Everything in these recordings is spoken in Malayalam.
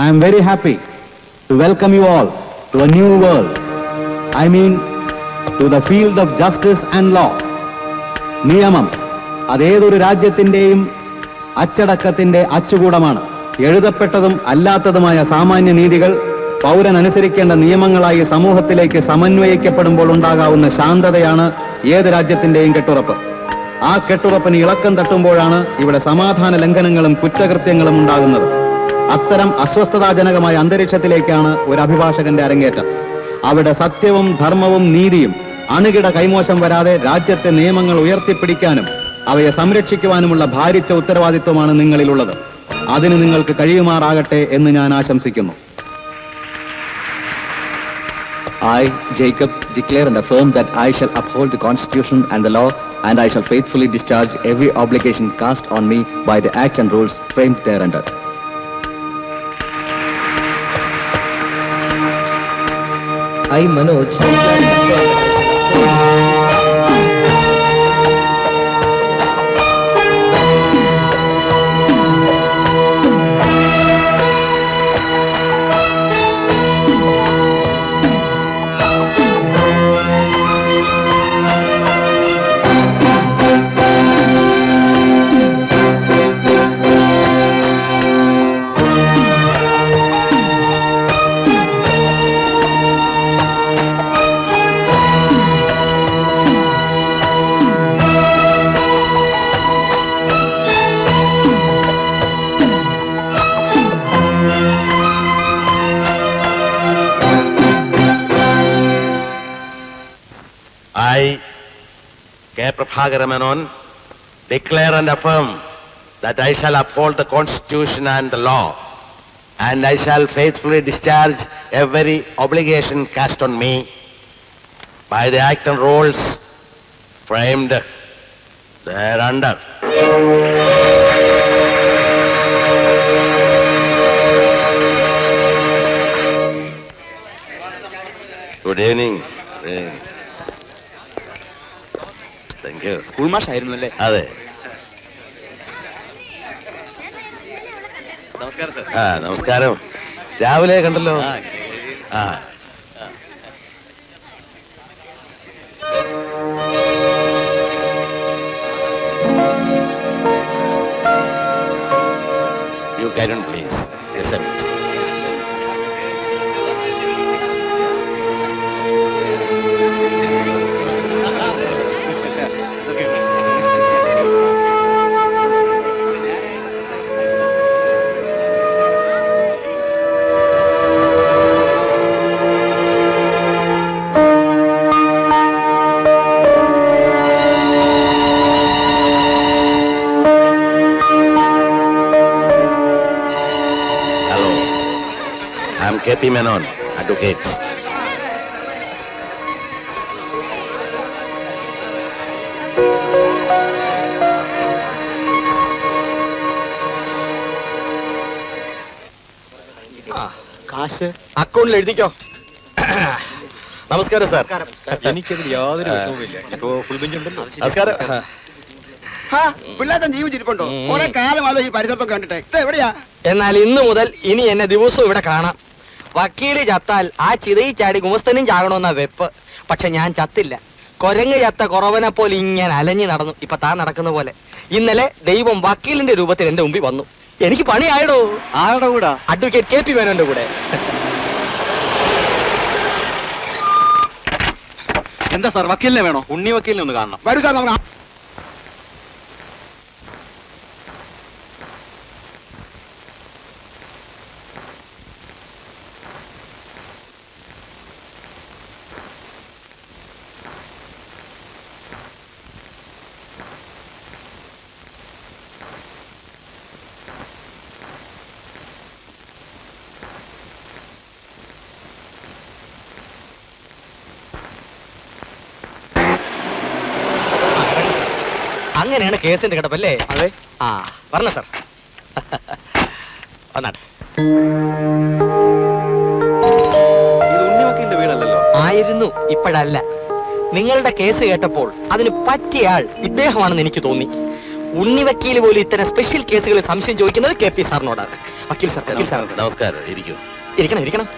I am very happy to welcome you all to a new world. I mean, to the field of justice and law. നിയമം അതേതൊരു രാജ്യത്തിന്റെയും അച്ചടക്കത്തിന്റെ അച്ചുകൂടമാണ് എഴുതപ്പെട്ടതും അല്ലാത്തതുമായ സാമാന്യ നീതികൾ പൗരൻ അനുസരിക്കേണ്ട നിയമങ്ങളായി സമൂഹത്തിലേക്ക് സമന്വയിക്കപ്പെടുമ്പോൾ ഉണ്ടാകാവുന്ന ശാന്തതയാണ് ഏത് രാജ്യത്തിന്റെയും കെട്ടുറപ്പ് ആ കെട്ടുറപ്പിന് ഇളക്കം തട്ടുമ്പോഴാണ് ഇവിടെ സമാധാന ലംഘനങ്ങളും കുറ്റകൃത്യങ്ങളും ഉണ്ടാകുന്നത് അത്തരം അസ്വസ്ഥതാജനകമായ അന്തരീക്ഷത്തിലേക്കാണ് ഒരു അഭിഭാഷകന്റെ അരങ്ങേറ്റം അവിടെ സത്യവും ധർമ്മവും നീതിയും അണുകിട കൈമോശം വരാതെ രാജ്യത്തെ നിയമങ്ങൾ ഉയർത്തിപ്പിടിക്കാനും അവയെ സംരക്ഷിക്കുവാനുമുള്ള ഭാരിച്ച ഉത്തരവാദിത്വമാണ് നിങ്ങളിലുള്ളത് അതിന് നിങ്ങൾക്ക് കഴിയുമാറാകട്ടെ എന്ന് ഞാൻ ആശംസിക്കുന്നു I, Jacob, declare and affirm that I shall uphold the Constitution and the law, and I shall faithfully discharge every obligation cast on me by the Act and rules framed thereunder. I, Manoj, I, K. Prabhakara Menon, declare and affirm that I shall uphold the Constitution and the law, and I shall faithfully discharge every obligation cast on me by the act and rules framed thereunder. Good evening. Good evening. Thank you. School മാഷായിരുന്നല്ലേ അതെ നമസ്കാരം സർ ആ നമസ്കാരം രാവിലെ കണ്ടല്ലോ ആ You carry on, please. Yes, a bit. Hello. I'm K.P. Menon, advocate. കാശ് അക്കൗണ്ടിൽ എഴുതിക്കോ നമസ്കാരം സാർ എനിക്കതിൽ യാതൊരു വിഷമവുമില്ല ഇപ്പോ ഫുൾ ബെഞ്ച് ഉണ്ടല്ലോ നമസ്കാരം പിള്ളേച്ചൻ ജീവിച്ചിരിപ്പുണ്ടോ കുറെ കാലമാലോ ഈ പരിസരത്തൊക്കെ കണ്ടിട്ടെ ഇത് എവിടെയാ എന്നാൽ ഇന്നു മുതൽ ഇനി എന്നെ ദിവസവും ഇവിടെ കാണാം വക്കീല് ചത്താൽ ആ ചിതയിൽ ചാടി ഗുമസ്തനും ചാകണമെന്ന വെപ്പ് പക്ഷെ ഞാൻ ചത്തില്ല കൊരങ്ങ് ചത്ത കുറവനെ പോലെ ഇങ്ങനെ അലഞ്ഞു നടന്നു ഇപ്പൊ താൻ നടക്കുന്ന പോലെ ഇന്നലെ ദൈവം വക്കീലിന്റെ രൂപത്തിൽ എന്റെ മുമ്പിൽ വന്നു എനിക്ക് പണിയായടോ ആരുടെ കൂടാ അഡ്വക്കേറ്റ് കെ പി മേനോന്റെ കൂടെ എന്താ സാർ വക്കീലിനെ വേണോ ഉണ്ണി വക്കീലിനെ ഒന്ന് കാണണം വരൂ സാർ നമുക്ക് ആ- അങ്ങനെയാണ് കേസിന്റെ കിടപ്പല്ലേ അതെ ആ പറഞ്ഞ സാർ വന്നാട്ടെ ഇത് ഉണ്ണി വക്കീലിന്റെ വീടല്ലല്ലോ ആയിരുന്നു ഇപ്പോഴല്ല നിങ്ങളുടെ കേസ് കേട്ടപ്പോൾ അതിന് പറ്റിയ ആൾ ഇദ്ദേഹമാണെന്ന് എനിക്ക് തോന്നി ഉണ്ണി വക്കീൽ പോലും ഇത്തരം സ്പെഷ്യൽ കേസുകളിൽ സംശയം ചോദിക്കുന്നത് കെ പി സാറിനോടാണ് വക്കീൽ സാർ വക്കീൽ സാർ നമസ്കാരം ഇരിക്കൂ ഇരിക്കണം ഇരിക്കണം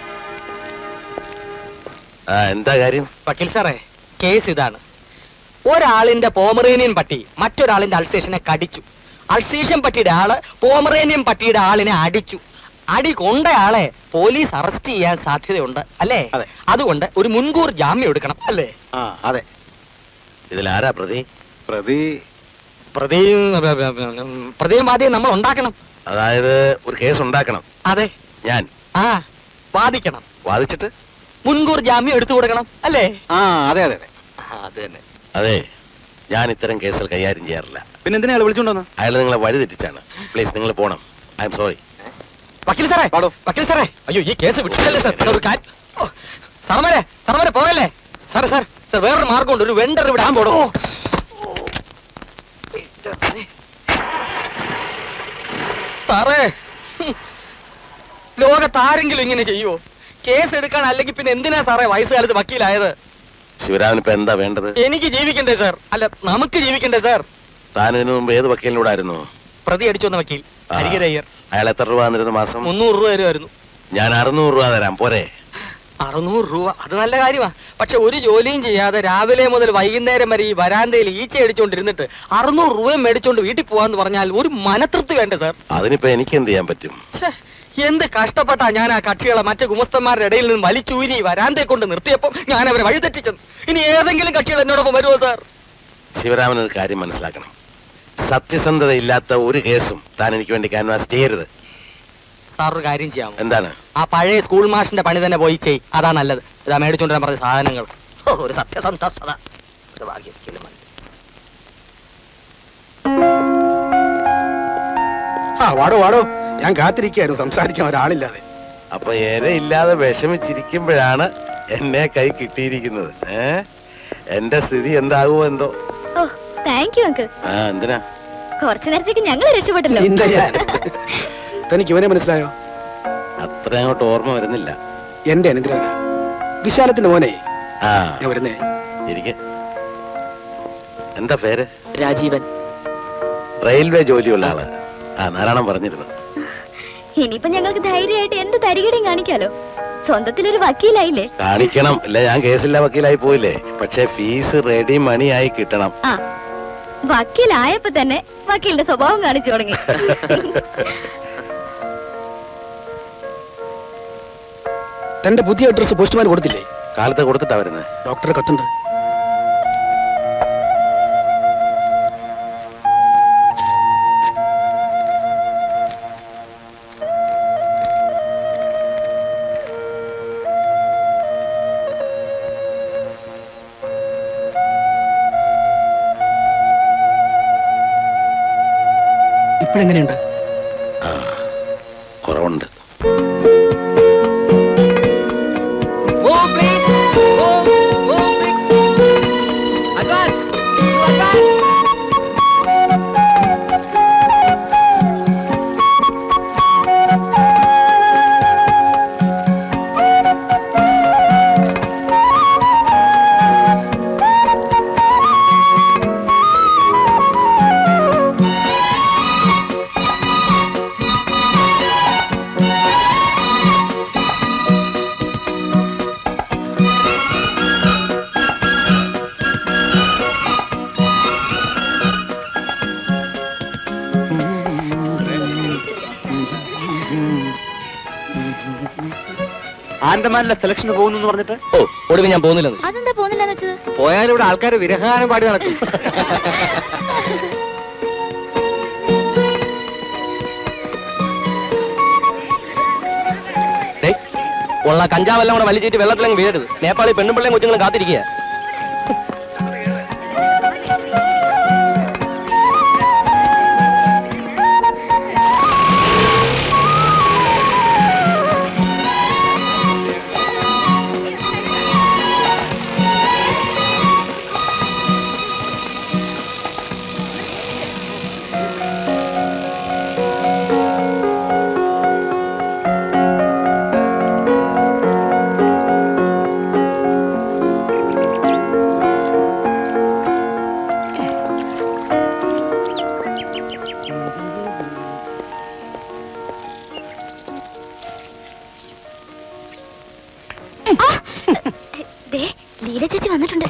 ആ എന്താ കാര്യം വക്കീൽ സാറേ കേസ് ഇതാണ് ഒരാളിന്റെ പോമറേനിയൻ പട്ടി മറ്റൊരാളിന്റെ അൾസേഷനെ കടിച്ചു അൾസേഷൻ പട്ടിയുടെ ആള് പോമറേനിയൻ പട്ടിയുടെ ആളിനെ അടിച്ചു അടി കൊണ്ടയാളെ പോലീസ് അറസ്റ്റ് ചെയ്യാൻ സാധ്യതയുണ്ട് അല്ലേ അതെ. അതുകൊണ്ട് ഒരു മുൻകൂർ ജാമ്യം എടുക്കണം അല്ലേ ആ അതെ ഇതിലാരാ പ്രതി പ്രതി പ്രതിയും പ്രതിയും വാദിയും നമ്മൾ ഉണ്ടാക്കണം അതായത് ഒരു കേസ് ഉണ്ടാക്കണം അതെ ഞാൻ ആ വാദിക്കണം വാദിച്ചിട്ട് മുൻകൂർ ജാമ്യം എടുത്തു കൊടുക്കണം അല്ലേ ആ അതെ അതെ അതെ ആ, അത് തന്നെ അതെ ഞാൻ ഇത്തരം കേസുകൾ കൈകാര്യം ചെയ്യാറില്ല പിന്നെ എന്തിനാ അയാൾ വിളിച്ചോണ്ടോന്ന് അയാൾ നിങ്ങളെ വഴി തെറ്റിച്ചാണ് പ്ലീസ് നിങ്ങൾ പോണം ഐ എം സോറി വക്കീൽ സാറേ പാടോ. വക്കീൽ സാറേ അയ്യോ ഈ കേസ് വിട്ടില്ലല്ലേ സാർ ഒരു കാര്യം ഓ, സാറന്മാരെ സാറന്മാരെ പോകല്ലേ സാറേ സാർ സാർ വേറൊരു മാർഗമുണ്ട് ഒരു വെണ്ടർ ഇവിടെ പോടോ സാറേ ഹും. ലോകത്ത് ആരെങ്കിലും ഇങ്ങനെ ചെയ്യുവോ കേസ് എടുക്കാൻ അല്ലെങ്കിൽ പിന്നെ എന്തിനാ സാറേ വയസ്സുകാലത്ത് വക്കീലായത് ശിവരാമൻ ഇപ്പൊ എന്താ വേണ്ടത് എനിക്ക് ജീവിക്കണ്ടേ സാർ അല്ല നമുക്ക് ജീവിക്കണ്ടേ സാർ താൻ ഇതിനു മുമ്പ് ഏത് വക്കീലിനോടായിരുന്നു പ്രതി അടിച്ചു വന്ന വക്കീൽ ആ. അരികരയ്യർ അയാൾ എത്ര രൂപ തന്നിരുന്നു മാസം മുന്നൂറ് രൂപ വരുമായിരുന്നു ഞാൻ അറുന്നൂറ് രൂപ തരാം പോരെ അറുന്നൂറ് രൂപ അത് നല്ല കാര്യമാ പക്ഷെ ഒരു ജോലിയും ചെയ്യാതെ രാവിലെ മുതൽ വൈകുന്നേരം വരെ ഈ വരാന്തയിൽ ഈച്ച അടിച്ചോണ്ടിരുന്നിട്ട് അറുന്നൂറ് രൂപയും മേടിച്ചോണ്ട് വീട്ടിൽ പോവാന്ന് പറഞ്ഞാൽ ഒരു മനതൃപ്തി വേണ്ടേ സാർ അതിനിപ്പോ എനിക്ക് എന്ത് ചെയ്യാൻ പറ്റും ഛേ, എന്ത് കഷ്ടപ്പെട്ടാ ഞാൻ ആ കക്ഷികളെ മറ്റു ഗുമസ്തന്മാരുടെ ഇടയിൽ നിന്ന് വലിച്ചൂരി വരാന്തയെ കൊണ്ട് നിർത്തിയപ്പോൾ ഞാൻ അവരെ വഴിതെറ്റിച്ചെന്ന് ഇനി ഏതെങ്കിലും കക്ഷികൾ എന്നോടൊപ്പം വരുമോ സാർ ശിവരാമൻ ഒരു കാര്യം മനസ്സിലാക്കണം സത്യസന്ധത ഇല്ലാത്ത ഒരു കേസും താൻ എനിക്ക് വേണ്ടി ക്യാൻവാസ് ചെയ്യരുത് സാർ ഒരു കാര്യം ചെയ്യാമോ എന്താണ് ആ പഴയ സ്കൂൾ മാഷിന്റെ പണി തന്നെ പോയി ചെയ് അതാ നല്ലത് ഇതാ മേടിച്ചോണ്ട് വരാൻ പറഞ്ഞ സാധനങ്ങൾ ഓ, ഒരു സത്യസന്ധത ഒരു ഭാഗ്യം ഒരിക്കലും മതി. ആ വാടോ വാടോ ഞാൻ കാത്തിരിക്കായിരുന്നു സംസാരിക്കാൻ ഒരാളില്ലാതെ അപ്പൊ ഇരയില്ലാതെ വിഷമിച്ചിരിക്കുമ്പോഴാണ് എന്നെ കൈ കിട്ടിയിരിക്കുന്നത് ഏ എന്റെ സ്ഥിതി എന്താകുമോ എന്തോ ഓ താങ്ക് യു അങ്കിൾ ആ എന്തിനാ കുറച്ചു നേരത്തേക്ക് ഞങ്ങൾ രക്ഷപ്പെട്ടല്ലോ ചിന്ത ഞാൻ തനിക്ക് ഇവനെ മനസ്സിലായോ അത്ര അങ്ങോട്ട് ഓർമ്മ വരുന്നില്ല എന്റെ അനുഗ്രഹ വിശാലത്തിന്റെ മോനെ ആ ഞാൻ വരുന്നേ ഇരിക്കെ എന്താ പേര് രാജീവൻ റെയിൽവേ ജോലിയുള്ള ആള് ആ നാരായണൻ പറഞ്ഞിരുന്നു ഇനിയിപ്പോ ഞങ്ങൾക്ക് ധൈര്യമായിട്ട് എന്ത് തരികടയും കാണിക്കാലോ സ്വന്തത്തിലൊരു വക്കീലായില്ലേ കാണിക്കണം ഇല്ല ഞാൻ കേസില്ല വക്കീലായി പോയില്ലേ പക്ഷെ ഫീസ് റെഡി മണി ആയി കിട്ടണം ആ വക്കീലായപ്പോ തന്നെ വക്കീലിന്റെ സ്വഭാവം കാണിച്ചു തുടങ്ങി തന്റെ പുതിയ അഡ്രസ് പോസ്റ്റ്മാൻ കൊടുത്തില്ലേ കാലത്ത് കൊടുത്തിട്ടാ വരുന്നത് ഡോക്ടറെ കത്തുണ്ട് ഇപ്പോഴെങ്ങനെയുണ്ട് ആ കുറവുണ്ട് Move, please. Move. Move, please. Advance. You advance. ആൻഡമാനിലെ സെലക്ഷന് പോകുന്നു എന്ന് പറഞ്ഞിട്ട് ഓ ഒടുവിൽ ഞാൻ പോകുന്നില്ലെന്ന് അതെന്താ പോന്നില്ലെന്ന് വെച്ചത് പോയാലും ഇവിടെ ആൾക്കാർ വിരഹാരം പാടി നടക്കും ദേ, ഉള്ള കഞ്ചാവെല്ലാം കൂടെ വലിച്ചിട്ട് വെള്ളത്തിലങ്ങ് വീഴരുത് നേപ്പാളി പെണ്ണും പിള്ളയും കൊച്ചുങ്ങളും കാത്തിരിക്കുക ദേ ലീല ചേച്ചി വന്നിട്ടുണ്ട്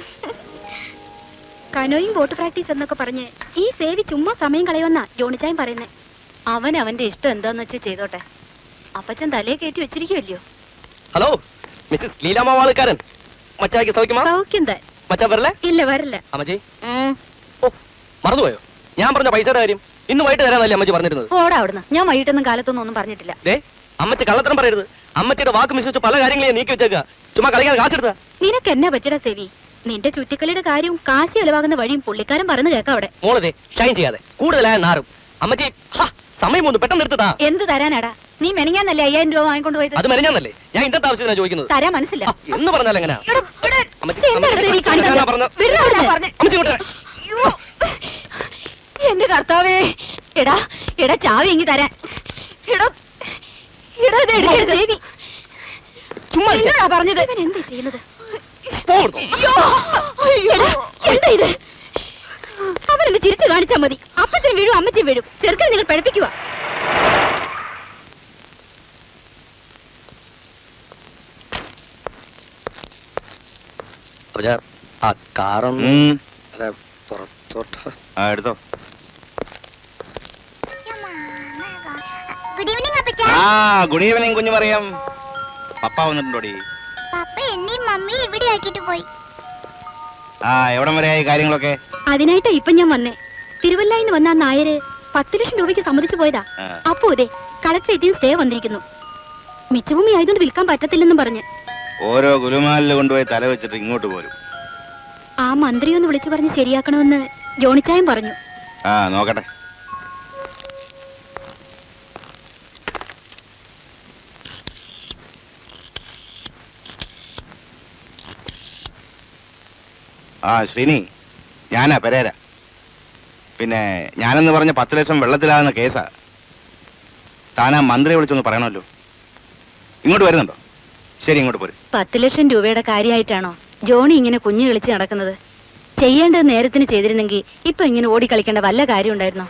കനോയും ബോട്ട് പ്രാക്ടീസ് എന്നൊക്കെ പറഞ്ഞ് ഈ സേവി ചുമ്മാ സമയം കളയുമെന്നാ ജോണിച്ചായും പറയുന്നേ അവൻ അവന്റെ ഇഷ്ടം എന്താന്ന് വെച്ചാ ചെയ്തോട്ടെ അപ്പച്ചൻ തലയെ കയറ്റി വെച്ചിരിക്കുമല്ലോ ഹലോ മിസ്സസ് ലീലാമാവാളുകാരൻ മച്ചാക്ക് സൗഖ്യമാ സൗഖ്യം താൻ മച്ചാ വരല്ലേ ഇല്ല വരില്ല അമ്മച്ചി ഉം. ഓ മറന്നുപോയോ ഞാൻ പറഞ്ഞ പൈസയുടെ കാര്യം ഇന്ന് വൈകിട്ട് തരാന്നല്ലേ അമ്മച്ചി പറഞ്ഞിരുന്നത് പോടാ അവിടുന്ന് ഞാൻ വൈകിട്ടൊന്നും കാലത്തൊന്നും ഒന്നും പറഞ്ഞിട്ടില്ല ദേ അമ്മച്ചി കള്ളത്തരം പറയരുത് അമ്മച്ചിയുടെ വാക്ക് വിശ്വസിച്ച് പല കാര്യങ്ങളെയും നീക്കി വെച്ചേക്കുക ചുമ്മാ കളിക്കാൻ കാശെടുത്ത നിനക്ക് എന്നാ പറ്റിയടാ സേവി നിന്റെ ചുറ്റിക്കളിയുടെ കാര്യവും കാശി ചെലവാകുന്ന വഴിയും പുള്ളിക്കാരൻ പറഞ്ഞു കേക്കാം അവിടെ മോളതെ ഷൈൻ ചെയ്യാതെ കൂടുതലായ നാറും അമ്മച്ചി ഹാ, സമയം ഒന്ന് പെട്ടെന്ന് എടുത്തതാ എന്ത് തരാനാടാ നീ മെനങ്ങാന്നല്ലേ അയ്യായിരം രൂപ വാങ്ങിക്കൊണ്ട് പോയത് അത് മെനഞ്ഞാന്നല്ലേ ഞാൻ ഇന്നത്തെ ആവശ്യത്തിനാ ചോദിക്കുന്നത് തരാൻ മനസ്സില്ല ആ, എന്ന് പറഞ്ഞാൽ എങ്ങനെയാ എടാ, എടാ, അമ്മച്ചി, എന്താണ് അമ്മച്ചി, സേവി കാണിക്കുന്നത്? ഞാനാ പറഞ്ഞത്. വിടടാ അവിടുന്ന്. പറഞ്ഞെ. അമ്മച്ചി ഇങ്ങോട്ട് വരാൻ. അയ്യോ. എന്റെ കർത്താവേ എടാ എടാ ചാവി ഇങ്ങി തരാൻ എടാ എടാ ഇത് എടുക്കരുത്. സേവി ചുമ്മാ ഇരിക്ക്. നിന്നോടാ പറഞ്ഞത് ഇവൻ എന്താ ചെയ്യുന്നത് പോ ഇവിടുന്ന്. അയ്യോ അയ്യോ എടാ, എന്താ ഇത് അവനൊന്ന് ചിരിച്ചു കാണിച്ചാ മതി അപ്പച്ചൻ വീഴും അമ്മച്ചി വീഴും ചെറുക്കനെ നിങ്ങൾ പഠിപ്പിക്കുക അപ്പൊ ഞാൻ ആ കാറൊന്ന് ഉം. അല്ല, പുറത്തോട്ട് ആ എടുത്തോ ഗുഡ് ഈവനിങ് അപ്പച്ച ആ ഗുഡ് ഈവനിങ് കുഞ്ഞു പറയാം പപ്പ വന്നിട്ടുണ്ടോടി പപ്പ എന്നെയും മമ്മി ഇവിടെ ആക്കിട്ട് പോയി ആ എവിടം വരെയായി കാര്യങ്ങളൊക്കെ അതിനായിട്ടാ ഇപ്പൊ ഞാൻ വന്നേ തിരുവല്ലായിന്ന് വന്ന ആ നായര് പത്ത് ലക്ഷം രൂപയ്ക്ക് സമ്മതിച്ചു പോയതാ ആ. അപ്പോ അതെ കളക്ടറേറ്റിൽ സ്റ്റേ വന്നിരിക്കുന്നു മിച്ചഭൂമി ആയതുകൊണ്ട് വിൽക്കാൻ പറ്റത്തില്ലെന്നും പറഞ്ഞ് ഓരോ ഗുലുമാലിൽ കൊണ്ടുപോയി തല വെച്ചിട്ട് ഇങ്ങോട്ട് പോരും ആ മന്ത്രി ഒന്ന് വിളിച്ചു പറഞ്ഞ് ശരിയാക്കണമെന്ന് ജോണിച്ചായം പറഞ്ഞു ആ നോക്കട്ടെ ആ ശ്രീനി ഞാനാ പെരേര പിന്നെ ഞാനെന്ന് പറഞ്ഞ പത്ത് ലക്ഷം വെള്ളത്തിലാകുന്ന കേസാ താനാ മന്ത്രിയെ വിളിച്ചൊന്ന് പറയണമല്ലോ ഇങ്ങോട്ട് വരുന്നുണ്ടോ ശരി ഇങ്ങോട്ട് പോരും പത്ത് ലക്ഷം രൂപയുടെ കാര്യമായിട്ടാണോ ജോണി ഇങ്ങനെ കുഞ്ഞു കളിച്ച് നടക്കുന്നത് ചെയ്യേണ്ടത് നേരത്തിന് ചെയ്തിരുന്നെങ്കിൽ ഇപ്പൊ ഇങ്ങനെ ഓടിക്കളിക്കേണ്ട വല്ല കാര്യം ഉണ്ടായിരുന്നോ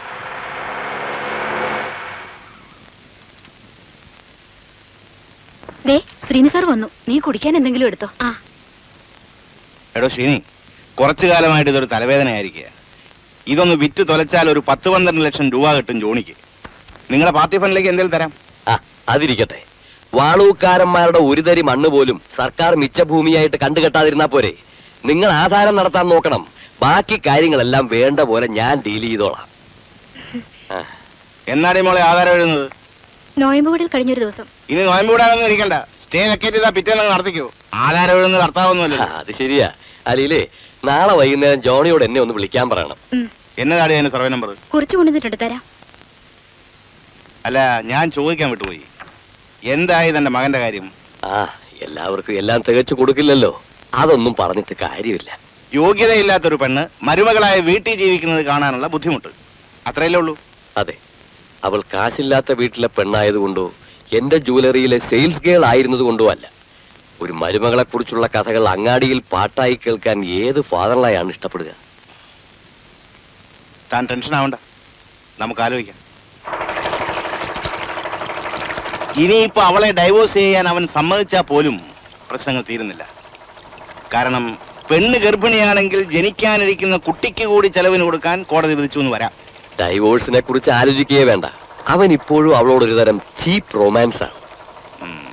ദേ ശ്രീനി സാർ വന്നു നീ കുടിക്കാൻ എന്തെങ്കിലും എടുത്തോ ആ എടോ ശ്രീനി കുറച്ചു കാലമായിട്ട് ഇതൊരു തലവേദനയായിരിക്കുക ഇതൊന്ന് വിറ്റ് തൊലച്ചാൽ ഒരു പത്ത് പന്ത്രണ്ട് ലക്ഷം രൂപ കിട്ടും ജോണിക്ക് നിങ്ങളുടെ പാർട്ടി ഫണ്ടിലേക്ക് എന്തെങ്കിലും തരാം ആ അതിരിക്കട്ടെ വാളൂക്കാരന്മാരുടെ ഒരു തരി മണ്ണ് പോലും സർക്കാർ മിച്ചഭൂമിയായിട്ട് കണ്ടുകെട്ടാതിരുന്നാ പോരെ നിങ്ങൾ ആധാരം നടത്താൻ നോക്കണം ബാക്കി കാര്യങ്ങളെല്ലാം വേണ്ട പോലെ ഞാൻ ഡീൽ ചെയ്തോളാം എന്നാടി മോളെ ആധാരം എഴുതുന്നത് നോയമ്പുകൂടിൽ കഴിഞ്ഞൊരു ദിവസം ഇനി നോയമ്പ് വിടാനൊന്നും ഇരിക്കണ്ട സ്റ്റേ വെക്കേറ്റ് ചെയ്താൽ പിറ്റേന്ന് നടത്തിക്കോ ആധാരം എഴുതുന്നത് ആ, അർത്ഥമൊന്നുമല്ല അത് ശരിയാ അലീലേ നാളെ വൈകുന്നേരം ജോണിയോട് എന്നെ ഒന്ന് വിളിക്കാൻ പറയണം ഉം, എന്നതാടി അതിന് സർവേ നമ്പർ കുറിച്ചു കൊണ്ടുവന്നിട്ടുണ്ട് തരാം അല്ല ഞാൻ ചോദിക്കാൻ വിട്ടുപോയി എന്തായി തന്റെ മകന്റെ കാര്യം ആ എല്ലാവർക്കും എല്ലാം തികച്ചു കൊടുക്കില്ലല്ലോ അതൊന്നും പറഞ്ഞിട്ട് കാര്യമില്ല യോഗ്യതയില്ലാത്തൊരു പെണ്ണ് മരുമകളായ വീട്ടിൽ ജീവിക്കുന്നത് കാണാനുള്ള ബുദ്ധിമുട്ട് അത്രയല്ലേ ഉള്ളൂ അതെ അവൾ കാശില്ലാത്ത വീട്ടിലെ പെണ്ണായതുകൊണ്ടോ എന്റെ ജൂവലറിയിലെ സെയിൽസ് ഗേൾ ആയിരുന്നത് കൊണ്ടോ അല്ല ഒരു മരുമകളെ കുറിച്ചുള്ള കഥകൾ അങ്ങാടിയിൽ പാട്ടായി കേൾക്കാൻ ഏത് ഫാദറിലായാണ് ഇഷ്ടപ്പെടുക താൻ ടെൻഷൻ ആവണ്ട നമുക്ക് ആലോചിക്കാം ഇനിയിപ്പോ അവളെ ഡൈവോഴ്സ് ചെയ്യാൻ അവൻ സമ്മതിച്ചാൽ പോലും പ്രശ്നങ്ങൾ തീരുന്നില്ല കാരണം പെണ്ണ് ഗർഭിണിയാണെങ്കിൽ ജനിക്കാനിരിക്കുന്ന കുട്ടിക്ക് കൂടി ചെലവിന് കൊടുക്കാൻ കോടതി വിധിച്ചു എന്ന് വരാം ഡൈവോഴ്സിനെ കുറിച്ച് ആലോചിക്കുകയേ വേണ്ട അവൻ ഇപ്പോഴും അവളോട് ഒരു തരം ചീപ്പ് റൊമാൻസ് ആണ് ഉം.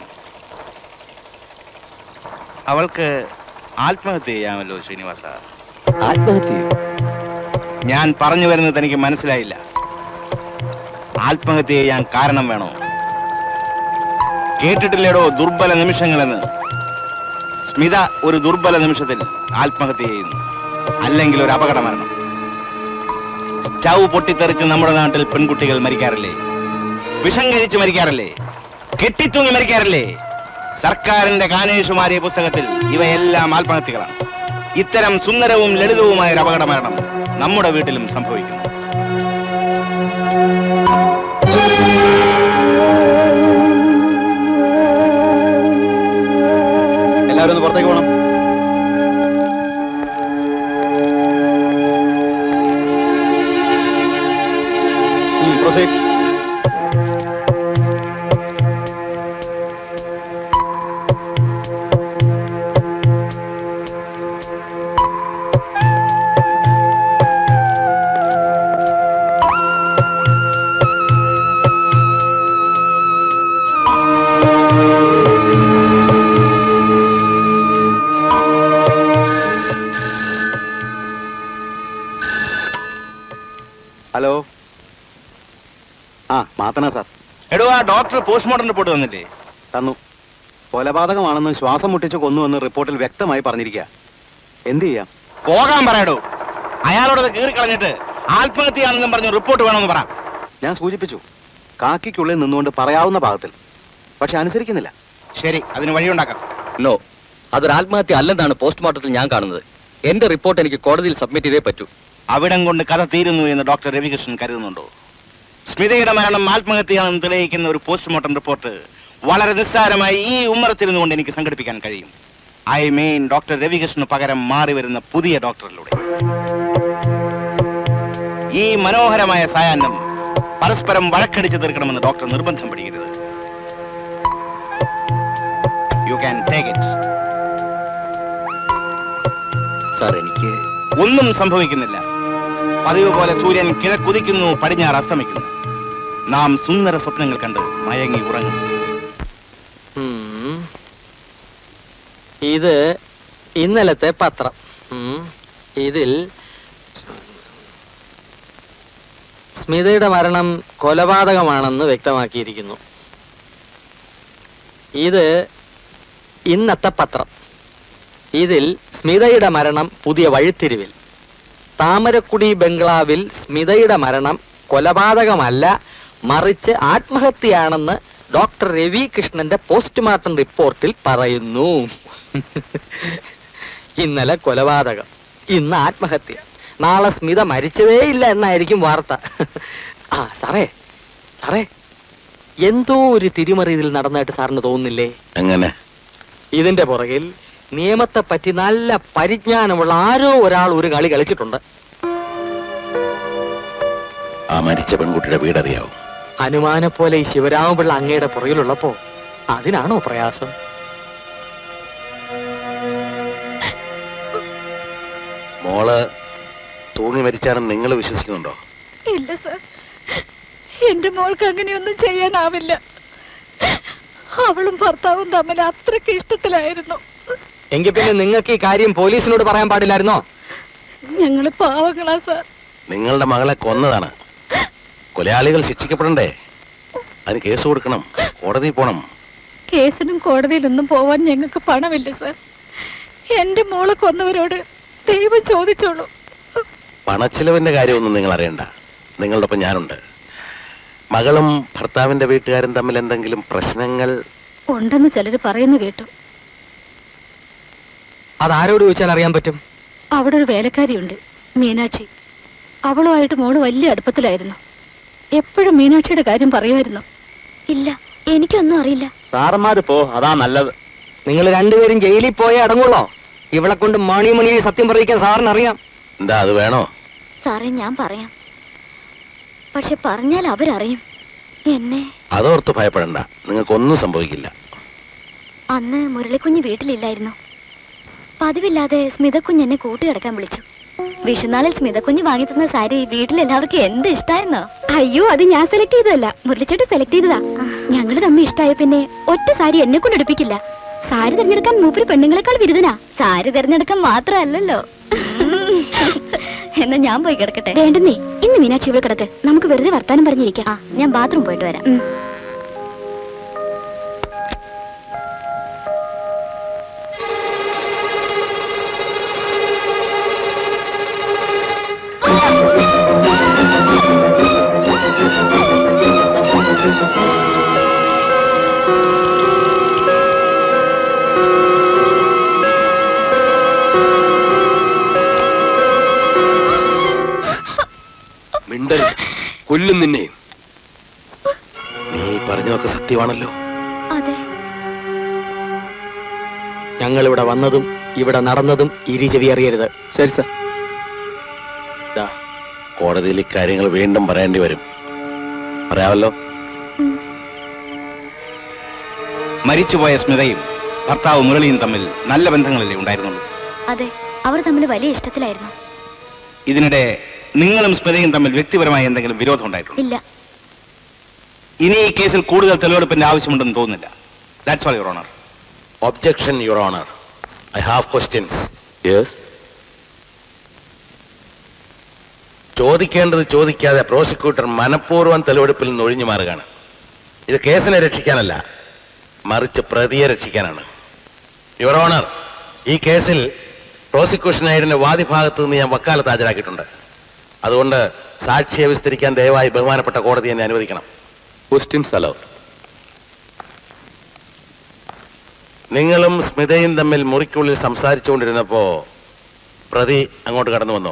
അവൾക്ക് ആത്മഹത്യ ചെയ്യാമല്ലോ ശ്രീനിവാസ ആത്മഹത്യ ഞാൻ പറഞ്ഞു വരുന്നത് തനിക്ക് മനസ്സിലായില്ല ആത്മഹത്യ ചെയ്യാൻ കാരണം വേണോ കേട്ടിട്ടില്ലേടോ ദുർബല നിമിഷങ്ങളെന്ന് സ്മിത ഒരു ദുർബല നിമിഷത്തിൽ ആത്മഹത്യ ചെയ്യുന്നു അല്ലെങ്കിൽ ഒരു അപകട മരണം സ്റ്റൗ പൊട്ടിത്തെറിച്ച് നമ്മുടെ നാട്ടിൽ പെൺകുട്ടികൾ മരിക്കാറില്ലേ വിഷം കഴിച്ച് മരിക്കാറില്ലേ കെട്ടിത്തൂങ്ങി മരിക്കാറില്ലേ സർക്കാരിന്റെ കാനേഷുമാരിയ പുസ്തകത്തിൽ ഇവയെല്ലാം ആത്മഹത്യകളാണ് ഇത്തരം സുന്ദരവും ലളിതവുമായ ഒരു അപകട മരണം നമ്മുടെ വീട്ടിലും സംഭവിക്കുന്നു എല്ലാവരും ഒന്ന് പുറത്തേക്ക് പോകണം പ്രൊസീഡ് മാത്തന സാർ എടോ ആ ഡോക്ടർ പോസ്റ്റ്മോർട്ടം റിപ്പോർട്ട് തന്നില്ലേ തന്നു കൊലപാതകമാണെന്ന് ശ്വാസം മുട്ടിച്ച് കൊന്നുവെന്ന് റിപ്പോർട്ടിൽ വ്യക്തമായി പറഞ്ഞിരിക്കുക എന്ത് ചെയ്യാം പോകാൻ പറയടോ അയാളോടത് കീറി കളഞ്ഞിട്ട് ആത്മഹത്യയാണെന്നും പറഞ്ഞ് റിപ്പോർട്ട് വേണമെന്ന് പറ ഞാൻ സൂചിപ്പിച്ചു കാക്കിക്കുള്ളിൽ നിന്നുകൊണ്ട് പറയാവുന്ന ഭാഗത്തിൽ പക്ഷെ അനുസരിക്കുന്നില്ല ശരി അതിന് വഴിയുണ്ടാക്കാം നോ അതൊരു ആത്മഹത്യ അല്ലെന്നാണ് പോസ്റ്റ്മോർട്ടത്തിൽ ഞാൻ കാണുന്നത് എന്റെ റിപ്പോർട്ട് എനിക്ക് കോടതിയിൽ സബ്മിറ്റ് ചെയ്തേ പറ്റൂ അവിടം കൊണ്ട് കഥ തീരുന്നു എന്ന് ഡോക്ടർ രവികൃഷ്ണൻ കരുതുന്നുണ്ടോ സ്മിതയുടെ മരണം ആത്മഹത്യയാണെന്ന് തെളിയിക്കുന്ന ഒരു പോസ്റ്റ്മോർട്ടം റിപ്പോർട്ട് വളരെ നിസ്സാരമായി ഈ ഉമ്മറത്തിരുന്നു കൊണ്ട് എനിക്ക് സംഘടിപ്പിക്കാൻ കഴിയും ഐ മീൻ ഡോക്ടർ രവികൃഷ്ണന് പകരം മാറി വരുന്ന പുതിയ ഡോക്ടറിലൂടെ ഈ മനോഹരമായ സായാഹ്നം പരസ്പരം വഴക്കടിച്ച് തീർക്കണമെന്ന് ഡോക്ടർ നിർബന്ധം പിടിക്കരുത് you can take it sir എനിക്ക് ഒന്നും സംഭവിക്കുന്നില്ല പതിവ് പോലെ സൂര്യൻ കിഴക്കുതിക്കുന്നു പടിഞ്ഞാറ് അസ്തമിക്കുന്നു നാം സുന്ദര സ്വപ്നങ്ങൾ കണ്ട് മയങ്ങി ഉറങ്ങും ഉം. ഇത് ഇന്നലത്തെ പത്രം ഉം. ഇതിൽ സ്മിതയുടെ മരണം കൊലപാതകമാണെന്ന് വ്യക്തമാക്കിയിരിക്കുന്നു ഇത് ഇന്നത്തെ പത്രം ഇതിൽ സ്മിതയുടെ മരണം പുതിയ വഴിത്തിരിവിൽ താമരക്കുടി ബംഗ്ലാവിൽ സ്മിതയുടെ മരണം കൊലപാതകമല്ല മറിച്ച് ആത്മഹത്യയാണെന്ന് ഡോക്ടർ രവി കൃഷ്ണന്റെ പോസ്റ്റ്മോർട്ടം റിപ്പോർട്ടിൽ പറയുന്നു ഇന്നലെ കൊലപാതകം ഇന്ന് ആത്മഹത്യ നാളെ സ്മിത മരിച്ചതേ ഇല്ല എന്നായിരിക്കും വാർത്ത ആ സാറേ സാറേ എന്തോ ഒരു തിരിമറി ഇതിൽ നടന്നായിട്ട് സാറിന് തോന്നുന്നില്ലേ എങ്ങനെ ഇതിന്റെ പുറകിൽ നിയമത്തെ പറ്റി നല്ല പരിജ്ഞാനമുള്ള ആരോ ഒരാൾ ഒരു കളി കളിച്ചിട്ടുണ്ട് ആ മരിച്ച പെൺകുട്ടിയുടെ വീടറിയാവും ഹനുമാനെ പോലെ ഈ ശിവരാമപിള്ള അങ്ങയുടെ പുറകിലുള്ളപ്പോ അതിനാണോ പ്രയാസം മോള് തൂങ്ങി മരിച്ചാണെന്ന് നിങ്ങൾ വിശ്വസിക്കുന്നുണ്ടോ ഇല്ല സർ എന്റെ മോൾക്ക് അങ്ങനെയൊന്നും ചെയ്യാനാവില്ല അവളും ഭർത്താവും തമ്മിൽ അത്രയ്ക്ക് ഇഷ്ടത്തിലായിരുന്നു എങ്കിൽ പിന്നെ നിങ്ങൾക്ക് ഈ കാര്യം പോലീസിനോട് പറയാൻ പാടില്ലായിരുന്നോ ഞങ്ങള് പാവങ്ങളാ സർ നിങ്ങളുടെ മകളെ കൊന്നതാണ് കൊലയാളികൾ ശിക്ഷിക്കപ്പെടണ്ടേ അതിന് കേസ് കൊടുക്കണം കോടതി പോണം കേസിനും കോടതിയിലൊന്നും പോവാൻ ഞങ്ങൾക്ക് പണമില്ല സർ എന്റെ മോളെ കൊന്നവരോട് ദൈവം ചോദിച്ചോളൂ പണച്ചിലവിന്റെ കാര്യമൊന്നും നിങ്ങൾ അറിയണ്ട നിങ്ങളുടെ ഒപ്പം ഞാനുണ്ട് മകളും ഭർത്താവിന്റെ വീട്ടുകാരും തമ്മിൽ എന്തെങ്കിലും പ്രശ്നങ്ങൾ ഉണ്ടെന്ന് ചിലര് പറയുന്നു കേട്ടു അതാരോട് ചോദിച്ചാൽ അറിയാൻ പറ്റും അവിടെ ഒരു വേലക്കാരിയുണ്ട് മീനാക്ഷി അവളുമായിട്ട് മോള് വലിയ അടുപ്പത്തിലായിരുന്നു എപ്പോഴും മീനാക്ഷിയുടെ കാര്യം പറയുമായിരുന്നു ഇല്ല എനിക്കൊന്നും അറിയില്ല സാറന്മാര് പോ അതാ നല്ലത് നിങ്ങൾ രണ്ടുപേരും ജയിലിൽ പോയേ അടങ്ങുള്ളോ ഇവളെ കൊണ്ട് മണി മണി സത്യം പറയിക്കാൻ സാറിന് അറിയാം എന്താ അത് വേണോ സാറേ ഞാൻ പറയാം പക്ഷെ പറഞ്ഞാൽ അവരറിയും എന്നെ അതോർത്ത് ഭയപ്പെടണ്ട നിങ്ങൾക്കൊന്നും സംഭവിക്കില്ല അന്ന് മുരളിക്കുഞ്ഞ് വീട്ടിലില്ലായിരുന്നു പതിവില്ലാതെ സ്മിതക്കുഞ്ഞ് എന്നെ കൂട്ടുകിടക്കാൻ വിളിച്ചു വിഷുനാളിൽ സ്മിതക്കുഞ്ഞ് വാങ്ങി തന്ന സാരി വീട്ടിലെല്ലാവർക്കും എന്ത് ഇഷ്ടായിരുന്നോ അയ്യോ അത് ഞാൻ സെലക്ട് ചെയ്തതല്ല മുരളിച്ചേട്ട് സെലക്ട് ചെയ്തതാ ഞങ്ങള് തമ്മിൽ ഇഷ്ടായ പിന്നെ ഒറ്റ സാരി എന്നെ കൊണ്ട് എടുപ്പിക്കില്ല സാരി തിരഞ്ഞെടുക്കാൻ മൂപ്പര് പെണ്ണുങ്ങളെക്കാൾ വിരുദനാ സാരി തിരഞ്ഞെടുക്കാൻ മാത്രല്ലല്ലോ എന്നാ ഞാൻ പോയി കിടക്കട്ടെ വേണ്ടെന്നേ ഇന്ന് മീനാക്ഷി ഇവിടെ കിടക്ക് നമുക്ക് വെറുതെ വർത്താനം പറഞ്ഞിരിക്കാം ഞാൻ ബാത്റൂം പോയിട്ട് വരാം ഉം. മിണ്ടരുത് കൊല്ലും നിന്നെയും നീ പറഞ്ഞതൊക്കെ സത്യമാണല്ലോ അതെ ഞങ്ങൾ ഇവിടെ വന്നതും ഇവിടെ നടന്നതും ഇരി ചെവി അറിയരുത് ശരി സർ കോടതിയിൽ ഇക്കാര്യങ്ങൾ വീണ്ടും പറയേണ്ടി വരും പറയാമല്ലോ മരിച്ചുപോയ സ്മിതയും ഭർത്താവ് മുരളിയും തമ്മിൽ നല്ല ബന്ധങ്ങളല്ലേ ഉണ്ടായിരുന്നുള്ളൂ അതെ അവർ തമ്മിൽ വലിയ ഇഷ്ടത്തിലായിരുന്നു ഇതിനിടെ നിങ്ങളും സ്മിതയും തമ്മിൽ വ്യക്തിപരമായ എന്തെങ്കിലും വിരോധം ഉണ്ടായിട്ടുണ്ടോ ഇല്ല ഇനി ഈ കേസിൽ കൂടുതൽ തെളിവെടുപ്പിന്റെ ആവശ്യമുണ്ടെന്ന് തോന്നുന്നില്ല that's all your honour objection your honour I have questions ചോദിക്കേണ്ടത് ചോദിക്കാതെ പ്രോസിക്യൂട്ടർ മനഃപൂർവ്വം തെളിവെടുപ്പിൽ നിന്ന് ഒഴിഞ്ഞു മാറുകയാണ് ഇത് കേസിനെ രക്ഷിക്കാനല്ല മറിച്ച് പ്രതിയെ രക്ഷിക്കാനാണ് യുവർ ഓണർ ഈ കേസിൽ പ്രോസിക്യൂഷൻ ഐഡിന്റെ വാദിഭാഗത്ത് നിന്ന് ഞാൻ വക്കാലത്ത് ഹാജരാക്കിയിട്ടുണ്ട് അതുകൊണ്ട് സാക്ഷിയെ വിസ്തരിക്കാൻ ദയവായി ബഹുമാനപ്പെട്ട കോടതി എന്നെ അനുവദിക്കണം ക്വസ്റ്റ്യൻസ് അലോ നിങ്ങളും സ്മിതയും തമ്മിൽ മുറിക്കുള്ളിൽ സംസാരിച്ചുകൊണ്ടിരുന്നപ്പോ പ്രതി അങ്ങോട്ട് കടന്നു വന്നോ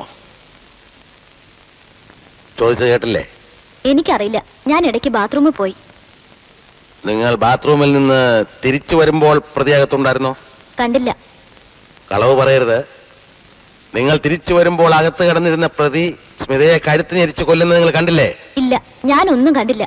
ചോദിച്ചത് കേട്ടില്ലേ എനിക്കറിയില്ല ഞാൻ ഇടയ്ക്ക് ബാത്റൂമിൽ പോയി നിങ്ങൾ ബാത്റൂമിൽ നിന്ന് തിരിച്ചു വരുമ്പോൾ പ്രതി അകത്തുണ്ടായിരുന്നോ കണ്ടില്ല കളവ് പറയരുത് നിങ്ങൾ തിരിച്ചു വരുമ്പോൾ അകത്ത് കിടന്നിരുന്ന പ്രതി സ്മിതയെ കഴുത്ത് ഞെരിച്ച് കൊല്ലുന്നത് നിങ്ങൾ കണ്ടില്ലേ ഇല്ല ഞാനൊന്നും കണ്ടില്ല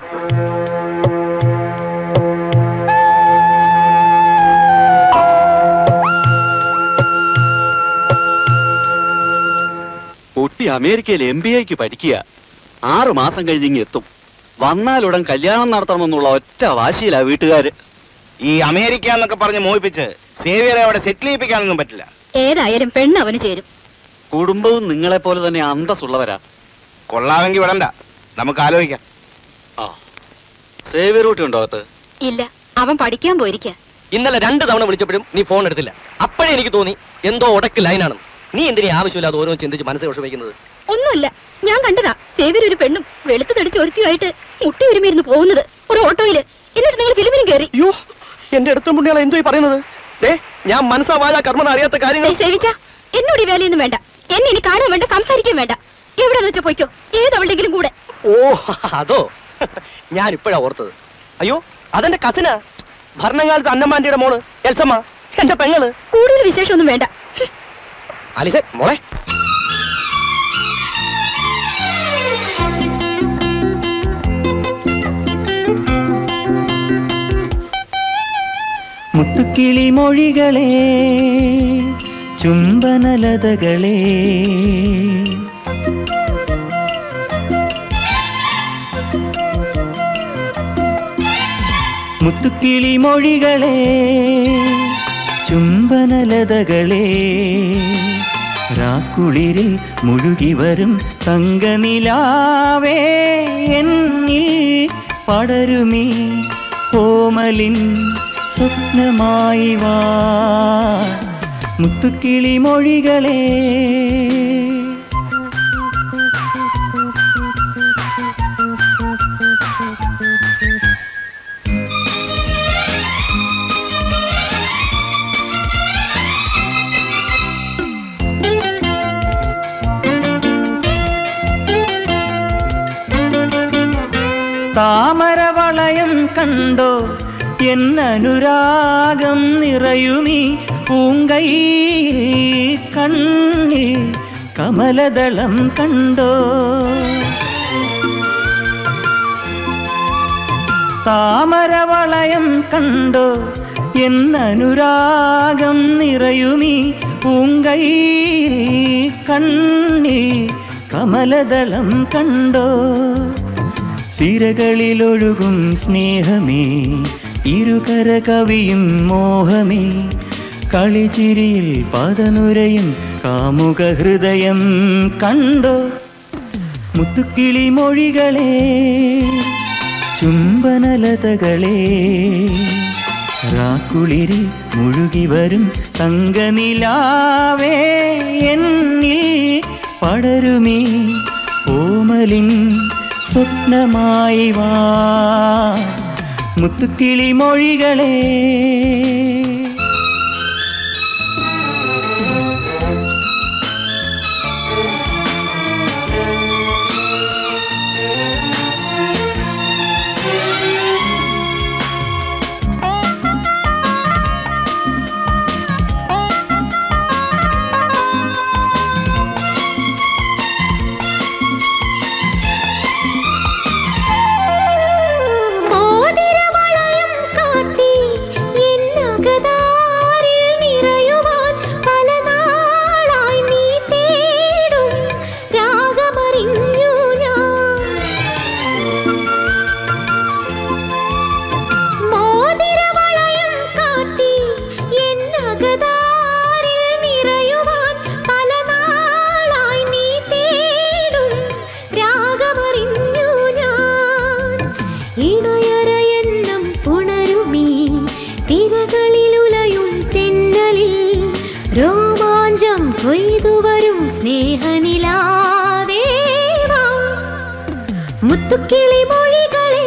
കുട്ടി അമേരിക്കയിൽ എം ബി എക്ക് പഠിക്കുക ആറു മാസം കഴിഞ്ഞിങ്ങി എത്തും വന്നാലുടൻ കല്യാണം നടത്തണമെന്നുള്ള ഒറ്റ വാശിയിലാ വീട്ടുകാര് ഈ അമേരിക്ക എന്നൊക്കെ പറഞ്ഞ് മോഹിപ്പിച്ച് സേവിയറെ അവിടെ സെറ്റിൽ ചെയ്യിപ്പിക്കാനൊന്നും പറ്റില്ല ഏതായാലും പെണ്ണ് അവന് ചേരും കുടുംബവും നിങ്ങളെ പോലെ തന്നെ അന്തസ്സുള്ളവരാ കൊള്ളാമെങ്കിൽ വിടണ്ട നമുക്ക് ആലോചിക്കാം ആ സേവിയർ കുട്ടി ഉണ്ടോ അകത്ത് ഇല്ല അവൻ പഠിക്കാൻ പോയിരിക്ക ഇന്നലെ രണ്ട് തവണ വിളിച്ചപ്പോഴും നീ ഫോൺ എടുത്തില്ല അപ്പോഴേ എനിക്ക് തോന്നി എന്തോ ഉടക്ക് ലൈനാണെന്ന് നീ എന്തിനീ ആവശ്യമില്ലാതെ ഓരോ ചിന്തിച്ച് മനസ്സ് വിഷമിക്കുന്നത് ഒന്നുമില്ല ഞാൻ കണ്ടതാ സേവിയർ ഒരു പെണ്ണും വെളുത്ത് തടിച്ച് ഒരുത്തിയുമായിട്ട് മുട്ടി ഒരുമിരുന്ന് പോകുന്നത് ഒരു ഓട്ടോയില് എന്നിട്ട് നിങ്ങൾ ഫിലിമിനും കയറി അയ്യോ എന്റെ അടുത്തും പുണ്യാളെ എന്തോ ഈ പറയുന്നത് ഏ ഞാൻ മനസ്സാ വാഴ കർമ്മം അറിയാത്ത കാര്യങ്ങൾ സേവിച്ച എന്നോട് ഈ വേലയൊന്നും വേണ്ട എന്നെ ഇനി കാണാൻ വേണ്ട സംസാരിക്കാൻ വേണ്ട എവിടെന്ന് വെച്ചാ പോയിക്കോ ഏതവളുടെങ്കിലും കൂടെ ഓ അതോ ഞാൻ ഇപ്പോഴാ ഓർത്തത് അയ്യോ അതെന്റെ കസിനാ ഭരണകാലത്ത് അന്നമാന്റിയുടെ മോള് എൽസമ്മ എന്റെ പെങ്ങള് കൂടുതൽ വിശേഷമൊന്നും വേണ്ട അലിസെ മോളെ മുത്തുക്കിളി മൊഴികളെ ചുംബനലതകളെ മുത്തുക്കിളി മൊഴികളെ ചുംബനലതകളെ രാക്കുളിരിൽ മുഴുകി വരും തങ്കനിലാവേ എന്നിൽ പടരുമീ കോമലിൻ സ്വപ്നമായി വാ മുത്തുക്കിളി മൊഴികളെ താമരവളയം കണ്ടോ എന്നനുരാഗം നിറയുമീ പൂങ്കൈ കണ്ണിൽ കമലദളം കണ്ടോ താമരവളയം കണ്ടോ എന്നനുരാഗം നിറയുമീ പൂങ്കൈ കണ്ണിൽ കമലദളം കണ്ടോ സിരകളിലൊഴുകും സ്നേഹമേ ഇരുകര കവിയും മോഹമേ കളിച്ചിരിയിൽ പദനുരയും കാമുക ഹൃദയം കണ്ടോ മുത്തുക്കിളി മൊഴികളെ ചുംബനലതകളെ രാക്കുളിരി മുഴുകി വരും തങ്കനിലാവേ എന്നിൽ പടരുമീ ഓമലിൻ സ്വപ്നമായി വാ മുത്തുക്കിളി മൊഴികളെ മോതിരവളയം കാട്ടി സിരകളിലുലയും തെന്നലിൽ രോമാഞ്ചം കൊയ്തുവരും സ്നേഹനിലാവേ വാ. മുത്തുക്കിളി മൊഴികളെ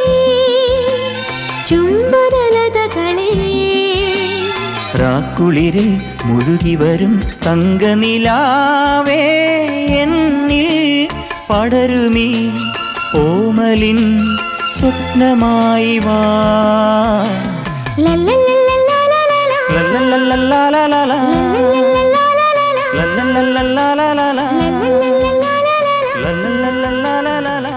ചുംബനലതകളെ രാക്കുളിരിൽ മുഴുകി വരും തങ്കനിലാവേ എന്നിൽ പടരുമീ ഓമലിൻ സ്വപ്നമായി വാ ലല്ലല്ലല്ലല്ലലലല. ലല്ലല്ലല്ലലാലാലാ. ലല്ലല്ലല്ലലാലാലാ. ലല്ലല്ലല്ലലാലാലാ.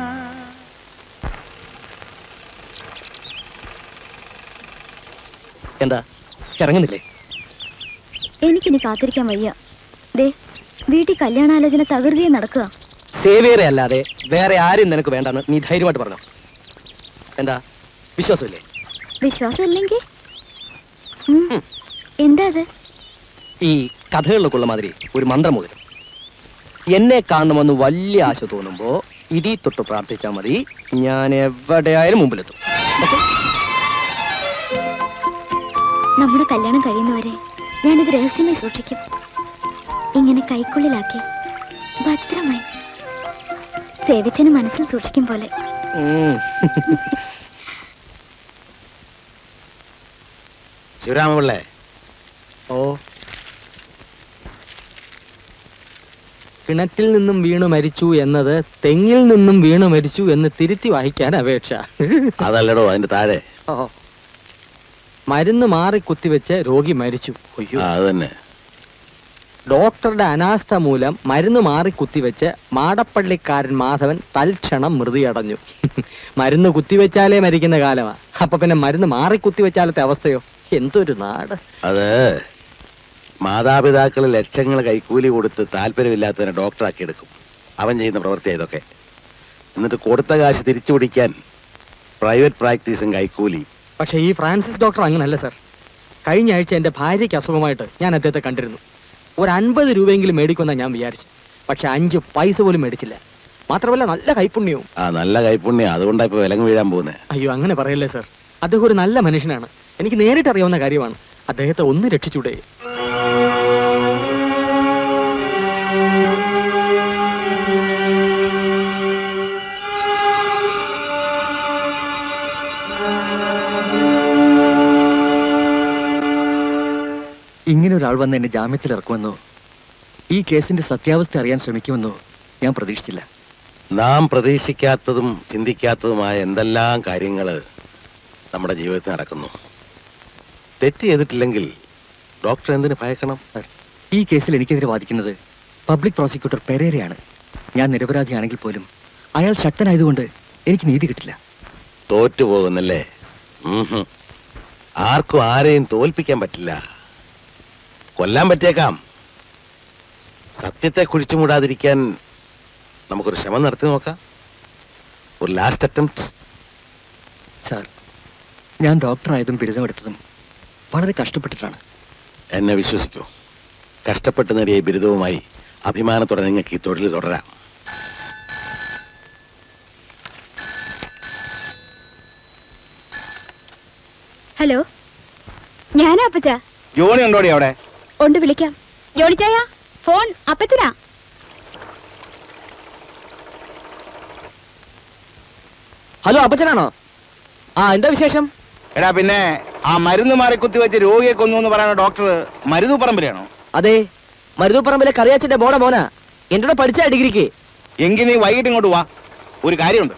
എന്താ ഇറങ്ങുന്നില്ലേ എനിക്കിനി കാത്തിരിക്കാൻ വയ്യ ദേ വീട്ടിൽ കല്യാണാലോചന തകൃതിയെ നടക്കുക സേവിയറെ അല്ലാതെ വേറെ ആരും നിനക്ക് വേണ്ടെന്ന് നീ ധൈര്യമായിട്ട് പറഞ്ഞോ എന്താ വിശ്വാസമില്ലേ വിശ്വാസം ഇല്ലെങ്കിൽ ഉം. എന്താ അത് ഈ കഥകളിലൊക്കെ ഉള്ള മാതിരി ഒരു മന്ത്രം മുതൽ എന്നെ കാണണമെന്ന് വലിയ ആശ തോന്നുമ്പോ ഇതി തൊട്ട് പ്രാർത്ഥിച്ചാൽ മതി ഞാൻ എവിടെയായാലും മുമ്പിലെത്തും നമ്മുടെ കല്യാണം കഴിയുന്നവരെ ഞാനിത് രഹസ്യമായി സൂക്ഷിക്കും ഇങ്ങനെ കൈക്കുള്ളിലാക്കി ഭദ്രമായി സേവിച്ചന് മനസ്സിൽ സൂക്ഷിക്കും പോലെ ഉം. ശിവരാമപിള്ളേ ഓ കിണറ്റിൽ നിന്നും വീണു മരിച്ചു എന്നത് തെങ്ങിൽ നിന്നും വീണു മരിച്ചു എന്ന് തിരുത്തി വായിക്കാൻ അപേക്ഷ അതല്ലടോ അതിന്റെ താഴെ ഓ മരുന്ന് മാറി കുത്തിവെച്ച് രോഗി മരിച്ചു അയ്യോ ആ, അത് തന്നെ ഡോക്ടറുടെ അനാസ്ഥ മൂലം മരുന്ന് മാറി കുത്തിവെച്ച് മാടപ്പള്ളിക്കാരൻ മാധവൻ തൽക്ഷണം മൃതിയടഞ്ഞു മരുന്ന് കുത്തിവെച്ചാലേ മരിക്കുന്ന കാലമാ അപ്പൊ പിന്നെ മരുന്ന് മാറി കുത്തിവെച്ചാലത്തെ അവസ്ഥയോ എന്തൊരു നാട് അത് മാതാപിതാക്കൾ ലക്ഷങ്ങൾ കൈക്കൂലി കൊടുത്ത് താല്പര്യമില്ലാത്തതിനെ ഡോക്ടറാക്കി എടുക്കും അവൻ ചെയ്യുന്ന പ്രവൃത്തിയാ ഇതൊക്കെ എന്നിട്ട് കൊടുത്ത കാശ് തിരിച്ചു പിടിക്കാൻ പ്രൈവറ്റ് പ്രാക്ടീസും കൈക്കൂലി പക്ഷേ ഈ ഫ്രാൻസിസ് ഡോക്ടർ അങ്ങനല്ല സർ കഴിഞ്ഞ ആഴ്ച എന്റെ ഭാര്യയ്ക്ക് അസുഖമായിട്ട് ഞാൻ അദ്ദേഹത്തെ കണ്ടിരുന്നു ഒരു അൻപത് രൂപയെങ്കിലും മേടിക്കുമെന്നാണ് ഞാൻ വിചാരിച്ചു പക്ഷെ അഞ്ച് പൈസ പോലും മേടിച്ചില്ല മാത്രമല്ല നല്ല കൈപ്പുണ്യവും ആ നല്ല കൈപ്പുണ്യം അതുകൊണ്ടാ ഇപ്പൊ വിലങ്ങ് വീഴാൻ പോകുന്നത് അയ്യോ അങ്ങനെ പറയല്ലേ സർ അദ്ദേഹം ഒരു നല്ല മനുഷ്യനാണ് എനിക്ക് നേരിട്ട് അറിയാവുന്ന കാര്യമാണ് അദ്ദേഹത്തെ ഒന്ന് രക്ഷിച്ചൂടെ ഇങ്ങനെ ഒരാൾ വന്ന് എന്നെ ജാമ്യത്തിൽ ഇറക്കുമെന്നോ ഈ കേസിന്റെ സത്യാവസ്ഥ അറിയാൻ ശ്രമിക്കുമെന്നോ ഞാൻ പ്രതീക്ഷിച്ചില്ല നാം പ്രതീക്ഷിക്കാത്തതും ചിന്തിക്കാത്തതുമായ എന്തെല്ലാം കാര്യങ്ങൾ നമ്മുടെ ജീവിതത്തിൽ നടക്കുന്നു തെറ്റ് ചെയ്തിട്ടില്ലെങ്കിൽ ഡോക്ടർ എന്തിനു ഭയക്കണം ഈ കേസിൽ എനിക്കെതിരെ വാദിക്കുന്നത് പബ്ലിക് പ്രോസിക്യൂട്ടർ പെരേരയാണ് ഞാൻ നിരപരാധിയാണെങ്കിൽ പോലും അയാൾ ശക്തനായതുകൊണ്ട് എനിക്ക് നീതി കിട്ടില്ല തോറ്റുപോകുന്നല്ലേ ഉം ഹും. ആർക്കും ആരെയും തോൽപ്പിക്കാൻ പറ്റില്ല കൊല്ലാൻ പറ്റിയേക്കാം സത്യത്തെ കുഴിച്ചു മൂടാതിരിക്കാൻ നമുക്കൊരു ശ്രമം നടത്തി നോക്കാം ഒരു ലാസ്റ്റ് അറ്റംപ്റ്റ് സാർ ഞാൻ ഡോക്ടറായതും ബിരുദമെടുത്തതും വളരെ കഷ്ടപ്പെട്ടിട്ടാണ് എന്നെ വിശ്വസിക്കൂ കഷ്ടപ്പെട്ട് നേടിയ ഈ ബിരുദവുമായി അഭിമാനത്തോടെ നിങ്ങൾക്ക് ഈ തൊഴിൽ തുടരാം ഹലോ ഞാനാ അപ്പച്ച ജോണി ഉണ്ടോടി അവിടെ ഉണ്ട് വിളിക്കാം ജോണിച്ചായ ഫോൺ അപ്പച്ചനാ ഹലോ അപ്പച്ചനാണോ ആ എന്താ വിശേഷം എടാ പിന്നെ ആ മരുന്ന് മാറി കുത്തിവെച്ച് രോഗിയെ കൊന്നു എന്ന് പറയുന്ന ഡോക്ടർ മരുതു പറമ്പിലാണോ അതെ മരുതൂപ്പറമ്പിലെ കറിയാച്ചന്റെ മോടെ മോനാ എന്റെ കൂടെ പഠിച്ച ഡിഗ്രിക്ക് എങ്കിൽ നീ വൈകിട്ട് ഇങ്ങോട്ട് വാ ഒരു കാര്യമുണ്ട്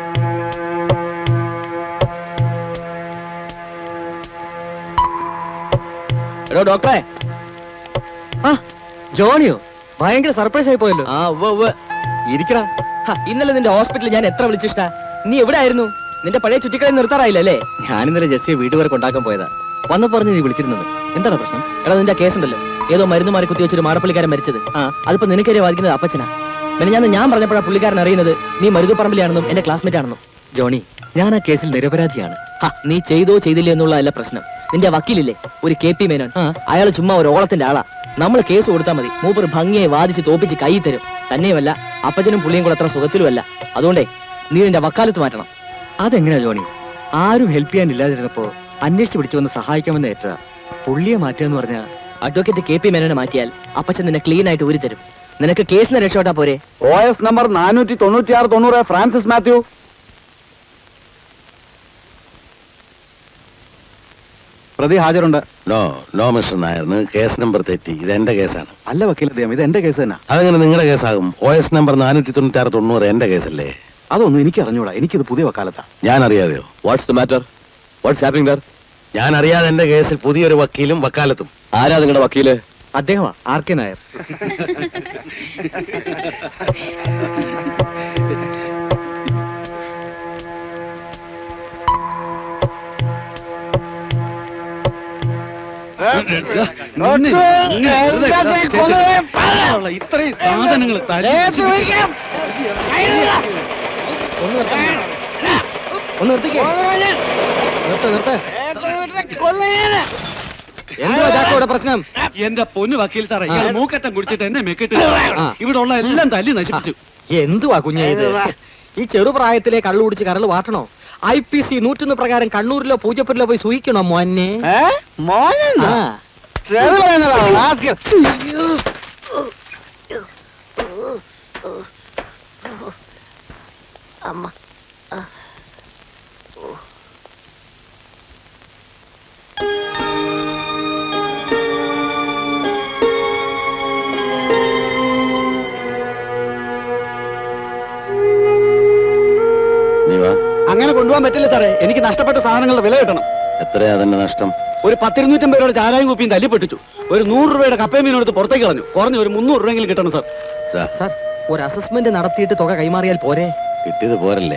എടോ ഡോക്ടറെ ആ ജോണിയോ ഭയങ്കര സർപ്രൈസ് ആയി പോയല്ലോ ആ ഉവ്വ് ഉവ്വ് ഇരിക്കടാ ഹ, ഇന്നലെ നിന്റെ ഹോസ്പിറ്റലിൽ ഞാൻ എത്ര വിളിച്ചിട്ടാ നീ എവിടെ ആയിരുന്നു നിന്റെ പഴയ ചുറ്റിക്കളി നിർത്താറായില്ലല്ലേ ഞാൻ ഇന്നലെ ജസ്സിയെ വീട് വരെ കൊണ്ടാക്കാൻ പോയതാ വന്നു പറഞ്ഞ് നീ വിളിച്ചിരുന്നത് എന്താണ് പ്രശ്നം എടാ നിന്റെ കേസുണ്ടല്ലോ ഏതോ മരുന്ന് മാറി കുത്തി വെച്ചൊരു മാടപ്പള്ളിക്കാരൻ മരിച്ചത് ആ അതിപ്പോ നിനക്കെതിരെ വാദിക്കുന്നത് അപ്പച്ചനാ പിന്നെ ഞാൻ ഞാൻ പറഞ്ഞപ്പോഴാ പുള്ളിക്കാരൻ അറിയുന്നത് നീ മരുതുപറമ്പിലാണെന്നും എന്റെ ക്ലാസ്മേറ്റ് ആണെന്നും ജോണി ഞാൻ ആ കേസിൽ നിരപരാധിയാണ് ഹ, നീ ചെയ്തോ ചെയ്തില്ലേ എന്നുള്ളതല്ല പ്രശ്നം നിന്റെ വക്കീലില്ലേ ഒരു കെ പി മേനോൻ അയാൾ ചുമ്മാ ഒരു ഓളത്തിന്റെ ആളാ നമ്മൾ കേസ് കൊടുത്താൽ മതി മൂപ്പർ ഭംഗിയെ വാദിച്ച് തോപ്പിച്ച് കൈ തരും തന്നെയുമല്ല അപ്പച്ചനും പുള്ളിയും കൂടെ അത്ര സുഖത്തിലുമല്ല അതുകൊണ്ടേ നീ നിന്റെ വക്കാലത്ത് മാറ്റണം അതെങ്ങനെയാ ജോണി ആരും ഹെൽപ്പ് ചെയ്യാൻ ഇല്ലാതിരുന്നപ്പോ അന്വേഷിച്ച് പിടിച്ചു വന്ന് സഹായിക്കാമെന്ന് ഏറ്റതാ പുള്ളിയെ മാറ്റുക എന്ന് പറഞ്ഞാൽ അഡ്വക്കേറ്റ് കെ പി മേനോനെ മാറ്റിയാൽ അപ്പച്ചൻ നിന്നെ ക്ലീൻ ആയിട്ട് ഊരി തരും നിനക്ക് കേസിന് രക്ഷപ്പെട്ടാ പോരെ ഒ എസ് നമ്പർ നാനൂറ്റി തൊണ്ണൂറ്റിയാറ് തൊണ്ണൂറ് ഫ്രാൻസിസ് മാത്യു പ്രതി ഹാജരുണ്ട് നോ നോ മിസ്റ്റർ നായർ നിങ്ങൾ കേസ് നമ്പർ തെറ്റി ഇത് എന്റെ കേസാണ് അല്ല വക്കീൽ അദ്ദേഹം ഇത് എന്റെ കേസ് തന്നെ അതെങ്ങനെ നിങ്ങളുടെ കേസാകും ഒ എസ് നമ്പർ നാനൂറ്റി തൊണ്ണൂറ്റാറ് തൊണ്ണൂറ് എന്റെ കേസല്ലേ അതൊന്നും എനിക്ക് അറിഞ്ഞൂടാ എനിക്കിത് പുതിയ വക്കാലത്താണ് ഞാൻ അറിയാതെയോ what's the matter what's happening there ഞാൻ അറിയാതെ എന്റെ കേസിൽ പുതിയൊരു വക്കീലും വക്കാലത്തും ആരാ നിങ്ങളുടെ വക്കീല് അദ്ദേഹമാ ആർ കെ നായർ ഇത്രയും സാധനങ്ങൾ ഒന്ന് നിർത്തിക്കേ നിർത്ത നിർത്ത എന്തുവാ ചാക്കോയുടെ പ്രശ്നം എന്റെ പൊന്നു വക്കീൽ സാറേ ഇയാൾ മൂക്കറ്റം കുടിച്ചിട്ട് എന്നെ മെക്കിട്ട് ഇവിടെ ഉള്ള എല്ലാം തല്ലി നശിപ്പിച്ചു എന്തുവാ കുഞ്ഞേ ഇത് ഈ ചെറുപ്രായത്തിലെ കള്ളു കുടിച്ച് കരൾ വാട്ടണോ ഐ പി സി നൂറ്റൊന്ന് പ്രകാരം കണ്ണൂരിലോ പൂജപ്പുരിലോ പോയി സൂയിക്കണോ മോനെ ആ. അമ്മ നീ വാ അങ്ങനെ കൊണ്ടുപോകാൻ പറ്റില്ല സാറേ എനിക്ക് നഷ്ടപ്പെട്ട സാധനങ്ങളുടെ വില കിട്ടണം എത്രയാ അതിന്റെ നഷ്ടം ഒരു പത്തിരുന്നൂറ്റമ്പത് രൂപയുടെ ചാരായം കുപ്പിയും തല്ലി പൊട്ടിച്ചു ഒരു നൂറ് രൂപയുടെ കപ്പയും മീനും എടുത്ത് പുറത്തേക്ക് കളഞ്ഞു കുറഞ്ഞ ഒരു മുന്നൂറ് രൂപയെങ്കിലും കിട്ടണം സാർ ദാ, സാർ ഒരു അസസ്മെന്റ് നടത്തിയിട്ട് തുക കൈമാറിയാൽ പോരെ കിട്ടിയത് പോരല്ലേ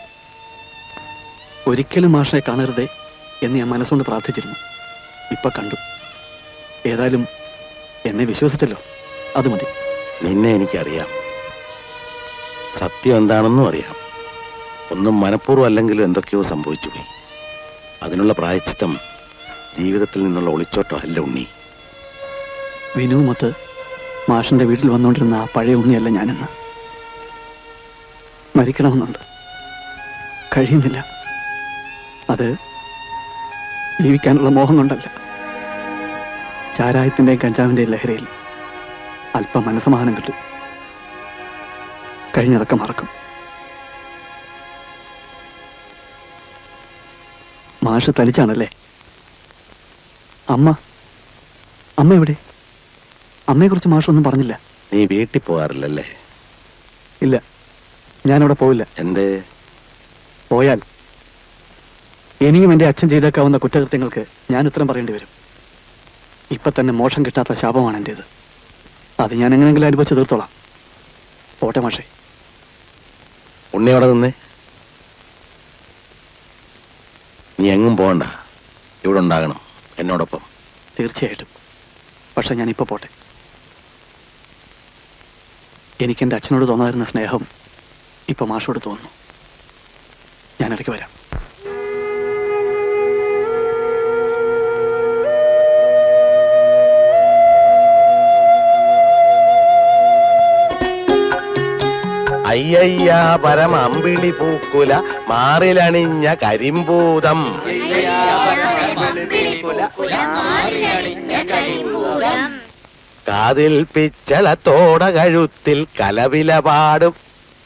ഒരിക്കലും മാഷെ കാണരുതേ എന്ന് ഞാൻ മനസ്സുകൊണ്ട് പ്രാർത്ഥിച്ചിരുന്നു ഇപ്പൊ കണ്ടു ഏതായാലും എന്നെ വിശ്വസിച്ചല്ലോ അത് മതി നിന്നെ എനിക്കറിയാം സത്യം എന്താണെന്നും അറിയാം ഒന്നും മനഃപൂർവ്വം അല്ലെങ്കിലും എന്തൊക്കെയോ സംഭവിച്ചു പോയി അതിനുള്ള പ്രായച്ചിത്തം ജീവിതത്തിൽ നിന്നുള്ള ഒളിച്ചോട്ടം അല്ല ഉണ്ണി വിനുവുമൊത്ത് മാഷിന്റെ വീട്ടിൽ വന്നുകൊണ്ടിരുന്ന ആ പഴയ ഉണ്ണിയല്ല ഞാനെന്ന് മരിക്കണമെന്നുണ്ട് കഴിയുന്നില്ല അത് ജീവിക്കാനുള്ള മോഹം കൊണ്ടല്ല ചാരായത്തിന്റെയും കഞ്ചാവിന്റെയും ലഹരിയിൽ അല്പം മനസമാധാനം കിട്ടും കഴിഞ്ഞതൊക്കെ മറക്കും മാഷ് തലിച്ചാണല്ലേ അമ്മ അമ്മ എവിടെ അമ്മയെക്കുറിച്ച് മാഷൊന്നും പറഞ്ഞില്ല നീ വീട്ടിൽ പോകാറില്ലല്ലേ ഇല്ല ഞാനവിടെ പോവില്ല എന്തേ പോയാൽ ഇനിയും എന്റെ അച്ഛൻ ചെയ്തേക്കാവുന്ന കുറ്റകൃത്യങ്ങൾക്ക് ഞാൻ ഉത്തരം പറയേണ്ടി വരും ഇപ്പൊ തന്നെ മോഷം കിട്ടാത്ത ശാപമാണ് എന്റേത് അത് ഞാൻ എങ്ങനെയെങ്കിലും അനുഭവിച്ച് തീർത്തോളാം പോട്ടെ മാഷേ ഉണ്ണി അവിടെ നിന്നേ നീ എങ്ങും പോകണ്ട ഇവിടെ ഉണ്ടാകണം എന്നോടൊപ്പം തീർച്ചയായിട്ടും പക്ഷെ ഞാൻ ഇപ്പൊ പോട്ടെ എനിക്ക് എന്റെ അച്ഛനോട് തോന്നാതിരുന്ന സ്നേഹം ഇപ്പൊ മാഷോട് തോന്നുന്നു ഞാൻ ഇടയ്ക്ക് വരാം അയ്യയ്യ പരമ അമ്പിളി പൂക്കുല മാറിലണിഞ്ഞ കരിമ്പൂതം കാതിൽ പിച്ചളത്തോട കഴുത്തിൽ കലവില പാടും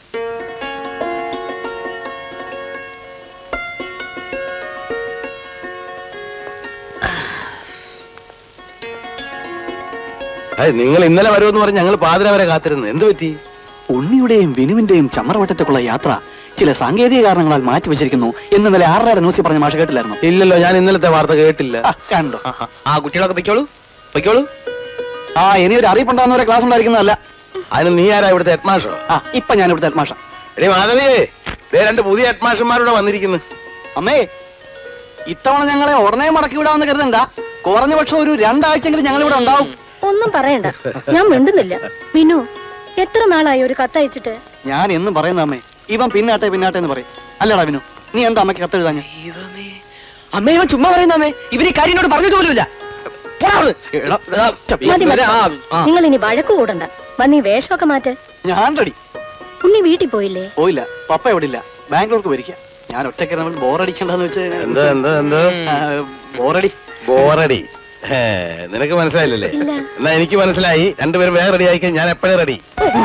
അതെ നിങ്ങൾ ഇന്നലെ വരുമെന്ന് പറഞ്ഞ് ഞങ്ങൾ പാതിര വരെ കാത്തിരുന്നു എന്ത് പറ്റി ഉണ്ണിയുടെയും വിനുവിന്റെയും ചമ്മറവട്ടത്തേക്കുള്ള യാത്ര ചില സാങ്കേതിക കാരണങ്ങളാൽ മാറ്റിവെച്ചിരിക്കുന്നു എന്ന് ഇന്നലെ ആറരയുടെ ന്യൂസിൽ പറഞ്ഞ മാഷ് കേട്ടില്ലായിരുന്നു ഇല്ലല്ലോ ഞാൻ ഇന്നലത്തെ വാർത്ത കേട്ടില്ല കണ്ടോ ആ കുട്ടികളൊക്കെ പൊയ്ക്കോളൂ പൊയ്ക്കോളൂ ആ ഇനി ഒരു അറിയിപ്പുണ്ടാകുന്നവരെ ക്ലാസ് ഉണ്ടായിരിക്കുന്നതല്ല അതിന് നീ ആരാ ഇവിടുത്തെ ഹെഡ്മാഷോ ആ ഇപ്പൊ ഞാൻ ഇവിടുത്തെ ഹെഡ്മാഷ എടീ മാധവിയേ ദേ രണ്ട് പുതിയ ഹെഡ്മാഷന്മാരുടെ വന്നിരിക്കുന്നു അമ്മേ ഇത്തവണ ഞങ്ങളെ ഉടനെ മടക്കി വിടാമെന്ന് കരുതണ്ട കുറഞ്ഞ പക്ഷം ഒരു രണ്ടാഴ്ചയെങ്കിലും ഞങ്ങൾ ഇവിടെ ഉണ്ടാവും ഒന്നും പറയണ്ട ഞാൻ മിണ്ടുന്നില്ല വിനു എത്ര നാളായി ഒരു കത്തയച്ചിട്ട് ഞാൻ എന്നും പറയുന്ന അമ്മേ ഇവൻ പിന്നാട്ടെ പിന്നാട്ടെ എന്ന് പറയും അല്ലടാ വിനു നീ എന്താ അമ്മയ്ക്ക് കത്തെഴുതാഞ്ഞ അമ്മ ഇവൻ ചുമ്മാ പറയുന്ന ഇവര് ഈ കാര്യം എന്നോട് പറഞ്ഞിട്ട് പോലുമില്ല പോടാ അവിടുന്ന്. മതി മതി ആ, ആ. നിങ്ങൾ ഇനി വഴക്ക് കൂടണ്ട വന്നീ വേഷമൊക്കെ മാറ്റ് ഞാൻ റെഡി ഉണ്ണി വീട്ടിൽ പോയില്ലേ പോയില്ല പപ്പ എവിടെ ഇല്ല ബാംഗ്ലൂർക്ക് വരിക ഞാൻ ഒറ്റയ്ക്ക് നമ്മൾ ബോറടിക്കണ്ടെന്ന് വെച്ച് എന്തോ എന്തോ എന്തോ ബോറടി ബോറടി ഹേ, നിനക്ക് മനസ്സിലായില്ലല്ലേ എന്നാ എനിക്ക് മനസ്സിലായി രണ്ടുപേരും വേറെ റെഡി ആയിക്കാൻ ഞാൻ എപ്പോഴും റെഡി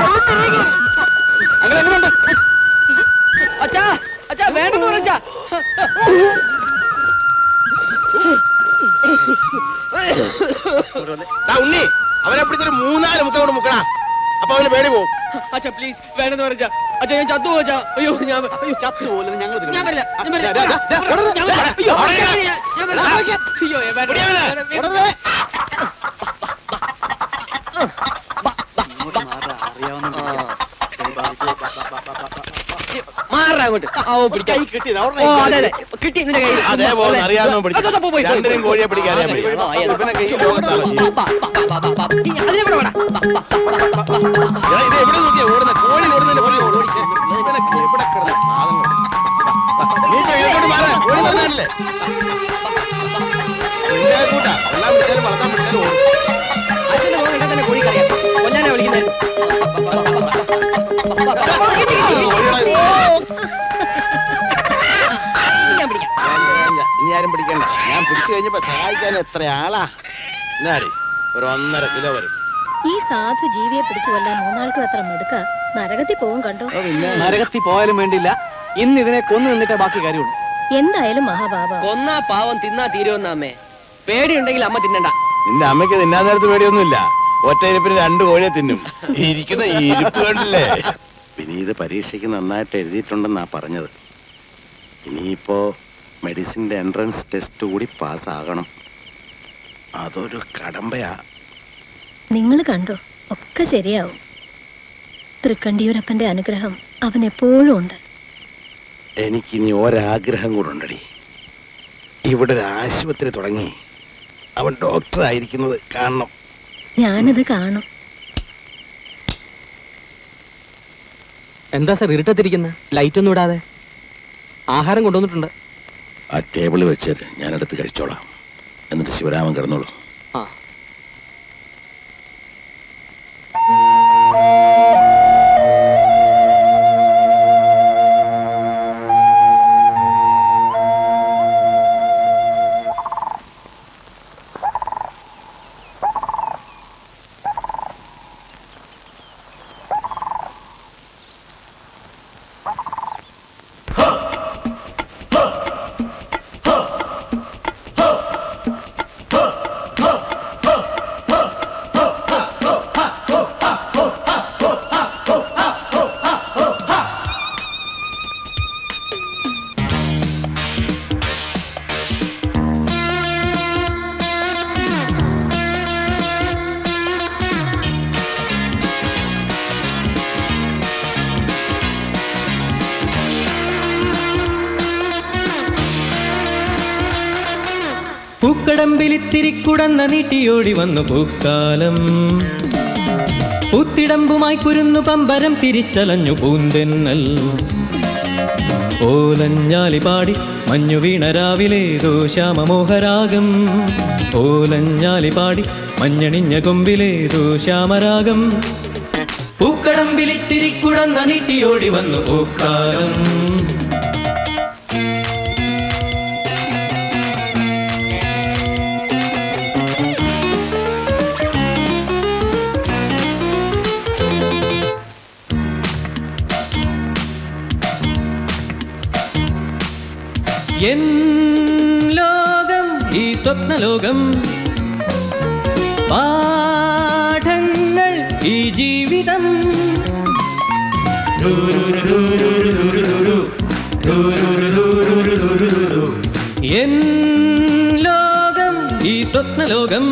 അച്ഛാ അച്ഛാ വേണ്ടെന്ന് പറഞ്ഞാ ഉണ്ണി അവനെ പിടിച്ചൊരു മൂന്നാല് മുക്ക കൊണ്ട് മുക്കടാ അപ്പൊ അവന് പേടി പോവും അച്ഛാ പ്ലീസ് വേണ്ടെന്ന് പറഞ്ഞാ അച്ഛാ ഞാൻ ചത്തു അച്ഛാ അയ്യോ ഞാൻ അയ്യോ ചത്തു പോലും ഞങ്ങൾ ഞാൻ വരില്ല ഞാൻ വരില്ല ദാ, ദാ, ദാ, ഞാൻ വരില്ല. അയ്യോ ഞാൻ- ഞാൻ വരില്ല. അയ്യോ വേണ്ട മാറാ അങ്ങോട്ട് ആ, ഓ പിടിക്കാം ഓ അതെ അതെ കിട്ടി നിന്റെ കയ്യിൽ അതേ പോകുന്നു അറിയാവുന്ന അതെ, അതെ, പോയി, പോയി, രണ്ടിനും പോയി. കോഴിയെ പിടിക്കാൻ അറിയാൻ പറ്റും ആ, അതെ. ഇവനൊക്കെ ഈ ലോകത്താണ് ജീവിക്കുന്നത്. അതിലെ കൂടെ വേണം എടാ, ഇത് എവിടെ നോക്കിയാ ഓടുന്നത് കോഴി ഓടുന്നതിന്റെ പുറകെ ഓടി. ഇവനൊക്കെ എവിടെ കിടന്ന സാധനങ്ങൾ നീ ഇങ്ങ് ഇങ്ങോട്ട് മാറ്. കോഴി തന്നാലല്ലേ നിന്റെ കൂട്ടാ എല്ലാം പിടിച്ചാലും വളർത്താൻ പിടിച്ചാലും ഓടും അച്ഛന്റെ മോൻ കണ്ടാൽ തന്നെ കോഴിക്കറിയാം കൊല്ലാനാ വിളിക്കുന്നത് ഞാൻ പിടിക്കാം വേണ്ട, വേണ്ട. ഇനി ആരും പിടിക്കണ്ട ഞാൻ പിടിച്ചു കഴിഞ്ഞപ്പോ സഹായിക്കാൻ എത്ര ആളാ എന്നാടി ഒരു ഒന്നര കിലോ വരും ഈ സാധു ജീവിയെ പിടിച്ചു കൊല്ലാൻ മൂന്നാൾക്കും എത്ര മിടുക്ക നരകത്തിൽ പോവും കണ്ടോ നരകത്തിൽ പോയാലും വേണ്ടില്ല ഇന്ന് ഇതിനെ കൊന്നു നിന്നിട്ടേ ബാക്കി കാര്യമുള്ളൂ എന്തായാലും മഹാപാപ കൊന്നാ പാവം തിന്നാ തീരുമെന്ന അമ്മേ പേടിയുണ്ടെങ്കിൽ അമ്മ തിന്നണ്ട നിന്റെ അമ്മയ്ക്ക് തിന്നാൻ നേരത്ത് പേടിയൊന്നുമില്ല ഒറ്റ ഇരിപ്പിന് രണ്ട് കോഴിയെ തിന്നും ഇരിക്കുന്ന ഈ ഇരിപ്പ് കണ്ടില്ലേ വിനീത് പരീക്ഷയ്ക്ക് നന്നായിട്ട് എഴുതിയിട്ടുണ്ടെന്നാ പറഞ്ഞത് ഇനിയിപ്പോ മെഡിസിന്റെ എൻട്രൻസ് ടെസ്റ്റ് കൂടി പാസ്സാകണം അതൊരു കടമ്പയാ നിങ്ങൾ കണ്ടോ ഒക്കെ ശരിയാവും തൃക്കണ്ടിയൂരപ്പന്റെ അനുഗ്രഹം അവൻ എപ്പോഴും ഉണ്ട് എനിക്കിനി ഒരാഗ്രഹം കൂടെ ഉണ്ടടി ഇവിടെ ഒരു ആശുപത്രി തുടങ്ങി അവൻ ഡോക്ടർ ആയിരിക്കുന്നത് കാണണം ഞാനത് കാണും എന്താ സാർ ഇരുട്ടത്തിരിക്കുന്ന ലൈറ്റ് ഒന്നും ഇടാതെ ആഹാരം കൊണ്ടുവന്നിട്ടുണ്ട് ആ ടേബിളിൽ വെച്ചേര് ഞാനെടുത്ത് കഴിച്ചോളാം എന്നിട്ട് ശിവരാമൻ കിടന്നോളൂ ആ പൂക്കടമ്പിലിത്തിരിക്കുടന്ന നീട്ടിയോടി വന്നു പൂക്കാലം പൂത്തിടമ്പുമായി കുരുന്നു പമ്പരം തിരിച്ചലഞ്ഞു പൂന്തെന്നൽ ഓലഞ്ഞാലി പാടി മഞ്ഞു വീണ രാവിലേതോ ശ്യാമമോഹരാഗം ഓലഞ്ഞാലി പാടി മഞ്ഞണിഞ്ഞ കൊമ്പിലേതോ ശ്യാമരാഗം പൂക്കടമ്പിലിത്തിരിക്കുടന്ന നീട്ടിയോടി വന്നു പൂക്കാലം എൻ ലോകം ഈ സ്വപ്നലോകം പാഠങ്ങൾ ഈ ജീവിതം എൻ ലോകം ഈ സ്വപ്നലോകം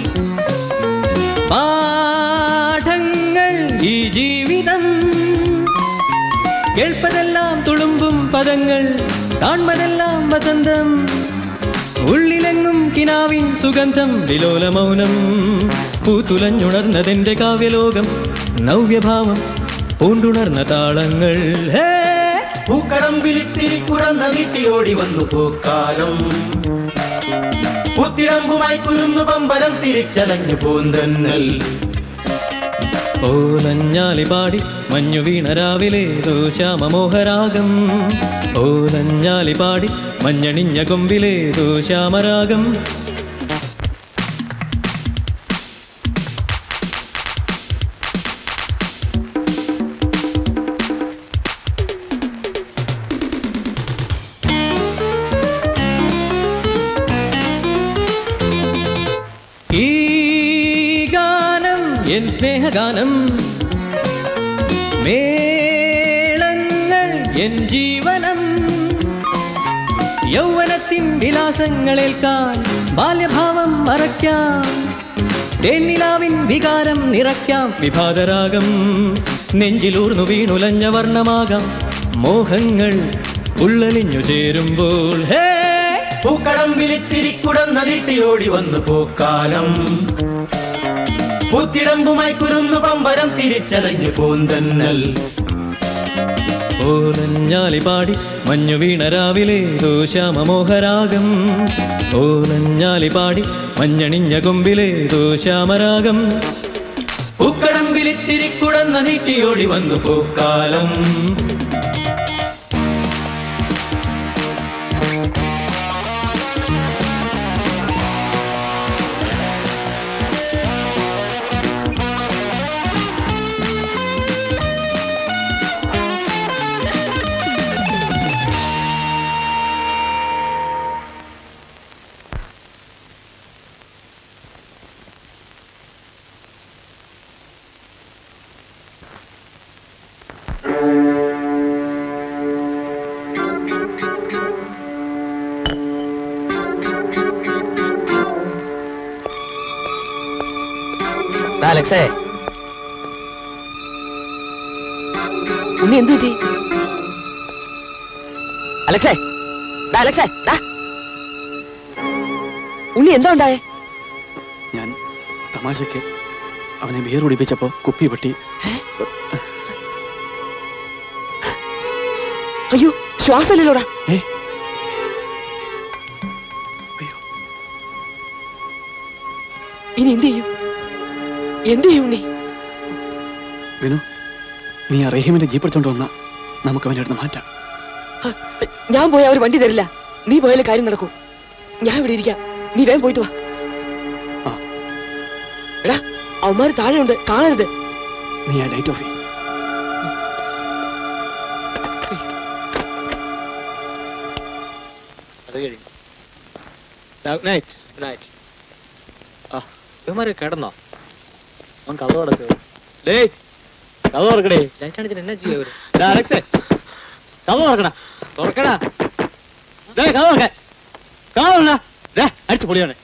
പാഠങ്ങൾ ഈ ജീവിതം കേൾപ്പതെല്ലാം തുളുമ്പും പദങ്ങൾ കാൺമതെല്ലാം വസന്തം ഉള്ളിലെങ്ങും കിനാവിൻ സുഗന്ധം വിലോല മൗനം പൂത്തുലഞ്ഞുണർന്നതെന്റെ കാവ്യലോകം നവ്യഭാവം പൂണ്ടുണർന്ന താളങ്ങൾ ഹേ പൂക്കടമ്പിലിത്തിരി കുടന്ന നീട്ടിയോടി വന്നു പൂക്കാലം പൂത്തിടമ്പുമായി കുരുന്നു പമ്പരം തിരിച്ചലഞ്ഞു പൂന്തന്നൽ ഓലഞ്ഞാലി പാടി മഞ്ഞു വീണ രാവിലെ ശ്യാമമോഹരാഗം ഓലഞ്ഞാലി പാടി മഞ്ഞണിഞ്ഞ കൊമ്പിലെ ശ്യാമരാഗം ഈ ഗാനം എൻ സ്നേഹഗാനം മേളങ്ങൾ എൻ ജീവനം യൗവനത്തിൻ വിലാസങ്ങളേൽക്കാൻ ബാല്യഭാവം മറയ്ക്കാം തേന്നിലാവിൻ വികാരം നിറയ്ക്കാം വിഭാതരാഗം നെഞ്ചിലൂർന്നു വീണുലഞ്ഞ വർണ്ണമാകാം മോഹങ്ങൾ ഉള്ളലിഞ്ഞു ചേരുമ്പോൾ ഹേ പൂക്കളം വിളിത്തിരിക്കുടന്ന നീട്ടിയോടി വന്നു പൂക്കാലം പൂത്തിടമ്പുമായി കുരുന്നു പമ്പരം തിരിച്ചലഞ്ഞു പൂന്തന്നൽ ഓലഞ്ഞാലി പാടി മഞ്ഞു വീണ രാവിലെ ശ്യാമമോഹരാഗം ഓലഞ്ഞാലി പാടി മഞ്ഞണിഞ്ഞ കൊമ്പിലെ ശ്യാമരാഗം പൂക്കളം വിളിത്തിരിക്കുടന്ന നീട്ടിയോടി വന്നു പൂക്കാലം ദാ അലക്സേ ഉണ്ണി എന്തു പറ്റി അലക്സേ ദാ അലക്സേ ദാ ഉണ്ണി എന്താ ഉണ്ടായേ ഞാൻ തമാശയ്ക്ക് അവനെ ബിയർ കുടിപ്പിച്ചപ്പോ കുപ്പി പൊട്ടി അയ്യോ ശ്വാസമില്ലല്ലോടാ ഏ ഇനി എന്ത് ചെയ്യും എന്ത് ചെയ്യും ഉണ്ണി വിനു നീ ആ റഹീമിന്റെ ജീപ്പ് എടുത്തോണ്ട് വന്ന നമുക്ക് അവനെ അടുത്ത് മാറ്റാം ഞാൻ പോയ അവർ വണ്ടി തരില്ല നീ പോയാലേ കാര്യം നടക്കൂ ഞാൻ ഇവിടെ ഇരിക്കാം നീ വേഗം പോയിട്ട് വാ എടാ അവന്മാര് താഴെയുണ്ട് കാണരുത് നീ ആ ലൈറ്റ് ഓഫ് ചെയ്യും അത് കഴിഞ്ഞു ഗുഡ് നൈറ്റ് ഗുഡ് നൈറ്റ് ആ ഇവന്മാര് കിടന്നോ അവൻ കഥ കിടക്കുക ഡേ കഥ തുറക്കടേ ലൈറ്റ് അടിച്ചിട്ട് എന്നാ ചെയ്യാ ഇവര് അലക്സേ കഥ തുറക്കടാ തുറക്കടാ ഡേ കഥ തുറക്കാൻ കഥ തുറക്കടാ ഡേ അടിച്ചു പൊളിയാണ്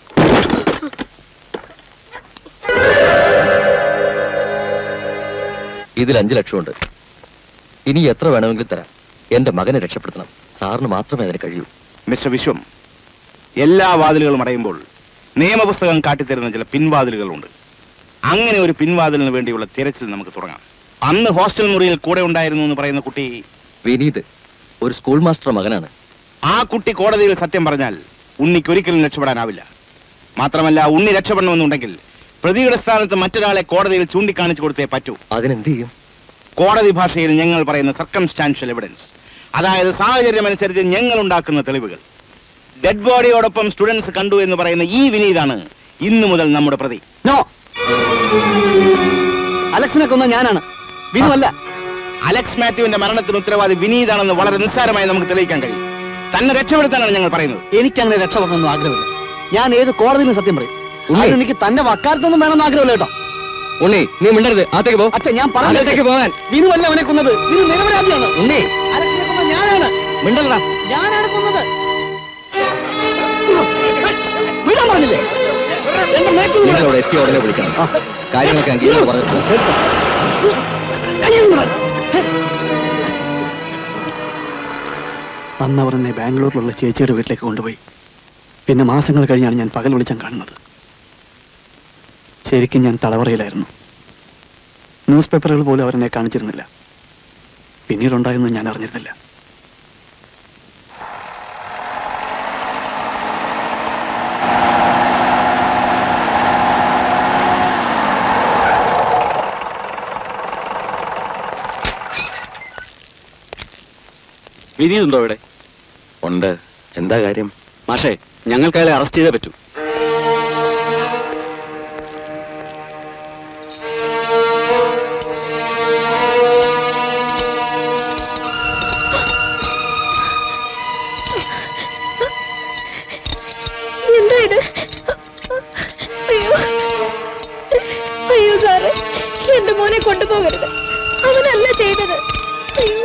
ഇതിൽ അഞ്ചു ലക്ഷമുണ്ട് ഇനി എത്ര വേണമെങ്കിലും തരാം എന്റെ മകനെ രക്ഷപ്പെടുത്തണം സാറിന് മാത്രമേ അതിന് കഴിയൂ മിസ്റ്റർ വിശ്വം എല്ലാ വാതിലുകളും അടയുമ്പോൾ നിയമപുസ്തകം കാട്ടിത്തരുന്ന ചില പിൻവാതിലുകളുണ്ട് അങ്ങനെ ഒരു പിൻവാതിലിന് വേണ്ടിയുള്ള തിരച്ചിൽ നമുക്ക് തുടങ്ങാം അന്ന് ഹോസ്റ്റൽ മുറിയിൽ കൂടെ ഉണ്ടായിരുന്നു എന്ന് പറയുന്ന കുട്ടി വിനീത് ഒരു സ്കൂൾ മാസ്റ്റർ മകനാണ് ആ കുട്ടി കോടതിയിൽ സത്യം പറഞ്ഞാൽ ഉണ്ണിക്ക് ഒരിക്കലും രക്ഷപ്പെടാനാവില്ല മാത്രമല്ല ഉണ്ണി രക്ഷപ്പെടണമെന്നുണ്ടെങ്കിൽ പ്രതിയുടെ സ്ഥാനത്ത് മറ്റൊരാളെ കോടതിയിൽ ചൂണ്ടിക്കാണിച്ചു കൊടുത്തേ പറ്റൂ അതിനെന്ത് ചെയ്യും കോടതി ഭാഷയിൽ ഞങ്ങൾ പറയുന്ന സർക്കംസ്റ്റാൻഷ്യൽ എവിഡൻസ് അതായത് സാഹചര്യം അനുസരിച്ച് ഞങ്ങൾ ഉണ്ടാക്കുന്ന തെളിവുകൾ ഡെഡ് ബോഡിയോടൊപ്പം സ്റ്റുഡൻസ് കണ്ടു എന്ന് പറയുന്ന ഈ വിനീതാണ് ഇന്നു മുതൽ നമ്മുടെ പ്രതി നോ അലക്സിനെ കൊന്ന ഞാനാണ് വിനു അല്ല അലക്സ് മാത്യുവിന്റെ മരണത്തിന് ഉത്തരവാദി വിനീതാണെന്ന് വളരെ നിസ്സാരമായി നമുക്ക് തെളിയിക്കാൻ കഴിയും തന്നെ രക്ഷപ്പെടുത്താനാണ് ഞങ്ങൾ പറയുന്നത് എനിക്കങ്ങനെ രക്ഷപ്പെടണമെന്നും ആഗ്രഹമില്ല ഞാൻ ഏത് കോടതിയിലും സത്യം പറയും അതിന് എനിക്ക് തന്റെ വക്കാലത്തൊന്നും വേണമെന്ന് ആഗ്രഹമില്ല കേട്ടോ ഉണ്ണി നീ മിണ്ടരുത് അകത്തേക്ക് പോ അച്ഛൻ ഞാൻ അകത്തേക്ക് പോകാൻ വിനു അല്ല അവനെ കൊന്നത് വിനു നിരപരാധിയാണ് ഉണ്ണി അലക്സിനെ കൊന്ന ഞാനാണ് മിണ്ടല്ലടാ ഞാനാണ് കൊന്നത് വിടാൻ പറഞ്ഞില്ലേ എന്റെ മേത്തിൽ നിന്ന് നിങ്ങളവിടെ എത്തിയ ഉടനെ വിളിക്കണം കാര്യങ്ങളൊക്കെ അംഗീകാരം പറഞ്ഞിട്ടുണ്ട് കയ്യിൽ നിന്ന് വരും. അന്ന് അവർ എന്നെ ബാംഗ്ലൂരിലുള്ള ചേച്ചിയുടെ വീട്ടിലേക്ക് കൊണ്ടുപോയി പിന്നെ മാസങ്ങൾ കഴിഞ്ഞാണ് ഞാൻ പകൽ വിളിച്ചാൻ കാണുന്നത് ശരിക്കും ഞാൻ തളവറയിലായിരുന്നു ന്യൂസ് പേപ്പറുകൾ പോലും അവരെന്നെ കാണിച്ചിരുന്നില്ല പിന്നീടുണ്ടായെന്ന് ഞാൻ അറിഞ്ഞിരുന്നില്ല വിനീതുണ്ടോ ഇവിടെ ഉണ്ട് എന്താ കാര്യം മാഷേ ഞങ്ങൾക്ക് അയാളെ അറസ്റ്റ് ചെയ്തേ പറ്റൂ എന്താ ഇത് അയ്യോ അയ്യോ സാറേ എന്റെ മോനെ കൊണ്ടുപോകരുത് അവനല്ല ചെയ്തത് അയ്യോ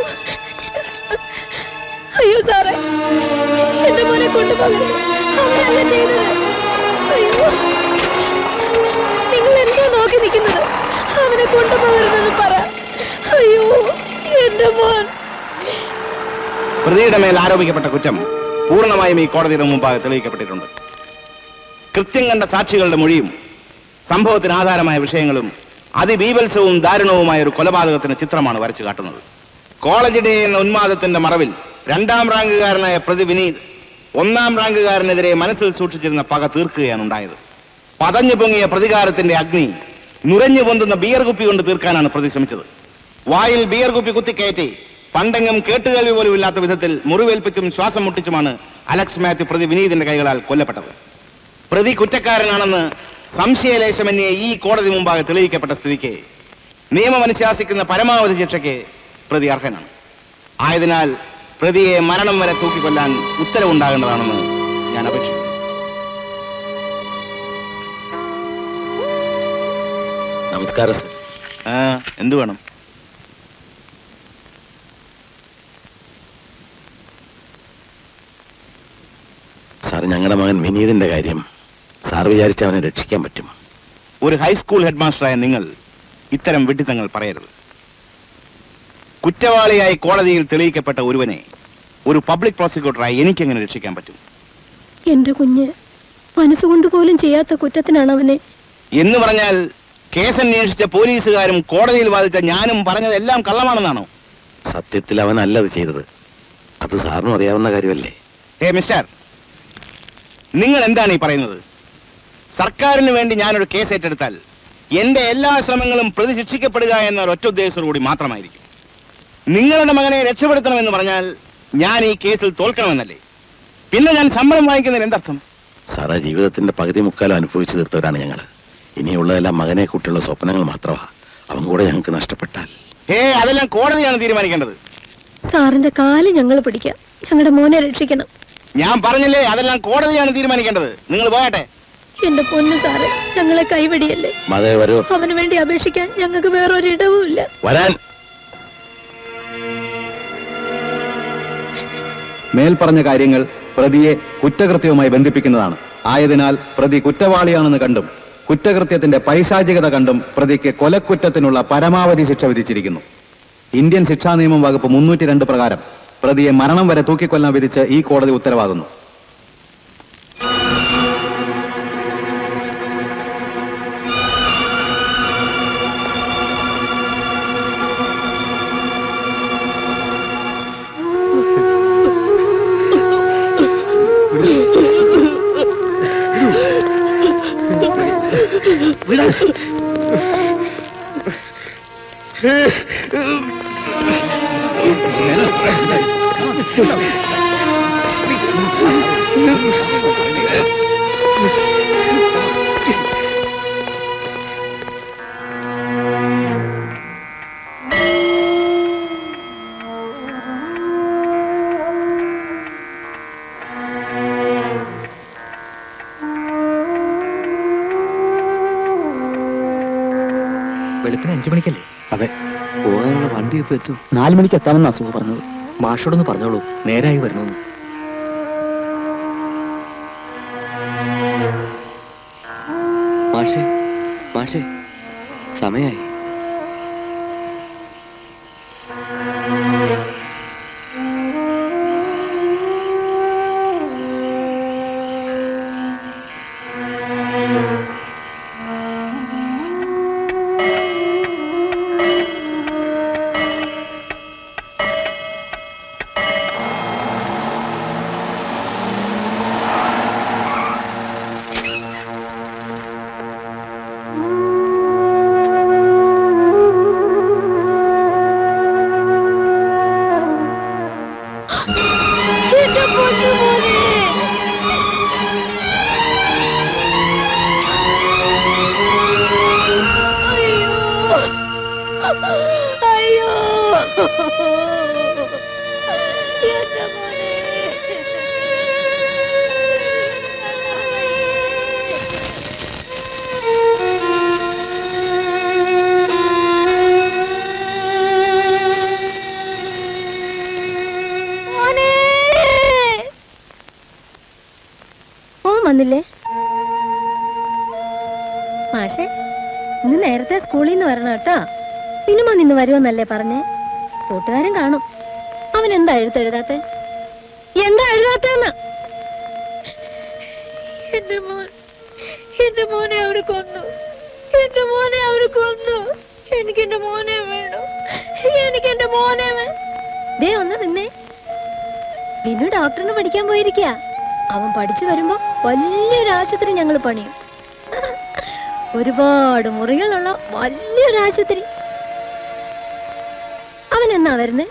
അയ്യോ സാറേ എന്റെ മോനെ കൊണ്ടുപോകരുത് അവനല്ല ചെയ്തത് അയ്യോ നിങ്ങൾ എന്താ നോക്കി നിൽക്കുന്നത് അവനെ കൊണ്ടുപോകരുതെന്ന് പറ അയ്യോ എന്റെ മോൻ പ്രതിയുടെ മേൽ ആരോപിക്കപ്പെട്ട കുറ്റം പൂർണ്ണമായും ഈ കോടതിയുടെ മുമ്പാകെ തെളിയിക്കപ്പെട്ടിട്ടുണ്ട് കൃത്യം കണ്ട സാക്ഷികളുടെ മൊഴിയും സംഭവത്തിന് ആധാരമായ വിഷയങ്ങളും അതിബീഭത്സവും ദാരുണവുമായ ഒരു കൊലപാതകത്തിന് ചിത്രമാണ് വരച്ചു കാട്ടുന്നത് കോളേജ് ഡേ എന്ന ഉന്മാദത്തിന്റെ മറവിൽ രണ്ടാം റാങ്കുകാരനായ പ്രതി വിനീത് ഒന്നാം റാങ്കുകാരനെതിരെ മനസ്സിൽ സൂക്ഷിച്ചിരുന്ന പക തീർക്കുകയാണ് ഉണ്ടായത് പതഞ്ഞു പൊങ്ങിയ പ്രതികാരത്തിന്റെ അഗ്നി നുരഞ്ഞു പൊന്തുന്ന ബിയർ കുപ്പി കൊണ്ട് തീർക്കാനാണ് പ്രതി ശ്രമിച്ചത് വായിൽ ബിയർ കുപ്പി കുത്തിക്കയറ്റി പണ്ടെങ്ങും കേട്ടുകേൾവി പോലും ഇല്ലാത്ത വിധത്തിൽ മുറിവേൽപ്പിച്ചും ശ്വാസം മുട്ടിച്ചുമാണ് അലക്സ് മാത്യു പ്രതി വിനീതിന്റെ കൈകളാൽ കൊല്ലപ്പെട്ടത് പ്രതി കുറ്റക്കാരനാണെന്ന് സംശയലേശമന്യേ ഈ കോടതി മുമ്പാകെ തെളിയിക്കപ്പെട്ട സ്ഥിതിക്ക് നിയമം അനുശാസിക്കുന്ന പരമാവധി ശിക്ഷയ്ക്ക് പ്രതി അർഹനാണ് ആയതിനാൽ പ്രതിയെ മരണം വരെ തൂക്കിക്കൊല്ലാൻ ഉത്തരവുണ്ടാകേണ്ടതാണെന്ന് ഞാൻ അപേക്ഷിക്കുന്നു നമസ്കാരം സർ ആ, എന്ത് വേണം സാർ ഞങ്ങളുടെ മകൻ വിനീതിന്റെ കാര്യം സാർ വിചാരിച്ച അവനെ രക്ഷിക്കാൻ പറ്റും ഒരു ഹൈസ്കൂൾ ഹെഡ് മാസ്റ്ററായ നിങ്ങൾ ഇത്തരം വിഡിത്തങ്ങൾ പറയരുത് കുറ്റവാളിയായി കോടതിയിൽ തെളിയിക്കപ്പെട്ട ഒരുവനെ ഒരു പബ്ലിക് പ്രോസിക്യൂട്ടറായി എനിക്കെങ്ങനെ രക്ഷിക്കാൻ പറ്റും എന്റെ കുഞ്ഞ് മനസ്സുകൊണ്ട് പോലും ചെയ്യാത്ത കുറ്റത്തിനാണ് അവനെ എന്ന് പറഞ്ഞാൽ കേസ് അന്വേഷിച്ച പോലീസുകാരും കോടതിയിൽ വാദിച്ച ഞാനും പറഞ്ഞതെല്ലാം കള്ളമാണെന്നാണോ സത്യത്തിൽ അവനല്ല അത് ചെയ്തത് അത് സാറിനും അറിയാവുന്ന കാര്യമല്ലേ ഹേ മിസ്റ്റർ നിങ്ങൾ എന്താണ് ഈ പറയുന്നത് സർക്കാരിന് വേണ്ടി ഞാനൊരു കേസ് ഏറ്റെടുത്താൽ എന്റെ എല്ലാ ശ്രമങ്ങളും പ്രതി ശിക്ഷിക്കപ്പെടുക എന്ന ഒരൊറ്റ ഉദ്ദേശത്തോടു കൂടി മാത്രമായിരിക്കും നിങ്ങളുടെ മകനെ രക്ഷപ്പെടുത്തണമെന്ന് പറഞ്ഞാൽ ഞാൻ ഈ കേസിൽ തോൽക്കണമെന്നല്ലേ പിന്നെ ഞാൻ ശമ്പളം വാങ്ങിക്കുന്നതിന് എന്തർത്ഥം സാറേ ജീവിതത്തിന്റെ പകുതി മുക്കാലും അനുഭവിച്ചു തീർത്തവരാണ് ഞങ്ങൾ ഇനിയുള്ളതെല്ലാം മകനെ കുട്ടിയുള്ള സ്വപ്നങ്ങൾ മാത്രമാ അവൻ കൂടെ ഞങ്ങൾക്ക് നഷ്ടപ്പെട്ടാൽ ഹേ അതെല്ലാം കോടതിയാണ് തീരുമാനിക്കേണ്ടത് സാറിന്റെ കാല് ഞങ്ങൾ പിടിക്കാം ഞങ്ങളുടെ മോനെ രക്ഷിക്കണം ഞാൻ പറഞ്ഞില്ലേ അതെല്ലാം കോടതിയാണ് തീരുമാനിക്കേണ്ടത് നിങ്ങൾ പോകട്ടെ എന്റെ പൊന്നു സാറ് ഞങ്ങളെ കൈവടിയല്ലേ മതേ വരൂ അവന് വേണ്ടി അപേക്ഷിക്കാൻ ഞങ്ങൾക്ക് വേറൊരിടവും ഇല്ല വരാൻ മേൽപ്പറഞ്ഞ കാര്യങ്ങൾ പ്രതിയെ കുറ്റകൃത്യവുമായി ബന്ധിപ്പിക്കുന്നതാണ് ആയതിനാൽ പ്രതി കുറ്റവാളിയാണെന്ന് കണ്ടും കുറ്റകൃത്യത്തിന്റെ പൈശാചികത കണ്ടും പ്രതിക്ക് കൊലക്കുറ്റത്തിനുള്ള പരമാവധി ശിക്ഷ വിധിച്ചിരിക്കുന്നു ഇന്ത്യൻ ശിക്ഷാ നിയമം വകുപ്പ് മുന്നൂറ്റി രണ്ട് പ്രകാരം പ്രതിയെ മരണം വരെ തൂക്കിക്കൊല്ലാൻ വിധിച്ച് ഈ കോടതി ഉത്തരവാകുന്നു വെളുപ്പിന് അഞ്ചു മണിക്കല്ലേ അതെ പോകാനുള്ള വണ്ടി ഇപ്പൊ എത്തും നാല് മണിക്ക് എത്താമെന്നാ സുഖ പറഞ്ഞത് മാഷോടൊന്ന് പറഞ്ഞോളൂ നേരായി വരണോന്ന് മാഷേ മാഷേ സമയായി എന്റെ മോനെ മോനെ ഓൻ വന്നില്ലേ മാഷെ ഇന്ന് നേരത്തെ സ്കൂളിൽ നിന്ന് വരണം കേട്ടോ മിനിമം നിന്ന് വരുമെന്നല്ലേ പറഞ്ഞേ കൂട്ടുകാരൻ കാണും അവൻ എന്താ എഴുത്തെഴുതാത്തെ എന്താ എഴുതാത്തെന്ന് എന്റെ മോൻ എന്റെ മോനെ അവര് കൊന്നു എന്റെ മോനെ അവര് കൊന്നു എനിക്ക് എന്റെ മോനെ വേണം എനിക്ക് എന്റെ മോനെ വേണം ദേ ഒന്ന് നിന്നേ ബിനു ഡോക്ടറിന് പഠിക്കാൻ പോയിരിക്കുക അവൻ പഠിച്ചു വരുമ്പോ വലിയൊരു ആശുപത്രി ഞങ്ങൾ പണിയും ഒരുപാട് മുറികളുള്ള വലിയൊരു ആശുപത്രി അവൻ എന്നാ വരുന്നേ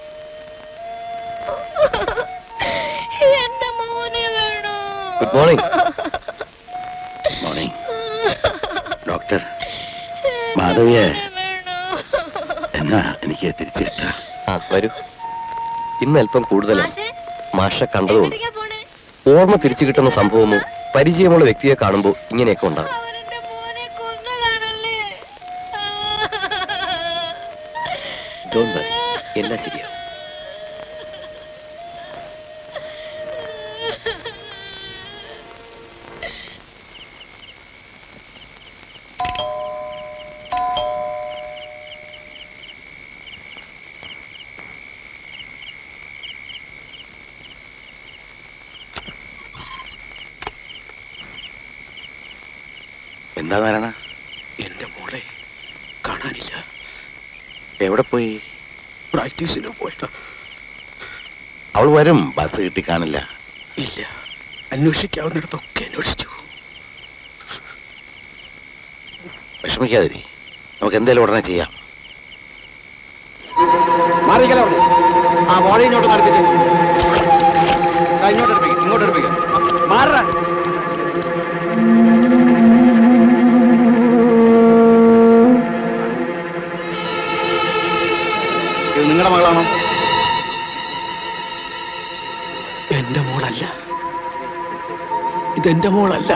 എന്റെ മോനെ വേണം ഗുഡ് മോർണിംഗ് മോർണിംഗ് ഡോക്ടർ മാധവിയെ എന്നാ എനിക്ക് തിരിച്ചു കിട്ടുക ആ വരൂ ഇന്ന് അല്പം കൂടുതലാണ് മാഷ കണ്ടതുകൊണ്ട് ഓർമ്മ തിരിച്ചു കിട്ടുന്ന സംഭവമോ പരിചയമുള്ള വ്യക്തിയെ കാണുമ്പോൾ ഇങ്ങനെയൊക്കെ ഉണ്ടാകും Don't worry. എല്ലാം ശരിയാവും എന്താ നാരായണ എന്റെ മോളെ കാണാനില്ല എവിടെ പോയി പ്രാക്ടീസിന് പോയതാ അവൾ വരും ബസ് കിട്ടി കാണില്ല ഇല്ല അന്വേഷിക്കാവുന്നിടത്തൊക്കെ അന്വേഷിച്ചു വിഷമിക്കാതിരി നമുക്ക് എന്തേലും ഉടനെ ചെയ്യാം മാറിക്കല ആ ബോഡി ഇങ്ങോട്ട് നടപ്പിച്ച് ഇങ്ങോട്ട് എടുപ്പിക്ക ഇങ്ങോട്ട് എടുപ്പിക്ക മാറ ഇത് നിങ്ങളുടെ മകളാണോ എന്റെ മോളല്ല ഇതെന്റെ മോളല്ല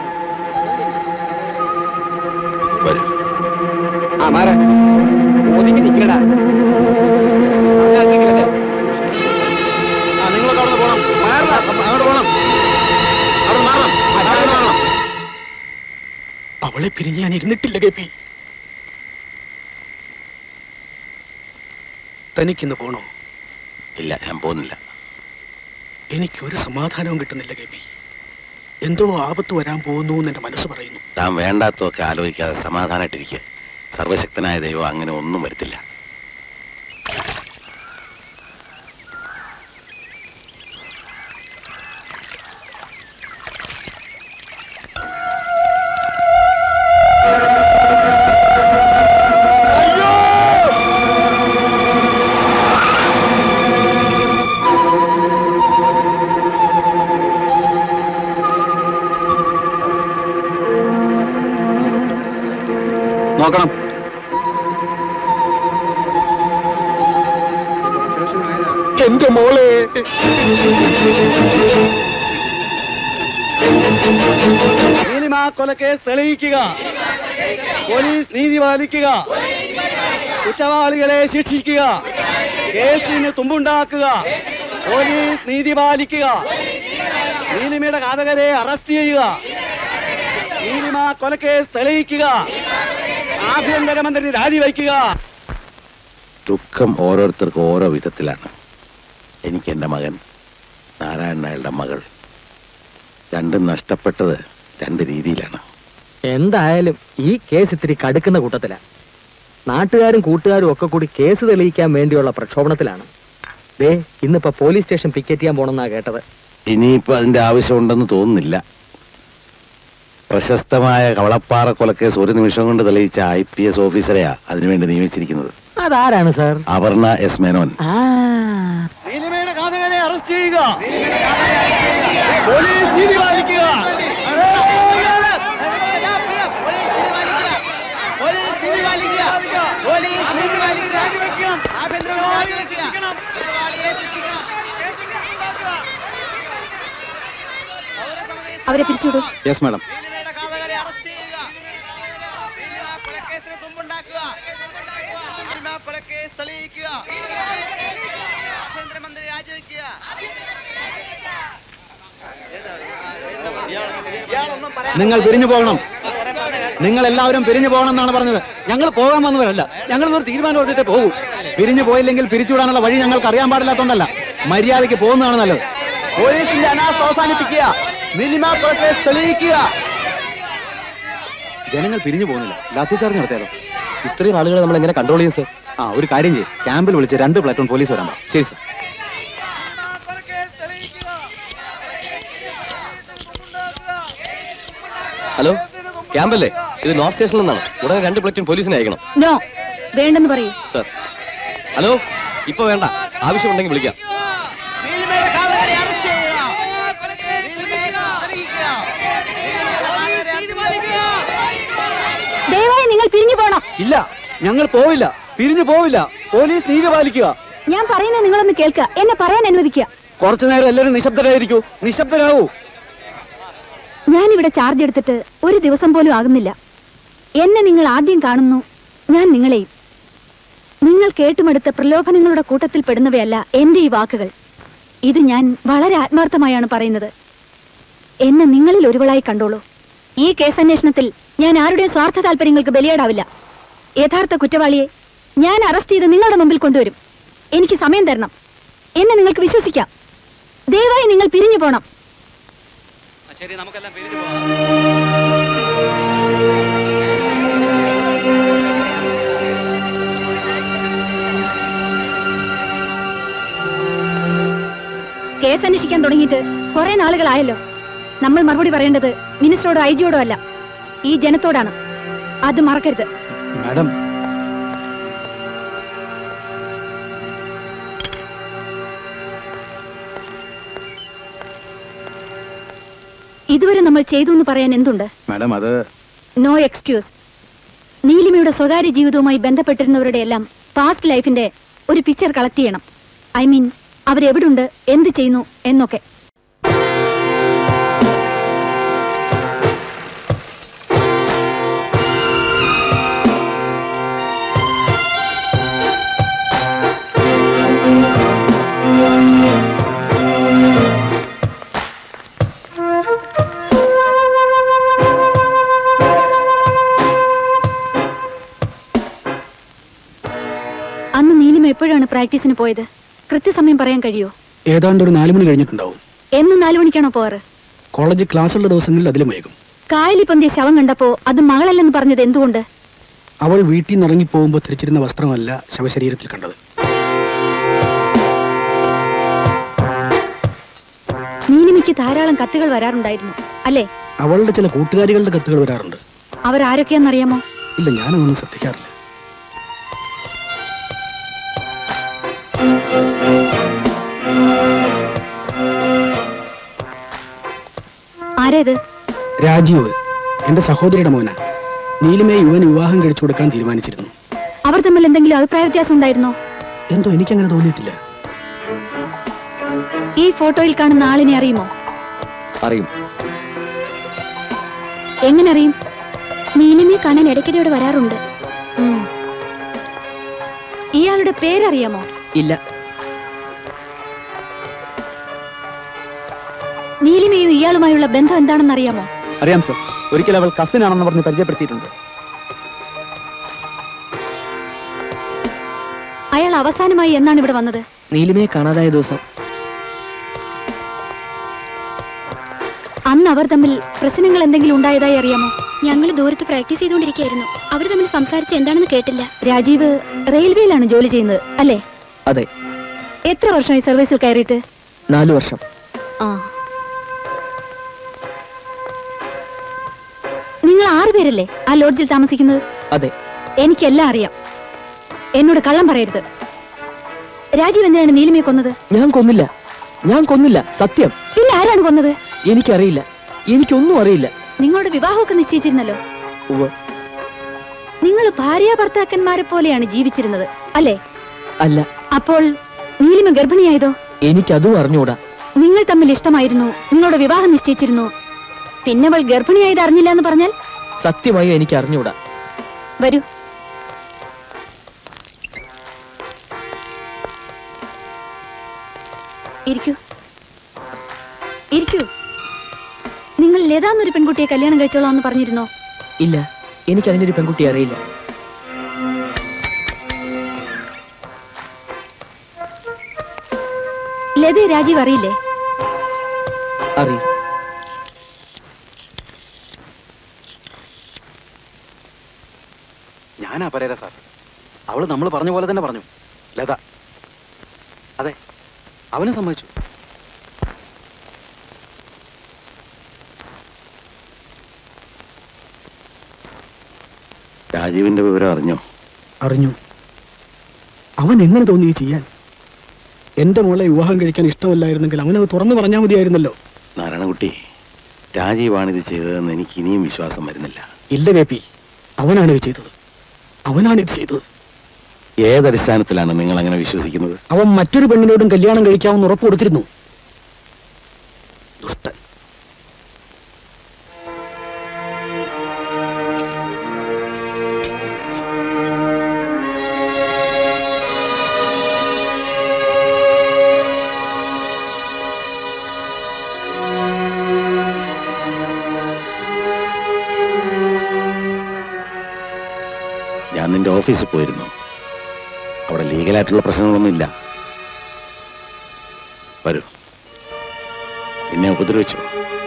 ആ മാറ ഒതുങ്ങി നിക്കണടാ ആ നിങ്ങളൊക്കെ അവിടെ പോണം മാറണം അങ്ങോട്ട് പോണം അവിടെ മാറണം അവിടെ മാറണം അവളെ പിരിഞ്ഞ് ഞാൻ ഇരുന്നിട്ടില്ല കെ പി തനിക്കിന്ന് പോണോ ഇല്ല ഞാൻ പോകുന്നില്ല എനിക്കൊരു സമാധാനവും കിട്ടുന്നില്ല കെ പി എന്തോ ആപത്ത് വരാൻ പോകുന്നു എന്ന് എന്റെ മനസ്സ് പറയുന്നു താൻ വേണ്ടാത്തതൊക്കെ ആലോചിക്കാതെ സമാധാനമായിട്ടിരിക്കുക സർവശക്തനായ ദൈവം അങ്ങനെ ഒന്നും വരുത്തില്ല നോക്കണം എന്റെ മോളെ നീലിമ കൊലക്കേസ് തെളിയിക്കുക പോലീസ് നീതി പാലിക്കുക കുറ്റവാളികളെ ശിക്ഷിക്കുക കേസിന് തുമ്പുണ്ടാക്കുക പോലീസ് നീതി പാലിക്കുക നീലിമയുടെ ഘാതകരെ അറസ്റ്റ് ചെയ്യുക നീലിമ കൊലക്കേസ് തെളിയിക്കുക ആഭ്യന്തരമന്ത്രി രാജിവയ്ക്കുക ദുഃഖം ഓരോരുത്തർക്കും ഓരോ വിധത്തിലാണ് എനിക്ക് എൻ്റെ മകൻ നാരായണ നായരുടെ മകൾ രണ്ടും നഷ്ടപ്പെട്ടത് രണ്ട് രീതിയിലാണ് എന്തായാലും ഈ കേസ് ഇത്തിരി കടുക്കുന്ന കൂട്ടത്തിലാ നാട്ടുകാരും കൂട്ടുകാരും ഒക്കെ കൂടി കേസ് തെളിയിക്കാൻ വേണ്ടിയുള്ള പ്രക്ഷോഭണത്തിലാണ് ദേ ഇന്നിപ്പോ പോലീസ് സ്റ്റേഷൻ പിക്കറ്റ് ചെയ്യാൻ പോണെന്നാ കേട്ടത് ഇനിയിപ്പോൾ അതിൻ്റെ ആവശ്യമുണ്ടെന്ന് തോന്നുന്നില്ല പ്രശസ്തമായ കവളപ്പാറ കൊലക്കേസ് ഒരു നിമിഷം കൊണ്ട് തെളിയിച്ച ഐ പി എസ് ഓഫീസറെയാ അതിനുവേണ്ടി നിയമിച്ചിരിക്കുന്നത് അതാരാണ് സാർ അപർണ എസ് മേനോൻ നീലിമയുടെ ഘാതകരെ അറസ്റ്റ് ചെയ്യുക പോലീസ് നീതി പാലിക്കുക പോലീസ് നീതി പാലിക്കുക പോലീസ് നീതി പാലിക്കുക ആഭ്യന്തര അവരെ പിരിച്ചുവിടൂ യെസ് മാഡം നിങ്ങൾ പിരിഞ്ഞു പോകണം നിങ്ങൾ എല്ലാവരും പിരിഞ്ഞു പോകണം എന്നാണ് പറഞ്ഞത് ഞങ്ങൾ പോകാൻ വന്നവരല്ല ഞങ്ങൾ ഒരു തീരുമാനം എടുത്തിട്ടേ പോകൂ പിരിഞ്ഞു പോയില്ലെങ്കിൽ പിരിച്ചുവിടാനുള്ള വഴി ഞങ്ങൾക്ക് അറിയാൻ പാടില്ലാത്തോണ്ടല്ല മര്യാദയ്ക്ക് പോകുന്നതാണ് നല്ലത് പോലീസിന്റെ അനാസ്ഥ അവസാനിപ്പിക്കുക മിനിമ കേസ് തെളിയിക്കുക ജനങ്ങൾ പിരിഞ്ഞു പോകുന്നില്ല ലാത്തിചാർജ് നടത്തിയാലോ ഇത്രയും ആളുകളെ നമ്മൾ എങ്ങനെ കൺട്രോൾ ചെയ്യും സർ ആ ഒരു കാര്യം ചെയ്യും ക്യാമ്പിൽ വിളിച്ച് രണ്ട് പ്ലാറ്റൂൺ പോലീസ് വരാൻ പറ ശരി സർ ഹലോ ക്യാമ്പല്ലേ ഇത് നോർത്ത് സ്റ്റേഷനിൽ നിന്നാണ് ഉടനെ രണ്ട് പ്ലേറ്റും പോലീസിനെ അയക്കണം നോ വേണ്ടെന്ന് പറയൂ സർ ഹലോ ഇപ്പൊ വേണ്ട ആവശ്യമുണ്ടെങ്കിൽ വിളിക്കാം ദയവായി നിങ്ങൾ പിരിഞ്ഞു പോണം ഇല്ല ഞങ്ങൾ പോവില്ല പിരിഞ്ഞു പോവില്ല പോലീസ് നീതി പാലിക്കുക ഞാൻ പറയുന്നത് നിങ്ങളൊന്ന് കേൾക്കുക എന്നെ പറയാൻ അനുവദിക്കുക കുറച്ചു നേരം എല്ലാവരും നിശബ്ദരായിരിക്കൂ നിശബ്ദരാവൂ ഞാൻ ഇവിടെ ചാർജ് എടുത്തിട്ട് ഒരു ദിവസം പോലും ആകുന്നില്ല എന്നെ നിങ്ങൾ ആദ്യം കാണുന്നു ഞാൻ നിങ്ങളെയും നിങ്ങൾ കേട്ടുമെടുത്ത പ്രലോഭനങ്ങളുടെ കൂട്ടത്തിൽ പെടുന്നവയല്ല എന്റെ ഈ വാക്കുകൾ ഇത് ഞാൻ വളരെ ആത്മാർത്ഥമായാണ് പറയുന്നത് എന്നെ നിങ്ങളിൽ ഒരുവളായി കണ്ടോളൂ ഈ കേസന്വേഷണത്തിൽ ഞാൻ ആരുടെയും സ്വാർത്ഥ താല്പര്യങ്ങൾക്ക് ബലിയാടാവില്ല യഥാർത്ഥ കുറ്റവാളിയെ ഞാൻ അറസ്റ്റ് ചെയ്ത് നിങ്ങളുടെ മുമ്പിൽ കൊണ്ടുവരും എനിക്ക് സമയം തരണം എന്നെ നിങ്ങൾക്ക് വിശ്വസിക്കാം ദയവായി നിങ്ങൾ പിരിഞ്ഞു പോണം ശരി നമുക്കെല്ലാം പിരിഞ്ഞു പോകാം കേസ് അന്വേഷിക്കാൻ തുടങ്ങിയിട്ട് കുറെ നാളുകളായല്ലോ നമ്മൾ മറുപടി പറയേണ്ടത് മിനിസ്റ്ററോടോ ഐ ജിയോടോ അല്ല ഈ ജനത്തോടാണ് അത് മറക്കരുത് മാഡം ഇതുവരെ നമ്മൾ ചെയ്തു എന്ന് പറയാൻ എന്തുണ്ട് മാഡം അത് നോ എക്സ്ക്യൂസ് നീലിമയുടെ സ്വകാര്യ ജീവിതവുമായി ബന്ധപ്പെട്ടിരുന്നവരുടെ എല്ലാം പാസ്റ്റ് ലൈഫിന്റെ ഒരു പിക്ചർ കളക്ട് ചെയ്യണം ഐ മീൻ അവരെവിടുണ്ട് എന്ത് ചെയ്യുന്നു എന്നൊക്കെ അന്ന് നീലിമ എപ്പോഴാണ് പ്രാക്ടീസിന് പോയത് കൃത്യസമയം പറയാൻ കഴിയോ ഏതാണ്ട് ഒരു നാലു മണി കഴിഞ്ഞിട്ടുണ്ടാവും എന്ന് നാലു മണിക്കാണോ പോവാറ് കോളേജ് ക്ലാസ്സുള്ള ദിവസങ്ങളിൽ അതിലും വൈകും കായലി പൊന്തിയ ശവം കണ്ടപ്പോ അത് മകളല്ലെന്ന് പറഞ്ഞത് എന്തുകൊണ്ട് അവൾ വീട്ടിൽ നിന്ന് ഇറങ്ങി പോകുമ്പോൾ ധരിച്ചിരുന്ന വസ്ത്രമല്ല ശവശരീരത്തിൽ കണ്ടത് നീലിമയ്ക്ക് ധാരാളം കത്തുകൾ വരാറുണ്ടായിരുന്നു അല്ലേ അവളുടെ ചില കൂട്ടുകാരികളുടെ കത്തുകൾ വരാറുണ്ട് അവരാരൊക്കെയാണെന്നറിയാമോ ഇല്ല ഞാനതൊന്നും ശ്രദ്ധിക്കാറില്ല ആരേത് രാജീവ് എന്റെ സഹോദരിയുടെ മോന നീലിമയെ യുവൻ വിവാഹം കഴിച്ചു കൊടുക്കാൻ തീരുമാനിച്ചിരുന്നു അവർ തമ്മിൽ എന്തെങ്കിലും അഭിപ്രായ വ്യത്യാസം ഉണ്ടായിരുന്നോ എന്തോ എനിക്കങ്ങനെ തോന്നിയിട്ടില്ല ഈ ഫോട്ടോയിൽ കാണുന്ന ആളിനെ അറിയുമോ അറിയും എങ്ങനെ അറിയും നീലിമയെ കാണാൻ ഇടയ്ക്കിടെ ഇവിടെ വരാറുണ്ട് ഉം. ഇയാളുടെ പേരറിയാമോ ഇല്ല നീലിമയും ഇയാളുമായുള്ള ബന്ധം എന്താണെന്ന് അറിയാമോ അറിയാം സർ ഒരിക്കൽ അവൾ കസിൻ ആണെന്ന് പറഞ്ഞ് പരിചയപ്പെടുത്തിയിട്ടുണ്ട് അയാൾ അവസാനമായി എന്നാണ് ഇവിടെ വന്നത് നീലിമയെ കാണാതായ ദിവസം അന്ന് അവർ തമ്മിൽ പ്രശ്നങ്ങൾ എന്തെങ്കിലും ഉണ്ടായതായി അറിയാമോ ഞങ്ങൾ ദൂരത്ത് പ്രാക്ടീസ് ചെയ്തുകൊണ്ടിരിക്കുകയായിരുന്നു അവർ തമ്മിൽ സംസാരിച്ച് എന്താണെന്ന് കേട്ടില്ല രാജീവ് റെയിൽവേയിലാണ് ജോലി ചെയ്യുന്നത് അല്ലേ അതെ എത്ര വർഷമായി സർവീസിൽ കയറിയിട്ട് നാലു വർഷം ആ നിങ്ങൾ ആറുപേരല്ലേ ആ ലോഡ്ജിൽ താമസിക്കുന്നത് അതെ എനിക്കെല്ലാം അറിയാം എന്നോട് കള്ളം പറയരുത് രാജീവ് എന്തിനാണ് നീലിമയെ കൊന്നത് ഞാൻ കൊന്നില്ല ഞാൻ കൊന്നില്ല സത്യം പിന്നെ ആരാണ് കൊന്നത് എനിക്കറിയില്ല എനിക്കൊന്നും അറിയില്ല നിങ്ങളുടെ വിവാഹമൊക്കെ നിശ്ചയിച്ചിരുന്നല്ലോ ഉവ്വ്. നിങ്ങൾ ഭാര്യ ഭർത്താക്കന്മാരെ പോലെയാണ് ജീവിച്ചിരുന്നത് അല്ലേ അല്ല അപ്പോൾ നീലിമ ഗർഭിണിയായതോ എനിക്കതും അറിഞ്ഞൂടാ നിങ്ങൾ തമ്മിൽ ഇഷ്ടമായിരുന്നു നിങ്ങളുടെ വിവാഹം നിശ്ചയിച്ചിരുന്നു പിന്നെ അവൾ ഗർഭിണിയായത് അറിഞ്ഞില്ല എന്ന് പറഞ്ഞാൽ സത്യമായി എനിക്ക് അറിഞ്ഞുകൂടാ വരൂ ഇരിക്കൂ ഇരിക്കൂ നിങ്ങൾ ലതാന്നൊരു പെൺകുട്ടിയെ കല്യാണം കഴിച്ചോളാം എന്ന് പറഞ്ഞിരുന്നോ ഇല്ല എനിക്ക് അതിനൊരു പെൺകുട്ടിയെ അറിയില്ല ലതയെ രാജീവ് അറിയില്ലേ അറിയും ഞാനാ പരേര സാർ അവള് നമ്മൾ പറഞ്ഞ പോലെ തന്നെ പറഞ്ഞു ലത അതെ അവനും സമ്മതിച്ചു രാജീവിന്റെ വിവരം അറിഞ്ഞോ അറിഞ്ഞു അവൻ എങ്ങനെ തോന്നി ഈ ചെയ്യാൻ എന്റെ മോളെ വിവാഹം കഴിക്കാൻ ഇഷ്ടമല്ലായിരുന്നെങ്കിൽ അവനത് തുറന്നു പറഞ്ഞാൽ മതിയായിരുന്നല്ലോ നാരായണകുട്ടി രാജീവാണ് ഇത് ചെയ്തതെന്ന് എനിക്ക് ഇനിയും വിശ്വാസം വരുന്നില്ല ഇല്ല കെ പി അവനാണ് ഇത് ചെയ്തത് അവനാണ് ഇത് ചെയ്തത് ഏതടിസ്ഥാനത്തിലാണ് നിങ്ങൾ അങ്ങനെ വിശ്വസിക്കുന്നത് അവൻ മറ്റൊരു പെണ്ണിനോടും കല്യാണം കഴിക്കാമെന്ന് ഉറപ്പ് കൊടുത്തിരുന്നു ദുഷ്ടൻ ഞാൻ നിന്റെ ഓഫീസിൽ പോയിരുന്നു അവിടെ ലീഗലായിട്ടുള്ള പ്രശ്നങ്ങളൊന്നും ഇല്ല വരൂ നിന്നെ ഉപദ്രവിച്ചോ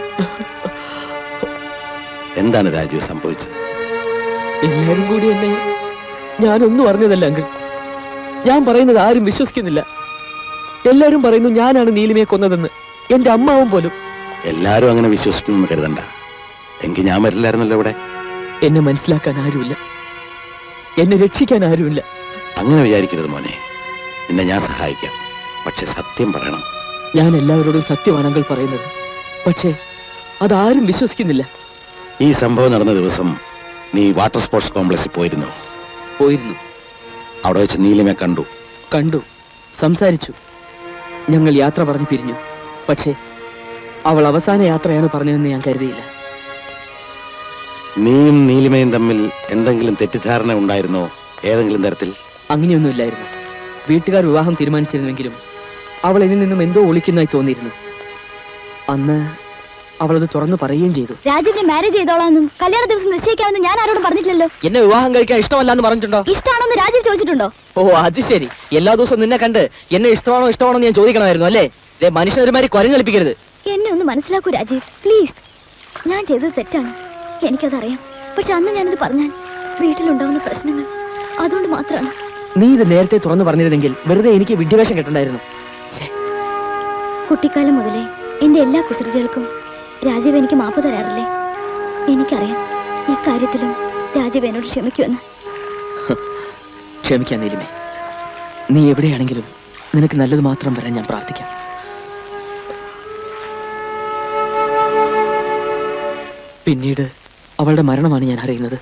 എന്താണ് രാജീവ് സംഭവിച്ചത് എല്ലാരും കൂടി എന്നെ ഞാനൊന്നും അറിഞ്ഞതല്ല അങ്കിൾ ഞാൻ പറയുന്നത് ആരും വിശ്വസിക്കുന്നില്ല എല്ലാരും പറയുന്നു ഞാനാണ് നീലിമയെ കൊന്നതെന്ന് എന്റെ അമ്മാവും പോലും എല്ലാരും അങ്ങനെ വിശ്വസിക്കുന്നു കരുതണ്ട എങ്കിൽ ഞാൻ വരില്ലായിരുന്നല്ലോ ഇവിടെ എന്നെ മനസ്സിലാക്കാൻ ആരുമില്ല എന്നെ രക്ഷിക്കാൻ ആരുമില്ല അങ്ങനെ വിചാരിക്കരുത് മോനെ നിന്നെ ഞാൻ സഹായിക്കാം പക്ഷെ സത്യം പറയണം ഞാൻ എല്ലാവരോടും സത്യമാണെങ്കിൽ പറയുന്നത് പക്ഷേ അതാരും വിശ്വസിക്കുന്നില്ല ഈ സംഭവം നടന്ന ദിവസം നീ വാട്ടർ സ്പോർട്സ് കോംപ്ലക്സിൽ പോയിരുന്നു പോയിരുന്നു അവിടെ വെച്ച് നീലിമയെ കണ്ടു കണ്ടു സംസാരിച്ചു ഞങ്ങൾ യാത്ര പറഞ്ഞു പിരിഞ്ഞു പക്ഷേ അവൾ അവസാന യാത്രയാണ് പറഞ്ഞതെന്ന് ഞാൻ കരുതിയില്ല നീയും നീലിമയും തമ്മിൽ എന്തെങ്കിലും തെറ്റിദ്ധാരണ ഉണ്ടായിരുന്നോ ഏതെങ്കിലും തരത്തിൽ അങ്ങനെയൊന്നുമില്ലായിരുന്നു വീട്ടുകാർ വിവാഹം തീരുമാനിച്ചിരുന്നുവെങ്കിലും അവൾ എന്നിൽ നിന്നും എന്തോ ഒളിക്കുന്നതായി തോന്നിയിരുന്നു അന്ന് അവളത് തുറന്നു പറയുകയും ചെയ്തു രാജീവിനെ മാരേജ് ചെയ്തോളാന്നും കല്യാണ ദിവസം നിശ്ചയിക്കാമെന്ന് ഞാൻ ആരോടും പറഞ്ഞിട്ടില്ലല്ലോ എന്നെ വിവാഹം കഴിക്കാൻ ഇഷ്ടമല്ല എന്ന് പറഞ്ഞിട്ടുണ്ടോ ഇഷ്ടമാണോന്ന് രാജീവ് ചോദിച്ചിട്ടുണ്ടോ ഓ അത് ശരി എല്ലാ ദിവസവും നിന്നെ കണ്ട് എന്നെ ഇഷ്ടമാണോ ഇഷ്ടമാണോ എന്ന് ഞാൻ ചോദിക്കണമായിരുന്നു അല്ലേ ദേ മനുഷ്യനൊരുമാതിരി കുരഞ്ഞളിപ്പിക്കരുത് എന്നെ ഒന്ന് മനസ്സിലാക്കൂ രാജീവ് പ്ലീസ് ഞാൻ ചെയ്തത് തെറ്റാണ് എനിക്കതറിയാം പക്ഷെ അന്ന് ഞാനിത് പറഞ്ഞാൽ വീട്ടിലുണ്ടാവുന്ന പ്രശ്നങ്ങൾ അതുകൊണ്ട് മാത്രമാണ് നീ ഇത് നേരത്തെ തുറന്നു പറഞ്ഞിരുന്നെങ്കിൽ വെറുതെ എനിക്ക് വിഡ്ഢിവേഷം കെട്ടണ്ടായിരുന്നു കുട്ടിക്കാലം മുതലേ എന്റെ എല്ലാ കുസൃതികൾക്കും രാജീവ് എനിക്ക് മാപ്പ് തരാറില്ലേ എനിക്കറിയാം ഇക്കാര്യത്തിലും രാജീവ് എന്നോട് ക്ഷമിക്കുമെന്ന് ക്ഷമിക്കാൻ നീലിമേ നീ എവിടെയാണെങ്കിലും നിനക്ക് നല്ലത് മാത്രം വരാൻ ഞാൻ പ്രാർത്ഥിക്കാം പിന്നീട് അവളുടെ മരണമാണ് ഞാൻ അറിയുന്നത്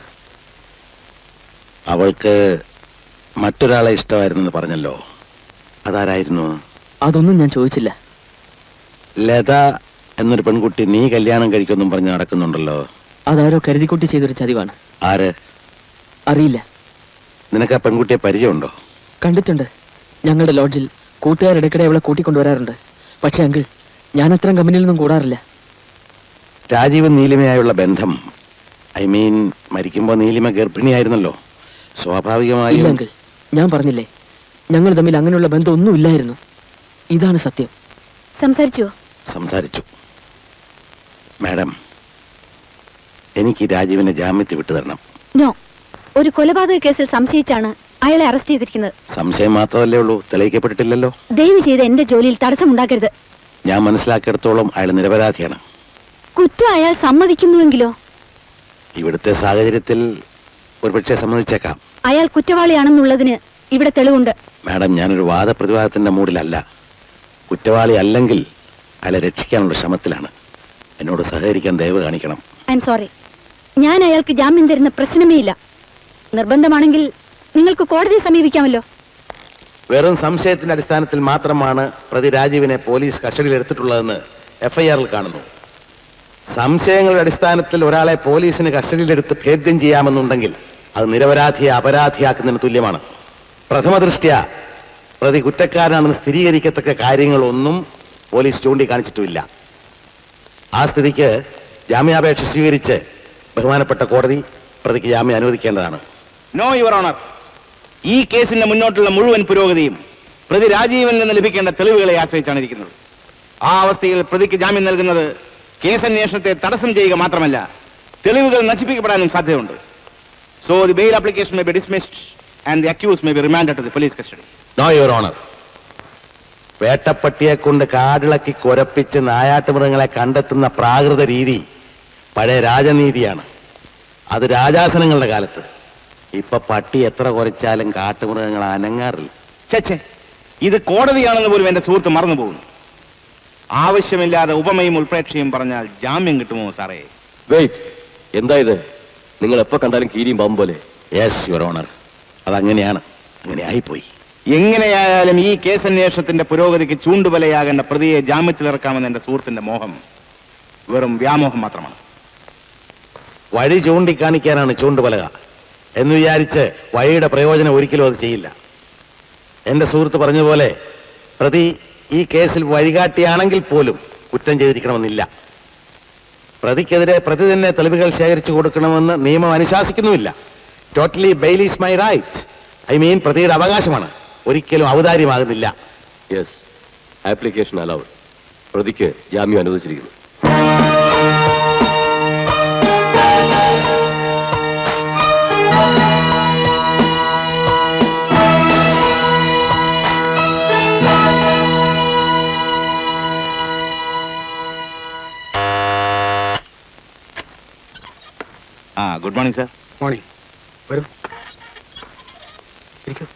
അവൾക്ക് മറ്റൊരാളെ ഇഷ്ടമായിരുന്നെന്ന് പറഞ്ഞല്ലോ അതാരായിരുന്നു അതൊന്നും ഞാൻ ചോദിച്ചില്ല ലത എന്നൊരു പെൺകുട്ടി നീ കല്യാണം കഴിക്കുമെന്നും പറഞ്ഞ് നടക്കുന്നുണ്ടല്ലോ അതാരോ കരുതിക്കുട്ടി ചെയ്തൊരു ചതിവാണ് ആര് അറിയില്ല നിനക്ക് ആ പെൺകുട്ടിയെ പരിചയമുണ്ടോ കണ്ടിട്ടുണ്ട് ഞങ്ങളുടെ ലോഡ്ജിൽ കൂട്ടുകാരിടയ്ക്കിടെ അവളെ കൂട്ടിക്കൊണ്ടുവരാറുണ്ട് പക്ഷേ അങ്കിൾ ഞാൻ അത്തരം കമ്പനിയിൽ നിന്നും കൂടാറില്ല രാജീവ് നീലിമയായുള്ള ബന്ധം ഐ മീൻ മരിക്കുമ്പോൾ നീലിമ ഗർഭിണിയായിരുന്നല്ലോ ഇല്ല സ്വാഭാവികമായും അങ്കിൾ ഞാൻ പറഞ്ഞില്ലേ ഞങ്ങൾ തമ്മിൽ അങ്ങനെയുള്ള ബന്ധമൊന്നും ഇല്ലായിരുന്നു ഇതാണ് സത്യം സംസാരിച്ചോ സംസാരിച്ചു മാഡം എനിക്ക് രാജീവിനെ ജാമ്യത്തിൽ വിട്ടുതരണം നോ ഒരു കൊലപാതക കേസിൽ സംശയിച്ചാണ് അയാളെ അറസ്റ്റ് ചെയ്തിരിക്കുന്നത് സംശയം മാത്രമല്ലേ ഉള്ളൂ തെളിയിക്കപ്പെട്ടിട്ടില്ലല്ലോ ദയവ് ചെയ്ത് എന്റെ ജോലിയിൽ തടസ്സമുണ്ടാക്കരുത് ഞാൻ മനസ്സിലാക്കിയിടത്തോളം അയാൾ നിരപരാധിയാണ് കുറ്റം അയാൾ സമ്മതിക്കുന്നുവെങ്കിലോ ഇവിടുത്തെ സാഹചര്യത്തിൽ ഒരുപക്ഷെ സമ്മതിച്ചേക്കാം അയാൾ കുറ്റവാളിയാണെന്നുള്ളതിന് ഇവിടെ തെളിവുണ്ട് മാഡം ഞാനൊരു വാദപ്രതിവാദത്തിന്റെ മൂഡിലല്ല കുറ്റവാളി അല്ലെങ്കിൽ അയാളെ രക്ഷിക്കാനുള്ള ശ്രമത്തിലാണ് എന്നോട് സഹകരിക്കാൻ ദയവ് കാണിക്കണം ഐ എം സോറി ഞാൻ അയാൾക്ക് ജാമ്യം തരുന്ന പ്രശ്നമേ ഇല്ല നിർബന്ധമാണെങ്കിൽ നിങ്ങൾക്ക് കോടതിയെ സമീപിക്കാമല്ലോ വെറും സംശയത്തിന്റെ അടിസ്ഥാനത്തിൽ മാത്രമാണ് പ്രതി രാജീവിനെ പോലീസ് കസ്റ്റഡിയിൽ എടുത്തിട്ടുള്ളതെന്ന് എഫ്ഐആറിൽ കാണുന്നു സംശയങ്ങളുടെ അടിസ്ഥാനത്തിൽ ഒരാളെ പോലീസിന് കസ്റ്റഡിയിലെടുത്ത് ഭേദ്യം ചെയ്യാമെന്നുണ്ടെങ്കിൽ അത് നിരപരാധിയെ അപരാധിയാക്കുന്നതിന് തുല്യമാണ് പ്രഥമ ദൃഷ്ട്യ പ്രതി കുറ്റക്കാരനാണെന്ന് സ്ഥിരീകരിക്കത്തക്ക കാര്യങ്ങളൊന്നും പോലീസ് ചൂണ്ടിക്കാണിച്ചിട്ടുമില്ല ആ സ്ഥിതിക്ക് ജാമ്യാപേക്ഷ സ്വീകരിച്ച് ബഹുമാനപ്പെട്ട കോടതി പ്രതിക്ക് ജാമ്യം അനുവദിക്കേണ്ടതാണ് നോ യുവർ ഓണർ ഈ കേസിന്റെ മുന്നോട്ടുള്ള മുഴുവൻ പുരോഗതിയും പ്രതി രാജീവനിൽ നിന്ന് ലഭിക്കേണ്ട തെളിവുകളെ ആശ്രയിച്ചാണ് ഇരിക്കുന്നത് ആ അവസ്ഥയിൽ പ്രതിക്ക് ജാമ്യം നൽകുന്നത് കേസന്വേഷണത്തെ തടസ്സം ചെയ്യുക മാത്രമല്ല തെളിവുകൾ നശിപ്പിക്കപ്പെടാനും സാധ്യതയുണ്ട് so the bail application may be dismissed and the accuse may be remand to the police custody no your honour വേട്ടപ്പട്ടിയെ കൊണ്ട് കാടിളക്കി കുരപ്പിച്ച് നായാട്ടുമൃഗങ്ങളെ കണ്ടെത്തുന്ന പ്രാകൃത രീതി പഴയ രാജനീതിയാണ് അത് രാജാസനങ്ങളുടെ കാലത്ത് ഇപ്പൊ പട്ടി എത്ര കുറച്ചാലും കാട്ടുമൃഗങ്ങൾ അനങ്ങാറില്ല ചേ ഇത് കോടതിയാണെന്ന് പോലും എന്റെ സുഹൃത്ത് മറന്നു പോകുന്നു ആവശ്യമില്ലാതെ ഉപമയും ഉൾപ്രേക്ഷയും പറഞ്ഞാൽ ജാമ്യം കിട്ടുമോ സാറേ വെയിറ്റ് എന്താ ഇത് നിങ്ങൾ എപ്പോ കണ്ടാലും കീരിയും പാമ്പ് പോലെ യെസ് യുവർ ഓണർ അതങ്ങനെയാണ് അങ്ങനെ ആയിപ്പോയി എങ്ങനെയായാലും ഈ കേസന്വേഷണത്തിന്റെ പുരോഗതിക്ക് ചൂണ്ടുവലയാകേണ്ട പ്രതിയെ ജാമ്യത്തിലിറക്കാമെന്ന എന്റെ സുഹൃത്തിന്റെ മോഹം വെറും വ്യാമോഹം മാത്രമാണ് വഴി ചൂണ്ടിക്കാണിക്കാനാണ് ചൂണ്ടുപലക എന്ന് വിചാരിച്ച് വഴിയുടെ പ്രയോജനം ഒരിക്കലും അത് ചെയ്യില്ല എന്റെ സുഹൃത്ത് പറഞ്ഞ പോലെ പ്രതി ഈ കേസിൽ വഴികാട്ടിയാണെങ്കിൽ പോലും കുറ്റം ചെയ്തിരിക്കണമെന്നില്ല പ്രതിക്കെതിരെ പ്രതി തന്നെ തെളിവുകൾ ശേഖരിച്ചു കൊടുക്കണമെന്ന് നിയമം അനുശാസിക്കുന്നുമില്ല totally bail is my right I mean പ്രതിയുടെ അവകാശമാണ് ഒരിക്കലും ഔദാര്യമാകുന്നില്ല യെസ് ആപ്ലിക്കേഷൻ അലൗഡ് പ്രതിക്ക് ജാമ്യം അനുവദിച്ചിരിക്കുന്നു ആ ഗുഡ് മോർണിംഗ് സാർ മോർണിംഗ് വരൂ ഇരിക്കൂ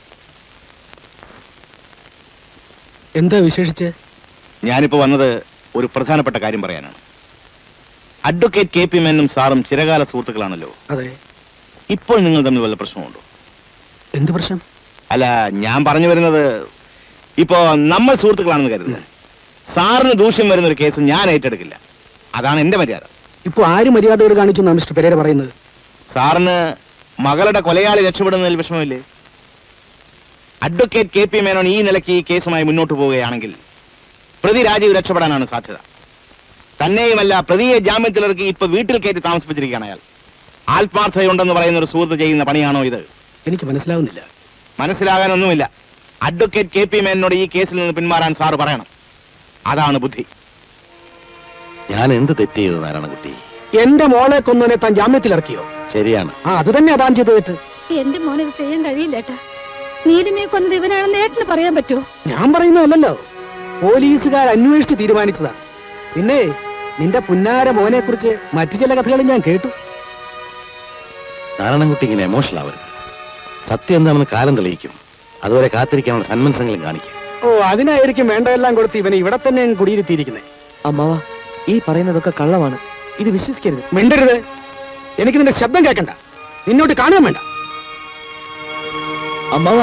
എന്താ വിശേഷിച്ച് ഞാനിപ്പോ വന്നത് ഒരു പ്രധാനപ്പെട്ട കാര്യം പറയാനാണ് അഡ്വക്കേറ്റ് കെ പി മേനും സാറും ചിരകാല സുഹൃത്തുക്കളാണല്ലോ അതെ ഇപ്പോൾ നിങ്ങൾ തമ്മിൽ വല്ല പ്രശ്നമുണ്ടോ എന്ത് പ്രശ്നം അല്ല ഞാൻ പറഞ്ഞു വരുന്നത് ഇപ്പോ നമ്മൾ സുഹൃത്തുക്കളാണെന്ന് കരുതുന്നത് സാറിന് ദൂഷ്യം വരുന്ന ഒരു കേസ് ഞാൻ ഏറ്റെടുക്കില്ല അതാണ് എന്റെ മര്യാദ ഇപ്പൊ ആര് മര്യാദയോട് കാണിച്ചു എന്നാണ് മിസ്റ്റർ പെരേര പറയുന്നത് സാറിന് മകളുടെ കൊലയാളി രക്ഷപ്പെടുന്നതിൽ വിഷമമില്ലേ അഡ്വക്കേറ്റ് കെ പി മേനോൻ ഈ നിലയ്ക്ക് ഈ കേസുമായി മുന്നോട്ട് പോവുകയാണെങ്കിൽ പ്രതി രാജീവ് രക്ഷപ്പെടാനാണ് സാധ്യത തന്നെയുമല്ല പ്രതിയെ ജാമ്യത്തിലിറക്കി ഇപ്പൊ വീട്ടിൽ കയറ്റി താമസിപ്പിച്ചിരിക്കുകയാണ് അയാൾ ആത്മാർത്ഥതയുണ്ടെന്ന് പറയുന്ന ഒരു സുഹൃത്ത് ചെയ്യുന്ന പണിയാണോ ഇത് എനിക്ക് മനസ്സിലാവുന്നില്ല മനസ്സിലാകാനൊന്നുമില്ല അഡ്വക്കേറ്റ് കെ പി മേനോട് ഈ കേസിൽ നിന്ന് പിന്മാറാൻ സാറ് പറയണം അതാണ് ബുദ്ധി ഞാൻ എന്ത് തെറ്റ് ചെയ്തു നാരായണകുട്ടി എന്റെ മോളെ കൊന്നവനെ താൻ ജാമ്യത്തിലിറക്കിയോ ശരിയാണ് ആ അത് തന്നെ താൻ ചെയ്തു തെറ്റ് എന്റെ മോനെ ഇത് ചെയ്യാൻ കഴിയില്ല ഏട്ടാ നീലിമയെ കൊന്നത് ഇവനാണെന്ന് ഏട്ടന് പറയാൻ പറ്റുമോ ഞാൻ പറയുന്നതല്ലല്ലോ പോലീസുകാർ അന്വേഷിച്ച് തീരുമാനിച്ചതാണ് പിന്നെ നിന്റെ പുന്നാര മോനെ കുറിച്ച് മറ്റു ചില കഥകളും ഞാൻ കേട്ടു നാരായണൻകുട്ടി ഇങ്ങനെ എമോഷണൽ ആവരുത് സത്യം എന്താണെന്ന് കാലം തെളിയിക്കും അതുവരെ കാത്തിരിക്കാനുള്ള സന്മനസ്സെങ്കിലും കാണിക്കും ഓ അതിനായിരിക്കും വേണ്ടതെല്ലാം കൊടുത്ത് ഇവനെ ഇവിടെ തന്നെ അങ്ങ് കുടിയിരുത്തിയിരിക്കുന്നത് അമ്മാവ ഈ പറയുന്നതൊക്കെ കള്ളമാണ് ഇത് വിശ്വസിക്കരുത് മിണ്ടരുത് എനിക്ക് നിന്റെ ശബ്ദം കേൾക്കണ്ട നിന്നോട്ട് കാണാൻ വേണ്ട അമ്മാവ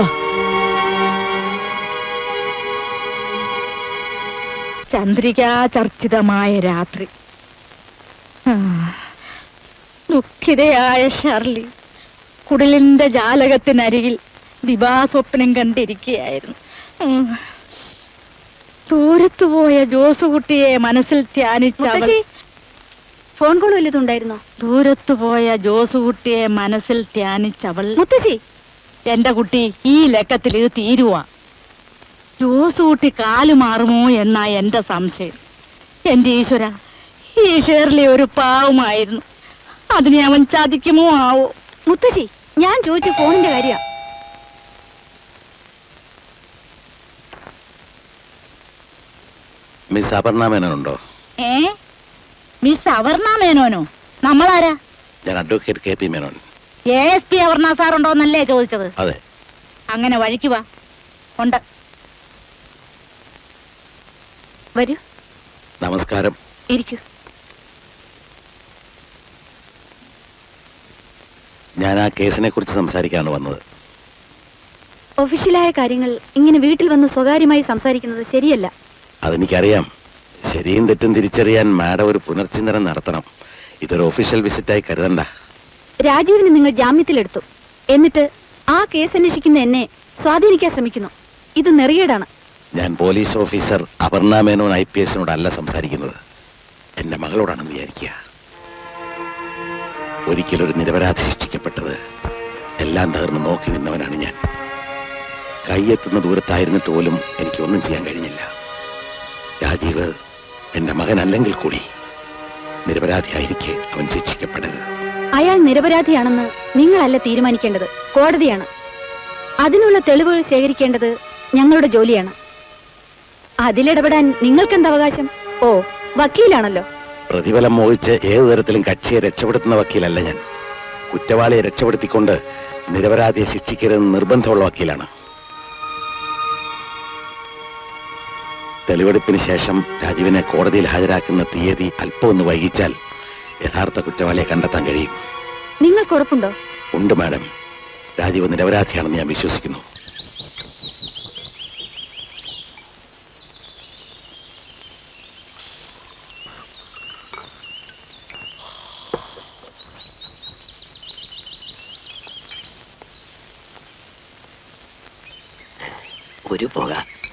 ചന്ദ്രികാചർച്ചിതമായ രാത്രി ആ, ദുഃഖിതയായ ഷർലി കുടിലിന്റെ ജാലകത്തിനരികിൽ ദിവാസ്വപ്നം കണ്ടിരിക്കുകയായിരുന്നു ഉം. ദൂരത്തുപോയ ജോസുകുട്ടിയെ മനസ്സിൽ ധ്യാനിച്ച അവൾ- മുത്തശ്ശി, ഫോൺ കോൾ വല്ലതുണ്ടായിരുന്നോ ദൂരത്തുപോയ ജോസുകുട്ടിയെ മനസ്സിൽ ധ്യാനിച്ചവൾ മുത്തശ്ശി എന്റെ കുട്ടി ഈ ലക്കത്തിൽ ഇത് തീരുവാ ജോസുകുട്ടി കാല് മാറുമോ എന്നാ എന്റെ സംശയം എന്റെ ഈശ്വര ഈ ഷേർലി ഒരു പാവമായിരുന്നു അതിനെ അവൻ ചതിക്കുമോ ആവോ മുത്തശ്ശി ഞാൻ ചോദിച്ചു ഫോണിന്റെ കാര്യ മിസ് അപർണ മേനോനുണ്ടോ ഏ മിസ് അവർണ മേനോനോ നമ്മളാരാ ഞാൻ advocate K P Menon A S P Aparna സാറുണ്ടോന്നല്ലേ ചോദിച്ചത് അതെ അങ്ങനെ വഴിക്ക് വാ ഉണ്ട് വരൂ നമസ്കാരം ഇരിക്കൂ ഞാൻ ആ കേസിനെ കുറിച്ച് സംസാരിക്കാനാണ് വന്നത് ഒഫീഷ്യലായ കാര്യങ്ങൾ ഇങ്ങനെ വീട്ടിൽ വന്ന് സ്വകാര്യമായി സംസാരിക്കുന്നത് ശരിയല്ല അതെനിക്കറിയാം ശരിയും തെറ്റും തിരിച്ചറിയാൻ മാഡം ഒരു പുനർചിന്തനം നടത്തണം ഇതൊരു ഒഫീഷ്യൽ വിസിറ്റായി കരുതണ്ട രാജീവിനെ നിങ്ങൾ ജാമ്യത്തിലെടുത്തു എന്നിട്ട് ആ കേസ് അന്വേഷിക്കുന്ന എന്നെ സ്വാധീനിക്കാൻ ശ്രമിക്കുന്നു ഇത് നെറിയേടാണ് ഞാൻ police officer Aparna Menon I P എസിനോടല്ല സംസാരിക്കുന്നത് എന്റെ മകളോടാണെന്ന് വിചാരിക്കുക ഒരിക്കലൊരു നിരപരാധി ശിക്ഷിക്കപ്പെട്ടത് എല്ലാം തകർന്ന് നോക്കി നിന്നവനാണ് ഞാൻ കൈയെത്തുന്ന ദൂരത്തായിരുന്നിട്ട് പോലും എനിക്കൊന്നും ചെയ്യാൻ കഴിഞ്ഞില്ല രാജീവ് എന്റെ മകനല്ലെങ്കിൽ കൂടി നിരപരാധിയായിരിക്കെ അവൻ ശിക്ഷിക്കപ്പെടരുത് അയാൾ നിരപരാധിയാണെന്ന് നിങ്ങളല്ല തീരുമാനിക്കേണ്ടത് കോടതിയാണ് അതിനുള്ള തെളിവുകൾ ശേഖരിക്കേണ്ടത് ഞങ്ങളുടെ ജോലിയാണ് അതിലിടപെടാൻ നിങ്ങൾക്കെന്ത് അവകാശം ഓ വക്കീലാണല്ലോ പ്രതിഫലം മോഹിച്ച് ഏതു തരത്തിലും കക്ഷിയെ രക്ഷപ്പെടുത്തുന്ന വക്കീലല്ല ഞാൻ കുറ്റവാളിയെ രക്ഷപ്പെടുത്തിക്കൊണ്ട് നിരപരാധിയെ ശിക്ഷിക്കരുതെന്ന് നിർബന്ധമുള്ള വക്കീലാണ് തെളിവെടുപ്പിന് ശേഷം രാജീവിനെ കോടതിയിൽ ഹാജരാക്കുന്ന തീയതി അല്പം ഒന്ന് വൈകിച്ചാൽ യഥാർത്ഥ കുറ്റവാളിയെ കണ്ടെത്താൻ കഴിയും നിങ്ങൾക്ക് ഉറപ്പുണ്ടോ ഉണ്ട് മാഡം രാജീവ് നിരപരാധിയാണെന്ന് ഞാൻ വിശ്വസിക്കുന്നു ഒരു പുക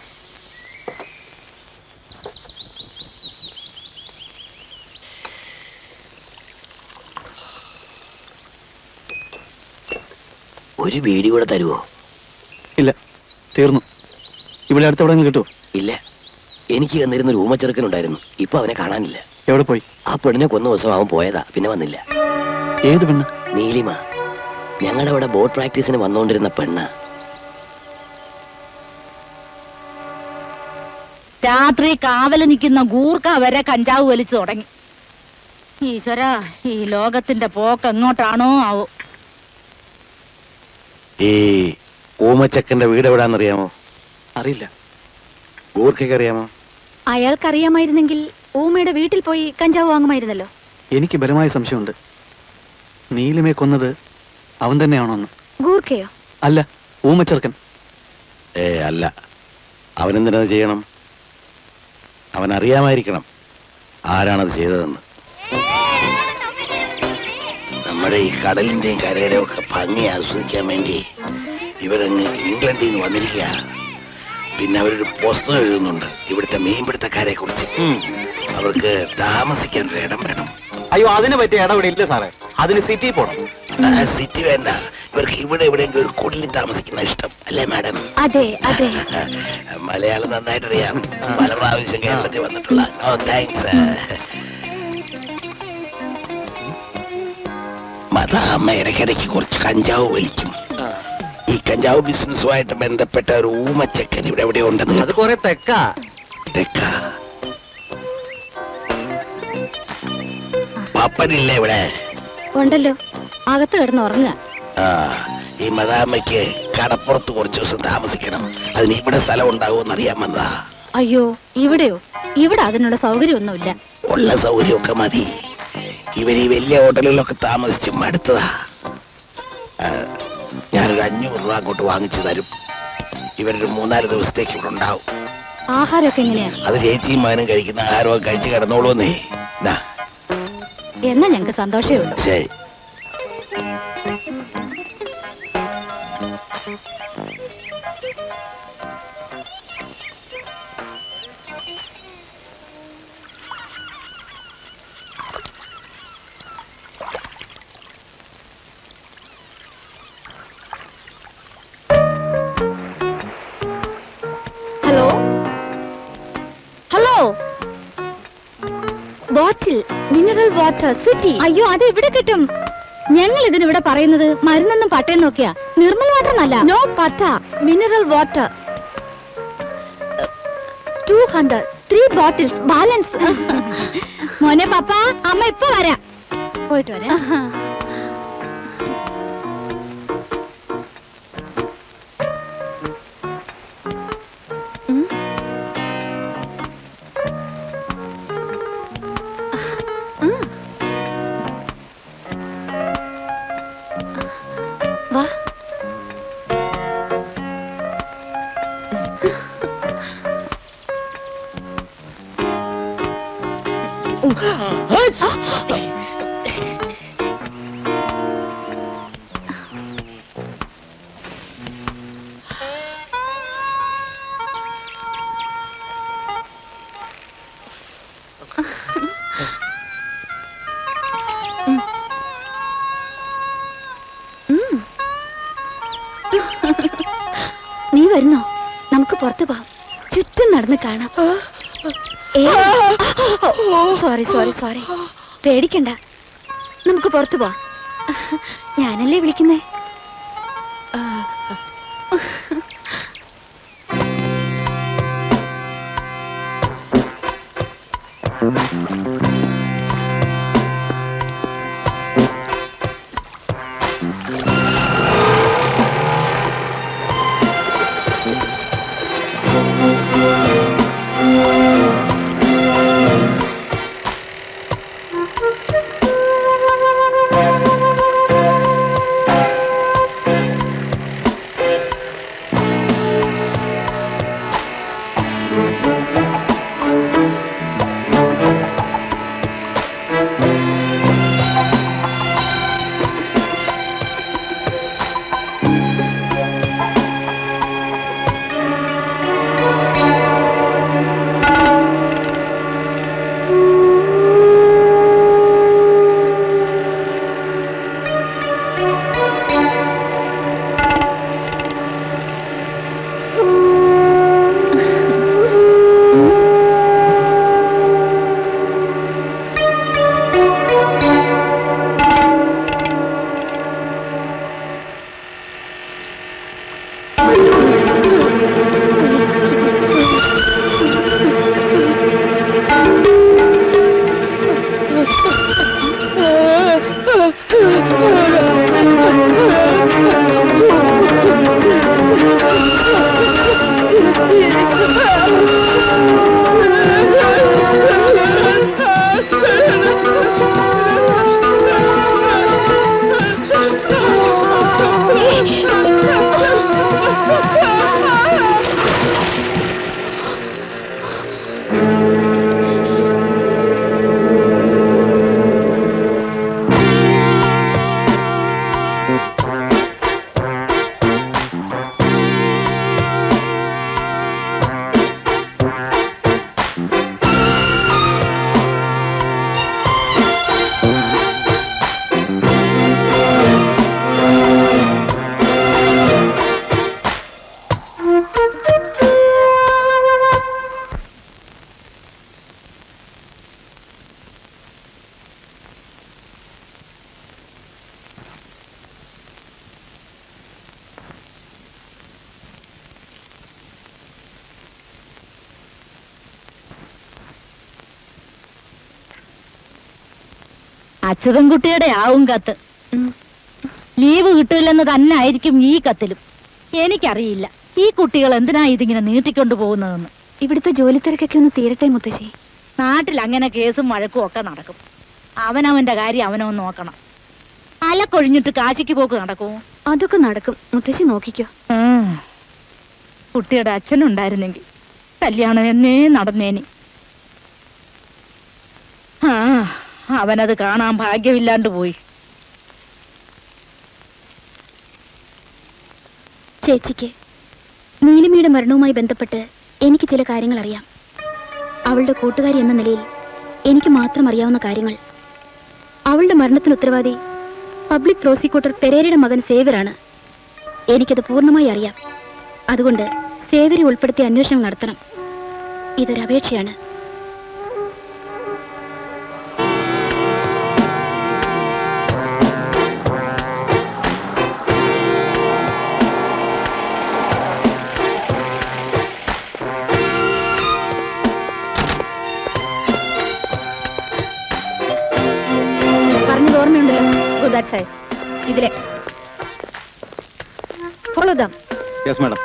ഒരു ബീഡി കൂടെ തരുവോ ഇല്ല തീർന്നു ഇവിടെ അടുത്ത് എവിടെ കിട്ടുമോ ഇല്ല എനിക്ക് തന്നിരുന്ന ഒരു ഊമച്ചെറുക്കനുണ്ടായിരുന്നു ഇപ്പൊ അവനെ കാണാനില്ല എവിടെ പോയി ആ പെണ്ണിനെ കൊന്ന ദിവസം അവൻ പോയതാ പിന്നെ വന്നില്ല ഏത് പെണ്ണ് നീലിമ ഞങ്ങളുടെ അവിടെ ബോട്ട് പ്രാക്ടീസിന് വന്നുകൊണ്ടിരുന്ന പെണ്ണ രാത്രി കാവല് നിൽക്കുന്ന ഗൂർക്ക വരെ കഞ്ചാവ് വലിച്ചു തുടങ്ങി ഈശ്വര ഈ ലോകത്തിന്റെ പോക്ക് എങ്ങോട്ടാണോ ആവോ ഈ ഊമച്ചക്കന്റെ വീട് എവിടാന്നറിയാമോ അറിയില്ല ഗൂർഖയ്ക്ക് അറിയാമോ അയാൾക്കറിയാമായിരുന്നെങ്കിൽ ഊമയുടെ വീട്ടിൽ പോയി കഞ്ചാവ് വാങ്ങുമായിരുന്നല്ലോ എനിക്ക് ബലമായ സംശയമുണ്ട് നീലിമയെ കൊന്നത് അവൻ തന്നെയാണോന്ന് ഗൂർഖയോ അല്ല ഊമച്ചെറുക്കൻ ഏ അല്ല അവനെന്തിനത് ചെയ്യണം അവൻ അറിയാമായിരിക്കണം ആരാണത് ചെയ്തതെന്ന് നമ്മുടെ ഈ കടലിന്റെയും കരയുടെയും ഒക്കെ ഭംഗി ആസ്വദിക്കാൻ വേണ്ടി ഇവരങ്ങ് ഇംഗ്ലണ്ടിൽ നിന്ന് വന്നിരിക്കുക പിന്നെ അവരൊരു പുസ്തകം എഴുതുന്നുണ്ട് ഇവിടുത്തെ മീൻപിടുത്തക്കാരെ കുറിച്ച് അവർക്ക് താമസിക്കാൻ ഒരു ഇടം വേണം അയ്യോ അതിന് പറ്റിയ ഇടം ഇവിടെ ഇല്ല സാറേ അതിന് സിറ്റി പോണം സിറ്റി വേണ്ട ഇവർക്ക് ഇവിടെ എവിടെയെങ്കിലും ഒരു കുടിലിൽ താമസിക്കുന്ന ഇഷ്ടം അല്ലേ മാഡം അതെ അതെ മലയാളം നന്നായിട്ട് അറിയാം പല പ്രാവശ്യം കേരളത്തിൽ വന്നിട്ടുള്ള ഓ താങ്ക്സ് മത അമ്മ ഇടയ്ക്കിടയ്ക്ക് കുറച്ച് കഞ്ചാവ് വലിക്കും ഈ കഞ്ചാവ് ബിസിനസ്സുമായിട്ട് ബന്ധപ്പെട്ട ഒരു ഊമച്ചക്കൻ ഇവിടെ എവിടെ ഉണ്ടെന്ന് അത് കൊറേ തെക്കാ തെക്കാ പപ്പനില്ലേ ഇവിടെ ഉണ്ടല്ലോ അകത്ത് കിടന്ന് ഉറങ്ങുക ആ ഈ മദാമ്മയ്ക്ക് കടപ്പുറത്ത് കുറച്ച് ദിവസം താമസിക്കണം അതിന് ഇവിടെ സ്ഥലം ഉണ്ടാവുമെന്ന് അറിയാൻ വന്നതാ അയ്യോ ഇവിടെയോ ഇവിടെ അതിനുള്ള സൗകര്യമൊന്നുമില്ല ഉള്ള സൗകര്യമൊക്കെ മതി ഇവർ ഈ വലിയ ഹോട്ടലുകളിലൊക്കെ താമസിച്ച് മടുത്തതാ ആ, ഞാനൊരു അഞ്ഞൂറ് രൂപ അങ്ങോട്ട് വാങ്ങിച്ചു തരും ഇവരൊരു മൂന്നാല് ദിവസത്തേക്ക് ഇവിടെ ഉണ്ടാവും ആഹാരമൊക്കെ എങ്ങനെയാ അത് ചേച്ചിയും മകനും കഴിക്കുന്ന ആഹാരമൊക്കെ കഴിച്ച് കിടന്നോളൂന്നേ എന്നാ എന്നാ ഞങ്ങക്ക് സന്തോഷമേ ഉള്ളൂ ശരി hello hello bottle mineral water city അയ്യോ അത് ഇവിടെ കിട്ടും ഞങ്ങൾ ഇതിനിവിടെ പറയുന്നത് മരുന്നൊന്നും പട്ടയം നോക്കിയാ നിർമ്മൽ വാട്ടർ എന്നല്ല നോ പട്ട mineral water two hundred three bottles balance മോനെ പപ്പ അമ്മ ഇപ്പൊ വരാം പോയിട്ട് വരാം വാ ഉം. നീ വരുന്നോ നമുക്ക് പുറത്തു പോവാം ചുറ്റും നടന്ന് കാണാം സോറി സോറി സോറി പേടിക്കണ്ട നമുക്ക് പുറത്തു പോവാം ഞാനല്ലേ വിളിക്കുന്നേ അച്യുതൻകുട്ടിയുടെ ആവും കത്ത് ലീവ് കിട്ടില്ലെന്ന് തന്നെ ആയിരിക്കും ഈ കത്തിലും എനിക്കറിയില്ല ഈ കുട്ടികൾ എന്തിനാ ഇതിങ്ങനെ നീട്ടിക്കൊണ്ടു പോകുന്നതെന്ന് ഇവിടുത്തെ ജോലി തിരക്കൊക്കെ ഒന്ന് തീരട്ടെ മുത്തശ്ശി നാട്ടിൽ അങ്ങനെ കേസും വഴക്കും ഒക്കെ നടക്കും അവനവന്റെ കാര്യം അവനവൻ നോക്കണം അലക്കൊഴിഞ്ഞിട്ട് കാശിക്ക് പോക്ക് നടക്കുമോ അതൊക്കെ നടക്കും മുത്തശ്ശി നോക്കിക്കോ ഉം. കുട്ടിയുടെ അച്ഛനുണ്ടായിരുന്നെങ്കിൽ കല്യാണം എന്നേ നടന്നേനി ആ അവനത് കാണാൻ ഭാഗ്യമില്ലാണ്ട് പോയി ചേച്ചിക്ക് നീലിമയുടെ മരണവുമായി ബന്ധപ്പെട്ട് എനിക്ക് ചില കാര്യങ്ങൾ അറിയാം അവളുടെ കൂട്ടുകാരി എന്ന നിലയിൽ എനിക്ക് മാത്രം അറിയാവുന്ന കാര്യങ്ങൾ അവളുടെ മരണത്തിന് ഉത്തരവാദി പബ്ലിക് പ്രോസിക്യൂട്ടർ പെരേരയുടെ മകൻ സേവ്യറാണ് എനിക്കത് പൂർണ്ണമായി അറിയാം അതുകൊണ്ട് സേവ്യരെ ഉൾപ്പെടുത്തി അന്വേഷണം നടത്തണം ഇതൊരു അപേക്ഷയാണ് പറഞ്ഞത് ഓർമ്മയുണ്ടല്ലോ ഗുഡ് ദാറ്റ് സൈഡ് ഇതിലെ follow them yes madam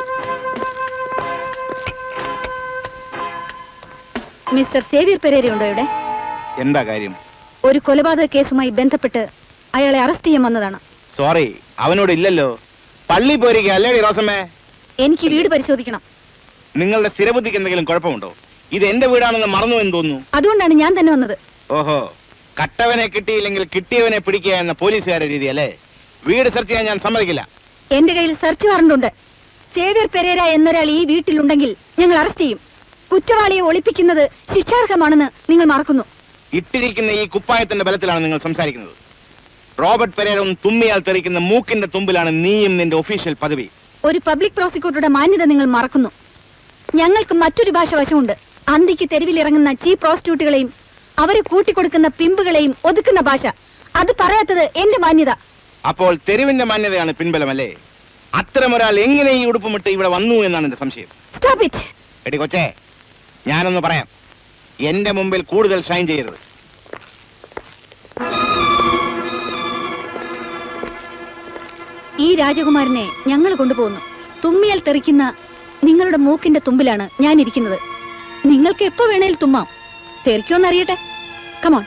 mister Xavier Pereira ഉണ്ടോ ഇവിടെ എന്താ കാര്യം ഒരു കൊലപാതക കേസുമായി ബന്ധപ്പെട്ട് അയാളെ അറസ്റ്റ് ചെയ്യാൻ വന്നതാണ് സോറി അവനോട് ഇല്ലല്ലോ പള്ളി പോയിരിക്കുക അല്ലേടി റോസമ്മേ എനിക്ക് വീട് പരിശോധിക്കണം നിങ്ങളുടെ സ്ഥിരബുദ്ധിക്ക് എന്തെങ്കിലും കുഴപ്പമുണ്ടോ ഇത് എന്റെ വീടാണെന്ന് മറന്നു എന്ന് തോന്നുന്നു അതുകൊണ്ടാണ് ഞാൻ തന്നെ വന്നത് ഓഹോ കട്ടവനെ കിട്ടിയില്ലെങ്കിൽ കിട്ടിയവനെ പിടിക്കുക എന്ന പോലീസുകാരുടെ രീതി അല്ലേ വീട് സെർച്ച് ചെയ്യാൻ ഞാൻ സമ്മതിക്കില്ല എന്റെ കയ്യിൽ സെർച്ച് വാറണ്ട് ഉണ്ട് സേവ്യർ പെരേര എന്നൊരാൾ ഈ വീട്ടിലുണ്ടെങ്കിൽ ഞങ്ങൾ അറസ്റ്റ് ചെയ്യും കുറ്റവാളിയെ ഒളിപ്പിക്കുന്നത് ശിക്ഷാർഹമാണെന്ന് നിങ്ങൾ മറക്കുന്നു ഇട്ടിരിക്കുന്ന ഈ കുപ്പായത്തിന്റെ ബലത്തിലാണ് നിങ്ങൾ സംസാരിക്കുന്നത് റോബർട്ട് പെരേരും തുമ്മിയാൽ തെറിക്കുന്ന മൂക്കിന്റെ തുമ്പിലാണ് നീയും നിന്റെ ഒഫീഷ്യൽ പദവി ഒരു പബ്ലിക് പ്രോസിക്യൂട്ടറുടെ മാന്യത നിങ്ങൾ മറക്കുന്നു ഞങ്ങൾക്ക് മറ്റൊരു ഭാഷ വശമുണ്ട് അന്തിക്ക് തെരുവിലിറങ്ങുന്ന ചീഫ് പ്രോസ്റ്റിറ്റ്യൂട്ടുകളെയും അവരെ കൂട്ടിക്കൊടുക്കുന്ന പിമ്പുകളെയും ഒതുക്കുന്ന ഭാഷ അത് പറയാത്തത് എന്റെ മാന്യത അപ്പോൾ തെരുവിന്റെ മാന്യതയാണ് പിൻബലമല്ലേ അത്തരമൊരാൾ എങ്ങനെ ഈ ഉടുപ്പുമിട്ട് ഇവിടെ വന്നു എന്നാണ് എന്റെ സംശയം സ്റ്റോപ്പ് ഇറ്റ് എടി കൊച്ചേ ഞാനൊന്ന് പറയാം എന്റെ മുമ്പിൽ കൂടുതൽ ഷൈൻ ചെയ്യരുത് ഈ രാജകുമാരനെ ഞങ്ങൾ കൊണ്ടുപോകുന്നു തുമ്മിയാൽ തെറിക്കുന്ന നിങ്ങളുടെ മൂക്കിന്റെ തുമ്പിലാണ് ഞാൻ ഇരിക്കുന്നത് നിങ്ങൾക്ക് എപ്പോ വേണേൽ തുമ്മാം തെറിക്കോന്നറിയട്ടെ കമോൺ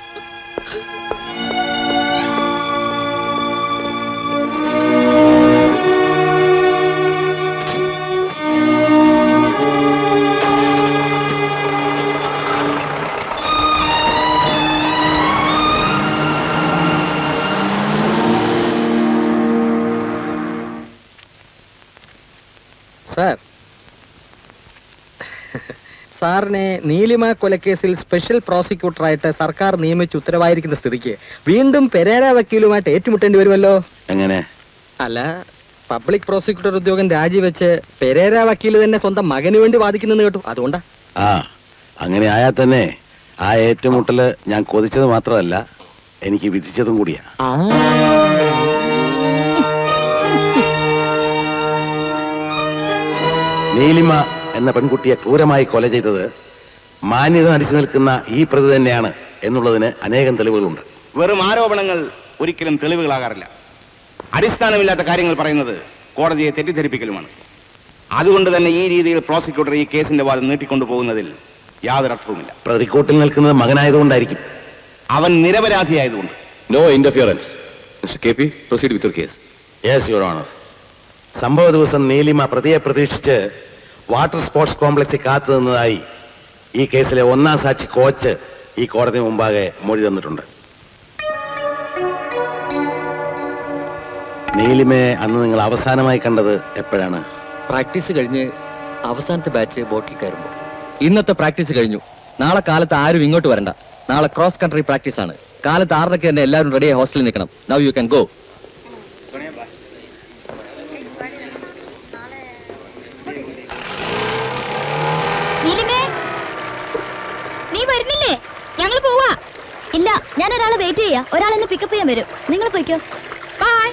സാർ സാറിനെ നീലിമ കൊലക്കേസിൽ സ്പെഷ്യൽ പ്രോസിക്യൂട്ടറായിട്ട് സർക്കാർ നിയമിച്ച് ഉത്തരവായിരിക്കുന്ന സ്ഥിതിക്ക് വീണ്ടും പെരേര വക്കീലുമായിട്ട് ഏറ്റുമുട്ടേണ്ടി വരുമല്ലോ എങ്ങനെ അല്ല പബ്ലിക് പ്രോസിക്യൂട്ടർ ഉദ്യോഗം രാജിവെച്ച് പെരേര വക്കീൽ തന്നെ സ്വന്തം മകന് വേണ്ടി വാദിക്കുന്നെന്ന് കേട്ടു അതുകൊണ്ടാ ആ അങ്ങനെ ആയാൽ തന്നെ ആ ഏറ്റുമുട്ടല് ഞാൻ കൊതിച്ചത് മാത്രമല്ല എനിക്ക് വിധിച്ചതും കൂടിയാ നീലിമ എന്ന പെൺകുട്ടിയെ ക്രൂരമായി കൊല ചെയ്തത് മാന്യത നടിച്ചു നിൽക്കുന്ന ഈ പ്രതി തന്നെയാണ് എന്നുള്ളതിന് അനേകം തെളിവുകളുണ്ട് വെറും ആരോപണങ്ങൾ ഒരിക്കലും തെളിവുകളാകാറില്ല അടിസ്ഥാനമില്ലാത്ത കാര്യങ്ങൾ പറയുന്നത് കോടതിയെ തെറ്റിദ്ധരിപ്പിക്കലുമാണ് അതുകൊണ്ട് തന്നെ ഈ രീതിയിൽ പ്രോസിക്യൂട്ടർ ഈ കേസിന്റെ വാദം നീട്ടിക്കൊണ്ടു പോകുന്നതിൽ യാതൊരു അർത്ഥവുമില്ല പ്രതിക്കൂട്ടിൽ നിൽക്കുന്നത് മകനായതുകൊണ്ടായിരിക്കും അവൻ നിരപരാധിയായതുകൊണ്ട് no interference mister K P proceed with your case yes your honour സംഭവ ദിവസം നീലിമ പ്രതിയെ പ്രതീക്ഷിച്ച് വാട്ടർ സ്പോർട്സ് കോംപ്ലക്സിൽ കാത്തു നിന്നതായി ഈ കേസിലെ ഒന്നാം സാക്ഷി കോച്ച് ഈ കോടതി മുമ്പാകെ മൊഴി തന്നിട്ടുണ്ട് നീലിമയെ അന്ന് നിങ്ങൾ അവസാനമായി കണ്ടത് എപ്പോഴാണ് പ്രാക്ടീസ് കഴിഞ്ഞ് അവസാനത്തെ ബാച്ച് ബോട്ടിൽ കയറുമ്പോൾ ഇന്നത്തെ പ്രാക്ടീസ് കഴിഞ്ഞു നാളെ കാലത്ത് ആരും ഇങ്ങോട്ട് വരണ്ട നാളെ ക്രോസ് കൺട്രി പ്രാക്ടീസ് ആണ് കാലത്ത് ആറരയ്ക്ക് തന്നെ എല്ലാവരും റെഡിയായി ഹോസ്റ്റലിൽ നിൽക്കണം നൗ യു ക്യാൻ ഗോ നീലിമേ നീ വരുന്നില്ലേ ഞങ്ങൾ പോവാ ഇല്ല ഞാൻ ഒരാളെ വെയിറ്റ് ചെയ്യാ ഒരാൾ എന്നെ പിക്കപ്പ് ചെയ്യാൻ വരും നിങ്ങൾ പോയിക്കോ ബൈ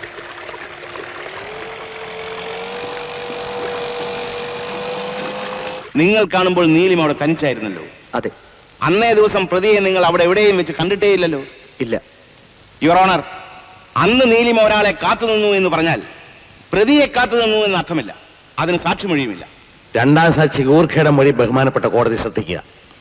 നിങ്ങൾ കാണുമ്പോൾ നീലിമ അവിടെ തനിച്ചായിരുന്നല്ലോ അതെ അന്നേ ദിവസം പ്രതിയെ നിങ്ങൾ അവിടെ എവിടെയും വെച്ച് കണ്ടിട്ടേ ഇല്ലല്ലോ ഇല്ല യുവർ ഓണർ അന്ന് നീലിമ ഒരാളെ കാത്തു നിന്നു എന്ന് പറഞ്ഞാൽ പ്രതിയെ കാത്തു നിന്നു എന്ന് അർത്ഥമില്ല അതിന് സാക്ഷിമൊഴിയുമില്ല രണ്ടാം സാക്ഷി ഗൂർഖയുടെ മൊഴി ബഹുമാനപ്പെട്ട കോടതി ശ്രദ്ധിക്കുക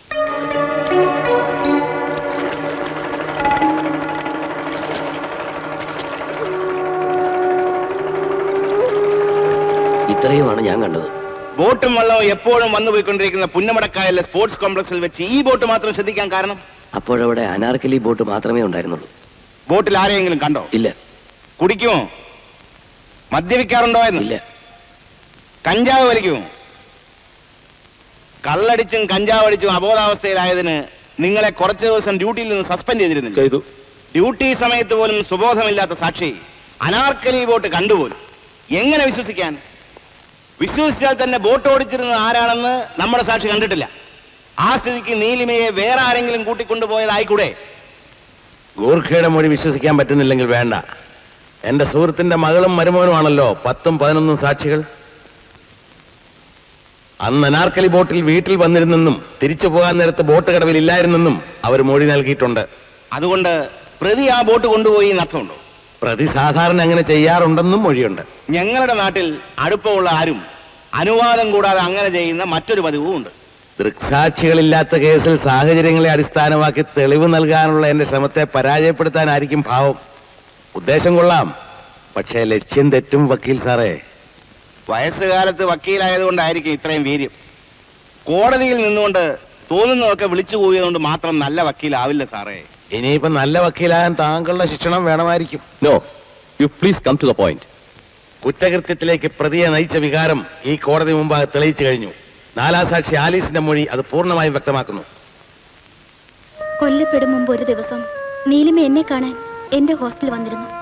ഇത്രയുമാണ് ഞാൻ കണ്ടത് ബോട്ടും വെള്ളവും എപ്പോഴും വന്നു പോയിക്കൊണ്ടിരിക്കുന്ന പുന്നമടക്കായലിലെ സ്പോർട്സ് കോംപ്ലക്സിൽ വെച്ച് ഈ ബോട്ട് മാത്രം ശ്രദ്ധിക്കാൻ കാരണം അപ്പോഴവിടെ അനാർക്കലി ബോട്ട് മാത്രമേ ഉണ്ടായിരുന്നുള്ളൂ ബോട്ടിൽ ആരെയെങ്കിലും കണ്ടോ ഇല്ല കുടിക്കുമോ മദ്യപിക്കാറുണ്ടോ എന്ന് ഇല്ല കഞ്ചാവ് വലിക്കുമോ കള്ളടിച്ചും കഞ്ചാവ് അടിച്ചും അബോധാവസ്ഥയിലായതിന് നിങ്ങളെ കുറച്ച് ദിവസം ഡ്യൂട്ടിയിൽ നിന്ന് സസ്പെൻഡ് ചെയ്തിരുന്നില്ല ചെയ്തു ഡ്യൂട്ടി സമയത്ത് പോലും സുബോധമില്ലാത്ത സാക്ഷി അനാർക്കലി ബോട്ട് കണ്ടുപോലും എങ്ങനെ വിശ്വസിക്കാൻ വിശ്വസിച്ചാൽ തന്നെ ബോട്ട് ഓടിച്ചിരുന്നത് ആരാണെന്ന് നമ്മുടെ സാക്ഷി കണ്ടിട്ടില്ല ആ സ്ഥിതിക്ക് നീലിമയെ വേറെ ആരെങ്കിലും കൂട്ടിക്കൊണ്ടുപോയതായിക്കൂടെ ഗൂർഖയുടെ മൊഴി വിശ്വസിക്കാൻ പറ്റുന്നില്ലെങ്കിൽ വേണ്ട എന്റെ സുഹൃത്തിന്റെ മകളും മരുമോനുമാണല്ലോ പത്തും പതിനൊന്നും സാക്ഷികൾ അന്ന് അനാർക്കലി ബോട്ടിൽ വീട്ടിൽ വന്നിരുന്നെന്നും തിരിച്ചു പോകാൻ നേരത്ത് ബോട്ട് കടവിൽ ഇല്ലായിരുന്നെന്നും അവർ മൊഴി നൽകിയിട്ടുണ്ട് അതുകൊണ്ട് പ്രതി ആ ബോട്ട് കൊണ്ടുപോയി എന്നർത്ഥമുണ്ടോ പ്രതി സാധാരണ അങ്ങനെ ചെയ്യാറുണ്ടെന്നും മൊഴിയുണ്ട് ഞങ്ങളുടെ നാട്ടിൽ അടുപ്പമുള്ള ആരും അനുവാദം കൂടാതെ അങ്ങനെ ചെയ്യുന്ന മറ്റൊരു പതിവും ഉണ്ട് ദൃക്സാക്ഷികളില്ലാത്ത കേസിൽ സാഹചര്യങ്ങളെ അടിസ്ഥാനമാക്കി തെളിവ് നൽകാനുള്ള എന്റെ ശ്രമത്തെ പരാജയപ്പെടുത്താനായിരിക്കും ഭാവം ഉദ്ദേശം കൊള്ളാം പക്ഷേ ലക്ഷ്യം തെറ്റും വക്കീൽ സാറേ വയസ്സുകാലത്ത് വക്കീലായതുകൊണ്ടായിരിക്കും ഇത്രയും വീര്യം കോടതിയിൽ നിന്നുകൊണ്ട് തോന്നുന്നതൊക്കെ വിളിച്ചു പോയതുകൊണ്ട് മാത്രം നല്ല വക്കീലാവില്ല സാറേ ഇനിയിപ്പോ നല്ല വക്കീലാകാൻ താങ്കളുടെ ശിക്ഷണം വേണമായിരിക്കും no you please come to the point കുറ്റകൃത്യത്തിലേക്ക് പ്രതിയെ നയിച്ച വികാരം ഈ കോടതി മുമ്പാകെ തെളിയിച്ചു കഴിഞ്ഞു നാലാം സാക്ഷി ആലീസിന്റെ മൊഴി അത് പൂർണ്ണമായും വ്യക്തമാക്കുന്നു കൊല്ലപ്പെടും മുമ്പ് ഒരു ദിവസം നീലിമ എന്നെ കാണാൻ എന്റെ ഹോസ്റ്റലിൽ വന്നിരുന്നു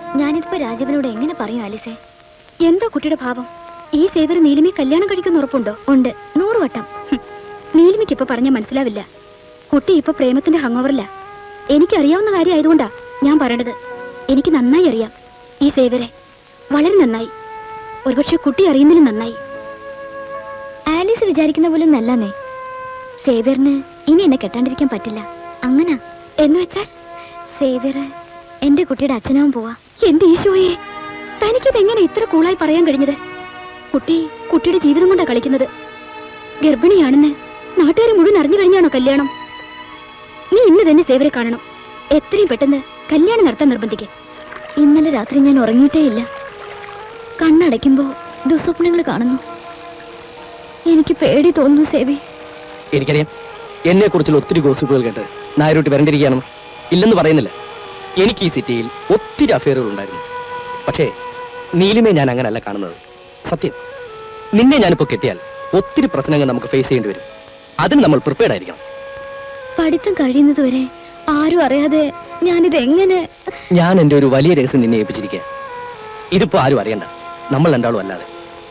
ഞാനിതിപ്പോ രാജീവനോട് എങ്ങനെ പറയും ആലിസേ എന്താ കുട്ടിയുടെ ഭാവം ഈ സേവർ നീലിമയെ കല്യാണം കഴിക്കുന്ന ഉറപ്പുണ്ടോ ഉണ്ട് നൂറ് വട്ടം ഹും. നീലിമയ്ക്ക് ഇപ്പൊ പറഞ്ഞാൽ മനസ്സിലാവില്ല കുട്ടി ഇപ്പൊ പ്രേമത്തിന്റെ ഹങ്ങോവറില്ല എനിക്കറിയാവുന്ന കാര്യം ആയതുകൊണ്ടാ ഞാൻ പറയണത് എനിക്ക് നന്നായി അറിയാം ഈ സേവരെ വളരെ നന്നായി ഒരുപക്ഷെ കുട്ടി അറിയുന്നതിലും നന്നായി ആലീസ് വിചാരിക്കുന്ന പോലും നല്ലന്നേ സേവ്യറിന് ഇനി എന്നെ കെട്ടാണ്ടിരിക്കാൻ പറ്റില്ല അങ്ങനാ എന്ന് വെച്ചാൽ സേവ്യർ എന്റെ കുട്ടിയുടെ അച്ഛനാവും പോവാ എന്റെ ഈശോയെ തനിക്കിത് എങ്ങനെ ഇത്ര കൂളായി പറയാൻ കഴിഞ്ഞത് കുട്ടി കുട്ടിയുടെ ജീവിതം കൊണ്ടാ കളിക്കുന്നത് ഗർഭിണിയാണെന്ന് നാട്ടുകാരെ മുഴുവൻ അറിഞ്ഞു കഴിഞ്ഞാണോ കല്യാണം നീ ഇന്ന് തന്നെ സേവരെ കാണണം എത്രയും പെട്ടെന്ന് കല്യാണം നടത്താൻ നിർബന്ധിക്ക് ഇന്നലെ രാത്രി ഞാൻ ഉറങ്ങിയിട്ടേ ഇല്ല കണ്ണടയ്ക്കുമ്പോ ദുസ്വപ്നങ്ങൾ കാണുന്നു എനിക്ക് പേടി തോന്നുന്നു സേവി എനിക്കറിയാം എന്നെ കുറിച്ചുള്ള ഒത്തിരി ഗോസിപ്പുകൾ കേട്ട് നായരോട്ട് വരണ്ടിരിക്കുകയാണെന്ന് ഇല്ലെന്ന് പറയുന്നില്ല എനിക്ക് ഈ സിറ്റിയിൽ ഒത്തിരി അഫെയറുകൾ ഉണ്ടായിരുന്നു പക്ഷേ നീലിമേ ഞാൻ അങ്ങനെയല്ല കാണുന്നത് സത്യം നിന്നെ ഞാനിപ്പോ കെട്ടിയാൽ ഒത്തിരി പ്രശ്നങ്ങൾ നമുക്ക് ഫേസ് ചെയ്യേണ്ടി വരും അതിന് നമ്മൾ പ്രിപ്പയർഡ് ആയിരിക്കണം പഠിത്തം കഴിയുന്നതുവരെ ആരും അറിയാതെ ഞാനിത് എങ്ങനെ ഞാൻ എൻ്റെ ഒരു വലിയ രഹസ്യം നിന്നെ ഏൽപ്പിച്ചിരിക്കുക ഇതിപ്പോ ആരും അറിയണ്ട നമ്മൾ രണ്ടാളും അല്ലാതെ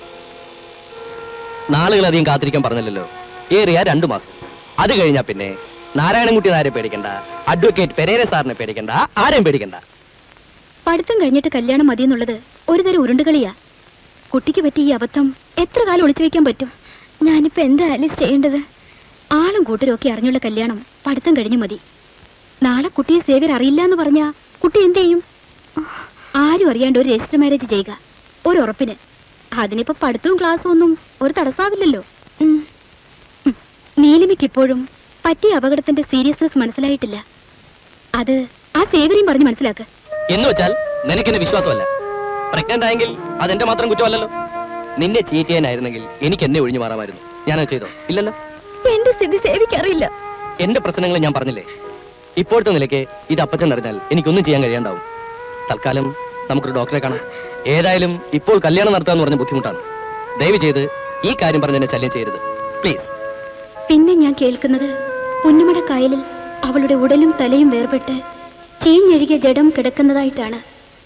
നാളുകളധികം കാത്തിരിക്കാൻ പറഞ്ഞില്ലല്ലോ ഏറിയ രണ്ടു മാസം അത് കഴിഞ്ഞാ പിന്നെ നാരായണൻകുട്ടി നാരെ പേടിക്കണ്ട അഡ്വക്കേറ്റ് പെരേര സാറിനെ പേടിക്കണ്ട ആരെയും പേടിക്കണ്ട പഠിത്തം കഴിഞ്ഞിട്ട് കല്യാണം മതിയെന്നുള്ളത് ഒരു തരം ഉരുണ്ടുകളിയാ കുട്ടിക്ക് പറ്റിയ ഈ അബദ്ധം എത്ര കാലം ഒളിച്ചു വെക്കാൻ പറ്റും ഞാനിപ്പോ എന്താ ആലീസ് ചെയ്യേണ്ടത് ആളും കൂട്ടരും ഒക്കെ അറിഞ്ഞുള്ള കല്യാണം പഠിത്തം കഴിഞ്ഞു മതി നാളെ കുട്ടിയെ സേവ്യർ അറിയില്ല എന്ന് പറഞ്ഞാ കുട്ടി എന്ത് ചെയ്യും ആരും അറിയാണ്ട് ഒരു രജിസ്റ്റർ മാരേജ് ചെയ്യുക ഒരു ഉറപ്പിന് അതിനിപ്പോ പഠിത്തവും ക്ലാസ്സും ഒന്നും ഒരു തടസ്സാവില്ലല്ലോ ഉം. ഉം. നീലിമയ്ക്ക് ഇപ്പോഴും പറ്റിയ അപകടത്തിന്റെ സീരിയസ്നെസ് മനസ്സിലായിട്ടില്ല അത് ആ സേവരെയും പറഞ്ഞ് മനസ്സിലാക്ക് എന്ന് വെച്ചാൽ നിനക്കെന്നെ വിശ്വാസമല്ല പ്രഗ്നന്റ് ആയെങ്കിൽ അതെന്റെ മാത്രം കുറ്റമല്ലല്ലോ നിന്നെ ചീറ്റ് ചെയ്യാനായിരുന്നെങ്കിൽ എനിക്ക് എന്നെ ഒഴിഞ്ഞു മാറാമായിരുന്നു ഞാനത് ചെയ്തോ ഇല്ലല്ലോ എന്റെ സ്ഥിതി സേവിക്കറിയില്ല എന്റെ പ്രശ്നങ്ങൾ ഞാൻ പറഞ്ഞില്ലേ ഇപ്പോഴത്തെ നിലയ്ക്ക് ഇത് അപ്പച്ചൻ അറിഞ്ഞാൽ എനിക്കൊന്നും ചെയ്യാൻ കഴിയാണ്ടാവും തൽക്കാലം നമുക്കൊരു ഡോക്ടറെ കാണാം ഏതായാലും ഇപ്പോൾ കല്യാണം നടത്താന്ന് പറഞ്ഞ ബുദ്ധിമുട്ടാണ് ദയവ് ചെയ്ത് ഈ കാര്യം പറഞ്ഞ് എന്നെ ശല്യം ചെയ്യരുത് പ്ലീസ് പിന്നെ ഞാൻ കേൾക്കുന്നത് പുന്നമട കായലിൽ അവളുടെ ഉടലും തലയും വേർപെട്ട് ചീഞ്ഞഴുകിയ ജഡം കിടക്കുന്നതായിട്ടാണ്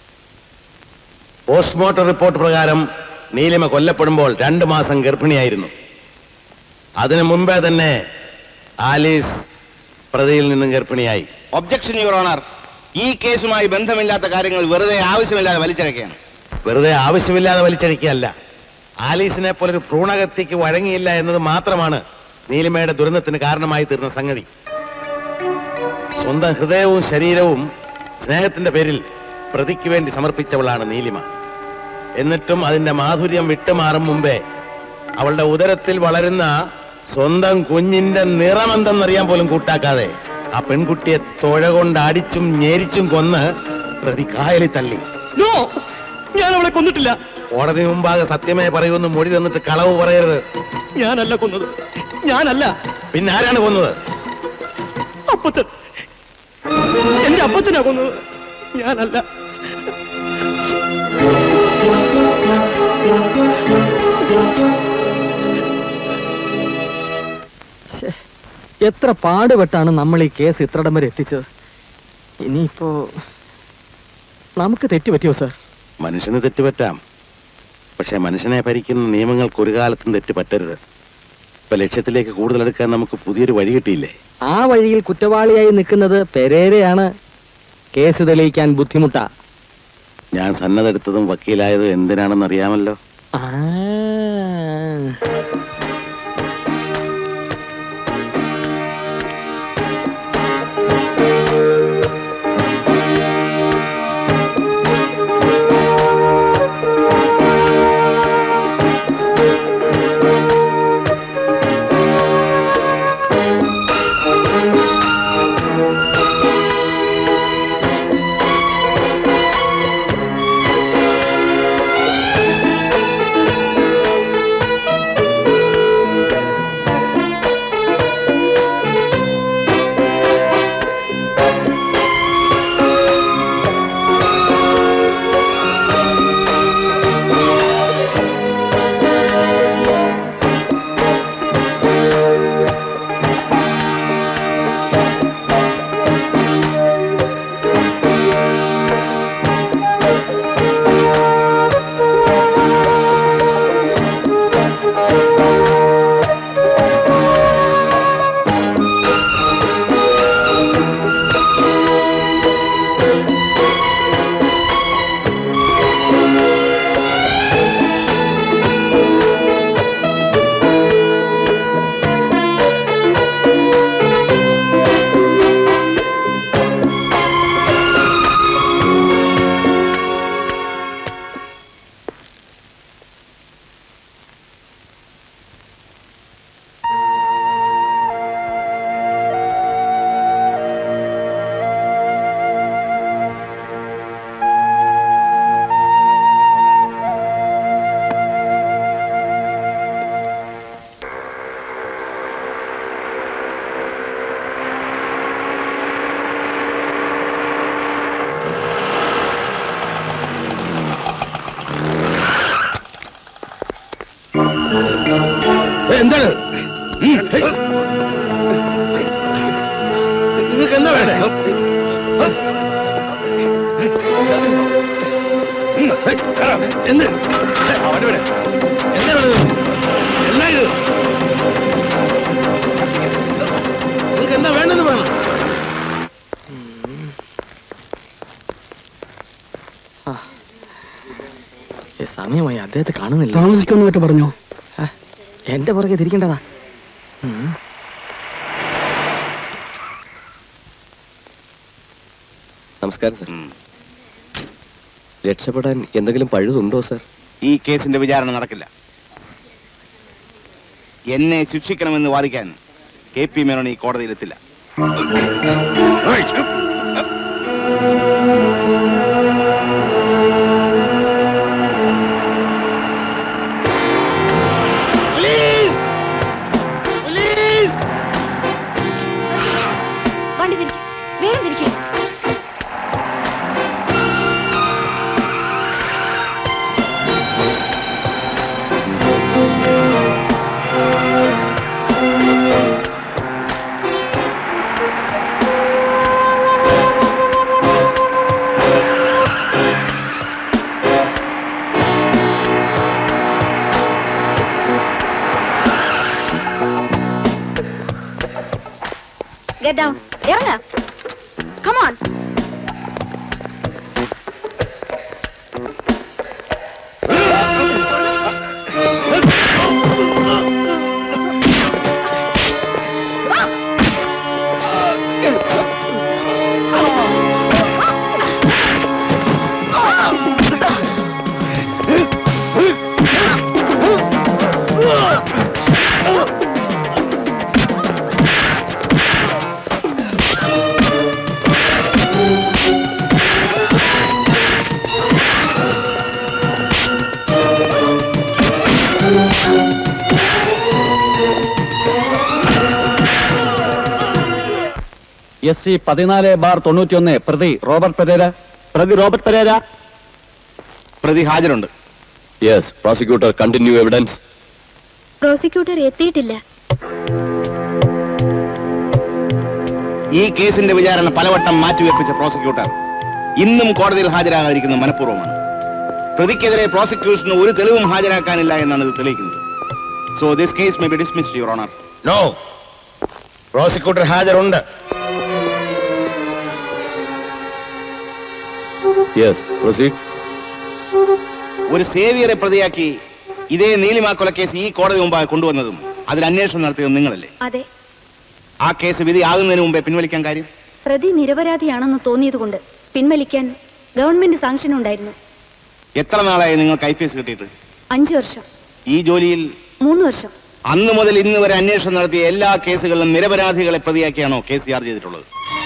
പോസ്റ്റ്മോർട്ടം റിപ്പോർട്ട് പ്രകാരം നീലിമ കൊല്ലപ്പെടുമ്പോൾ രണ്ടു മാസം ഗർഭിണിയായിരുന്നു അതിനു മുമ്പേ തന്നെ ആലീസ് പ്രതിയിൽ നിന്നും ഗർഭിണിയായി ഒബ്ജക്ഷൻ യുവർ ഓണർ ഈ കേസുമായി ബന്ധമില്ലാത്ത കാര്യങ്ങൾ വെറുതെ ആവശ്യമില്ലാതെ വലിച്ചിറക്കുകയാണ് വെറുതെ ആവശ്യമില്ലാതെ വലിച്ചഴിക്കുകയല്ല ആലീസിനെ പോലെ ഒരു ഭ്രൂണഹത്യക്ക് വഴങ്ങിയില്ല എന്നത് മാത്രമാണ് നീലിമയുടെ ദുരന്തത്തിന് കാരണമായി തീർന്ന സംഗതി സ്വന്തം ഹൃദയവും ശരീരവും സ്നേഹത്തിന്റെ പേരിൽ പ്രതിക്ക് വേണ്ടി സമർപ്പിച്ചവളാണ് നീലിമ എന്നിട്ടും അതിന്റെ മാധുര്യം വിട്ടുമാറും മുമ്പേ അവളുടെ ഉദരത്തിൽ വളരുന്ന സ്വന്തം കുഞ്ഞിന്റെ നിറമെന്തെന്നറിയാൻ പോലും കൂട്ടാക്കാതെ ആ പെൺകുട്ടിയെ തുഴ കൊണ്ട് അടിച്ചും ഞെരിച്ചും കൊന്ന് പ്രതി കായലിൽ തള്ളി ഞാൻ അവളെ കൊന്നിട്ടില്ല കോടതി മുമ്പാകെ സത്യമേ പറയുമെന്ന് മൊഴി തന്നിട്ട് കളവ് പറയരുത് ഞാനല്ല കൊന്നത് ഞാനല്ല പിന്നെ ആരാണ് കൊന്നത് അപ്പച്ചൻ എന്റെ അപ്പച്ചനാ കൊന്നത് ഞാനല്ല ശ്ശേ, എത്ര പാടുപെട്ടാണ് നമ്മൾ ഈ കേസ് ഇത്രടം വരെ എത്തിച്ചത് ഇനിയിപ്പോ നമുക്ക് തെറ്റുപറ്റിയോ സാർ മനുഷ്യന് തെറ്റുപറ്റാം പക്ഷെ മനുഷ്യനെ ഭരിക്കുന്ന നിയമങ്ങൾക്ക് ഒരു കാലത്തും തെറ്റ് പറ്റരുത് ഇപ്പൊ ലക്ഷ്യത്തിലേക്ക് കൂടുതൽ എടുക്കാൻ നമുക്ക് പുതിയൊരു വഴി കിട്ടിയില്ലേ ആ വഴിയിൽ കുറ്റവാളിയായി നിൽക്കുന്നത് പെരേരയാണ് കേസ് തെളിയിക്കാൻ ബുദ്ധിമുട്ടാ ഞാൻ സന്നദ്ധെടുത്തതും വക്കീലായതും എന്തിനാണെന്ന് അറിയാമല്ലോ ആ. ആ എന്ത് അവന് വിടെ എന്താ വേണ്ടത് എന്താ ഇത് നിങ്ങൾക്ക് എന്താ വേണ്ടെന്ന് പറയണം സമയമായി അദ്ദേഹത്തെ കാണുന്നില്ല താമസിക്കുമെന്ന് മറ്റോ പറഞ്ഞോ എന്റെ പുറകെ തിരിക്കേണ്ടതാ നമസ്കാരം സർ രക്ഷപ്പെടാൻ എന്തെങ്കിലും പഴുതുണ്ടോ സർ ഈ കേസിന്റെ വിചാരണ നടക്കില്ല എന്നെ ശിക്ഷിക്കണമെന്ന് വാദിക്കാൻ കെ പി മേനോൻ ഈ കോടതിയിലെത്തില്ല പോലീസ് പോലീസ് വണ്ടി തിരിക്കും വേഗം തിരിക്കും Get down. ഇറങ്ങ. Come on. എസ് സി പതിനാല് ബാർ തൊണ്ണൂറ്റിയൊന്ന് പ്രതി റോബർട്ട് പെരേര പ്രതി റോബർട്ട് പെരേര പ്രതി ഹാജരുണ്ട് yes prosecutor continue evidence prosecutor എത്തിയിട്ടില്ല ഈ കേസിന്റെ വിചാരണ പലവട്ടം മാറ്റിവെപ്പിച്ച പ്രോസിക്യൂട്ടർ ഇന്നും കോടതിയിൽ ഹാജരാകാതിരിക്കുന്നത് മനഃപൂർവ്വമാണ് പ്രതിക്കെതിരെ പ്രോസിക്യൂഷന് ഒരു തെളിവും ഹാജരാക്കാനില്ല എന്നാണ് ഇത് തെളിയിക്കുന്നത് so this case may be dismissed your honour no prosecutor ഹാജരുണ്ട് യെസ് പ്രൊസീഡ് ഒരു സേവിയറെ പ്രതിയാക്കി ഇതേ നീലിമ കൊലക്കേസ് ഈ കോടതി മുമ്പാകെ കൊണ്ടുവന്നതും അതിൽ അന്വേഷണം നടത്തിയതും നിങ്ങളല്ലേ അതെ ആ കേസ് വിധി ആകുന്നതിന് മുമ്പേ പിൻവലിക്കാൻ കാര്യം പ്രതി നിരപരാധിയാണെന്ന് തോന്നിയതുകൊണ്ട് പിൻവലിക്കാൻ ഗവൺമെന്റ് സാങ്ഷൻ ഉണ്ടായിരുന്നു എത്ര നാളായി നിങ്ങൾക്ക് ഐ പി എസ് കിട്ടിയിട്ട് അഞ്ചു വർഷം ഈ ജോലിയിൽ മൂന്ന് വർഷം അന്ന് മുതൽ ഇന്ന് വരെ അന്വേഷണം നടത്തിയ എല്ലാ കേസുകളിലും നിരപരാധികളെ പ്രതിയാക്കിയാണോ കേസ് ചാർജ് ചെയ്തിട്ടുള്ളത്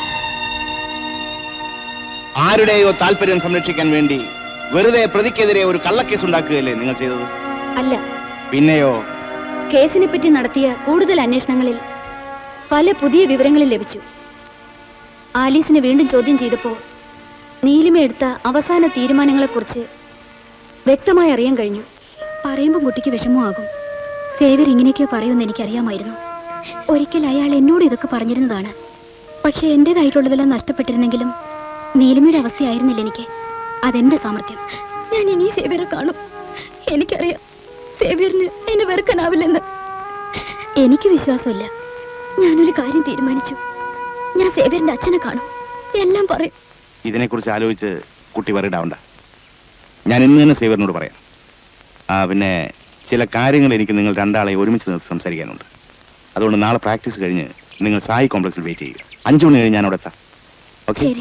ആരുടെയോ താല്പര്യം സംരക്ഷിക്കാൻ വേണ്ടി വെറുതെ പ്രതിക്കെതിരെ ഒരു കള്ളക്കേസ് ഉണ്ടാക്കുകയല്ലേ നിങ്ങൾ ചെയ്തത് അല്ല പിന്നെയോ കേസിനെ പറ്റി നടത്തിയ കൂടുതൽ അന്വേഷണങ്ങളിൽ പല പുതിയ വിവരങ്ങളും ലഭിച്ചു ആലീസിനെ വീണ്ടും ചോദ്യം ചെയ്തപ്പോൾ നീലിമ എടുത്ത അവസാന തീരുമാനങ്ങളെക്കുറിച്ച് വ്യക്തമായി അറിയാൻ കഴിഞ്ഞു പറയുമ്പോൾ കുട്ടിക്ക് വിഷമമാകും സേവ്യർ ഇങ്ങനെയൊക്കെയോ പറയുമെന്ന് എനിക്കറിയാമായിരുന്നു ഒരിക്കൽ അയാൾ എന്നോട് ഇതൊക്കെ പറഞ്ഞിരുന്നതാണ് പക്ഷെ എന്റേതായിട്ടുള്ളതെല്ലാം നഷ്ടപ്പെട്ടിരുന്നെങ്കിലും നീലിമയുടെ അവസ്ഥയായിരുന്നില്ല എനിക്ക് അതെന്റെ സാമർഥ്യം ഞാൻ ഇനി സേവ്യറെ കാണും എനിക്കറിയാം സേവ്യറിന് എന്നെ വെറുക്കാനാവില്ലെന്ന് എനിക്ക് വിശ്വാസമില്ല ഞാനൊരു കാര്യം തീരുമാനിച്ചു ഞാൻ സേവ്യറിന്റെ അച്ഛനെ കാണും എല്ലാം പറയും ഇതിനെക്കുറിച്ച് ആലോചിച്ച് കുട്ടി വറിയിടാവണ്ട ഞാൻ ഇന്ന് തന്നെ സേവറിനോട് പറയാം ആ പിന്നെ ചില കാര്യങ്ങൾ എനിക്ക് നിങ്ങൾ രണ്ടാളെ ഒരുമിച്ച് നിർത്തി സംസാരിക്കാനുണ്ട് അതുകൊണ്ട് നാളെ പ്രാക്ടീസ് കഴിഞ്ഞ് നിങ്ങൾ സായി കോംപ്ലക്സിൽ വെയിറ്റ് ചെയ്യുക അഞ്ചു മണി കഴിഞ്ഞ് ഞാൻ അവിടെ എത്താം ഓക്കെ ശരി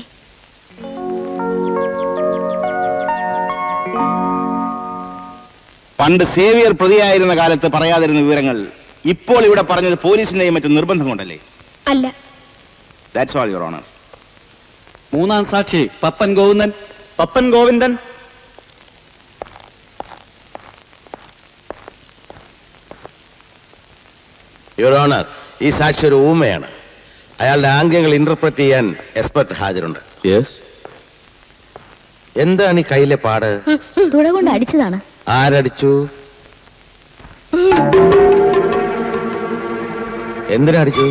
പണ്ട് സേവിയർ പ്രതിയായിരുന്ന കാലത്ത് പറയാതിരുന്ന വിവരങ്ങൾ ഇപ്പോൾ ഇവിടെ പറഞ്ഞത് പോലീസിന്റെയും മറ്റും നിർബന്ധം കൊണ്ടല്ലേ അല്ല ദാറ്റ്സ് ഓൾ യുവർ ഓണർ മൂന്നാം സാക്ഷി പപ്പൻ ഗോവിന്ദൻ പപ്പൻ ഗോവിന്ദൻ യുവർ ഓണർ ഈ സാക്ഷി ഒരു ഊമയാണ് അയാളുടെ ആംഗ്യങ്ങൾ ഇന്റർപ്രറ്റ് ചെയ്യാൻ എക്സ്പെർട്ട് ഹാജരുണ്ട് യെസ് എന്താണ് ഈ കയ്യിലെ പാട് തുഴ കൊണ്ട് അടിച്ചതാണ് ആരടിച്ചു എന്തിനടിച്ചു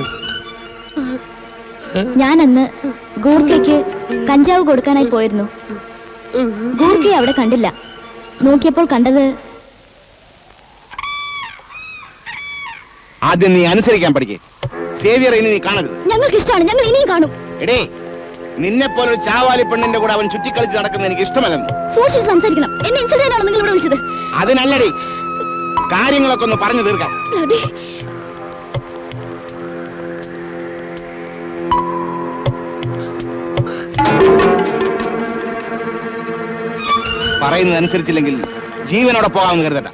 ഞാൻ അന്ന് ഗൂർക്കയ്ക്ക് കഞ്ചാവ് കൊടുക്കാനായി പോയിരുന്നു ഗൂർക്കയെ അവിടെ കണ്ടില്ല നോക്കിയപ്പോൾ കണ്ടത് ആദ്യം നീ അനുസരിക്കാൻ പഠിക്കേ സേവിയർ ഇനി നീ കാണരുത് ഞങ്ങൾക്ക് ഇഷ്ടമാണ് ഞങ്ങൾ ഇനിയും കാണും എടേ നിന്നെ പോലൊരു ചാവാലി പെണ്ണിന്റെ കൂടെ അവൻ ചുറ്റിക്കളിച്ച് നടക്കുന്ന എനിക്ക് ഇഷ്ടമല്ലെന്ന് സൂക്ഷിച്ച് സംസാരിക്കണം എന്നെ ഇൻസൾട്ട് ചെയ്യാനാണോ നിങ്ങൾ ഇവിടെ വിളിച്ചത് അതിനല്ലടി കാര്യങ്ങളൊക്കെ ഒന്ന് പറഞ്ഞു തീർക്കാം Bloody. പറയുന്നത് അനുസരിച്ചില്ലെങ്കിൽ ജീവനോടെ പോകാമെന്ന് കരുതണ്ട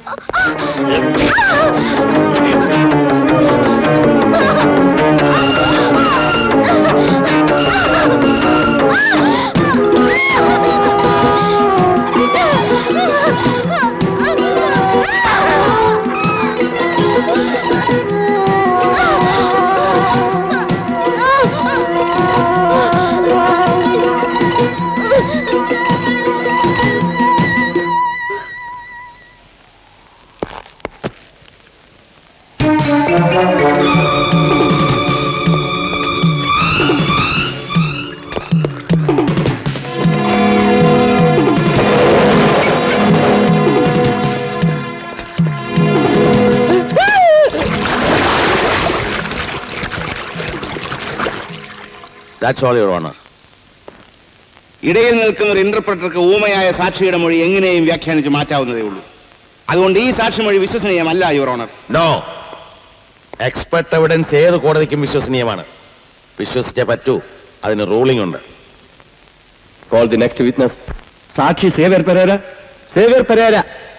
That's all, Your Honor. ഇടയിൽ നിൽക്കുന്ന ഒരു ഇന്റർപ്രറ്റർക്ക് ഊമയായ സാക്ഷിയുടെ മൊഴി എങ്ങനെയും വ്യാഖ്യാനിച്ച് മാറ്റാവുന്നതേ ഉള്ളൂ അതുകൊണ്ട് ഈ സാക്ഷിമൊഴി വിശ്വസനീയമല്ല your honour no expert evidence ഏത് കോടതിക്കും വിശ്വസനീയമാണ് വിശ്വസിച്ചേ പറ്റൂ അതിന് റൂളിംഗ് ഉണ്ട് കോൾ ദി നെക്സ്റ്റ് വിറ്റ്നസ് സാക്ഷി സേവ്യർ പെരേര സേവ്യർ പെരേര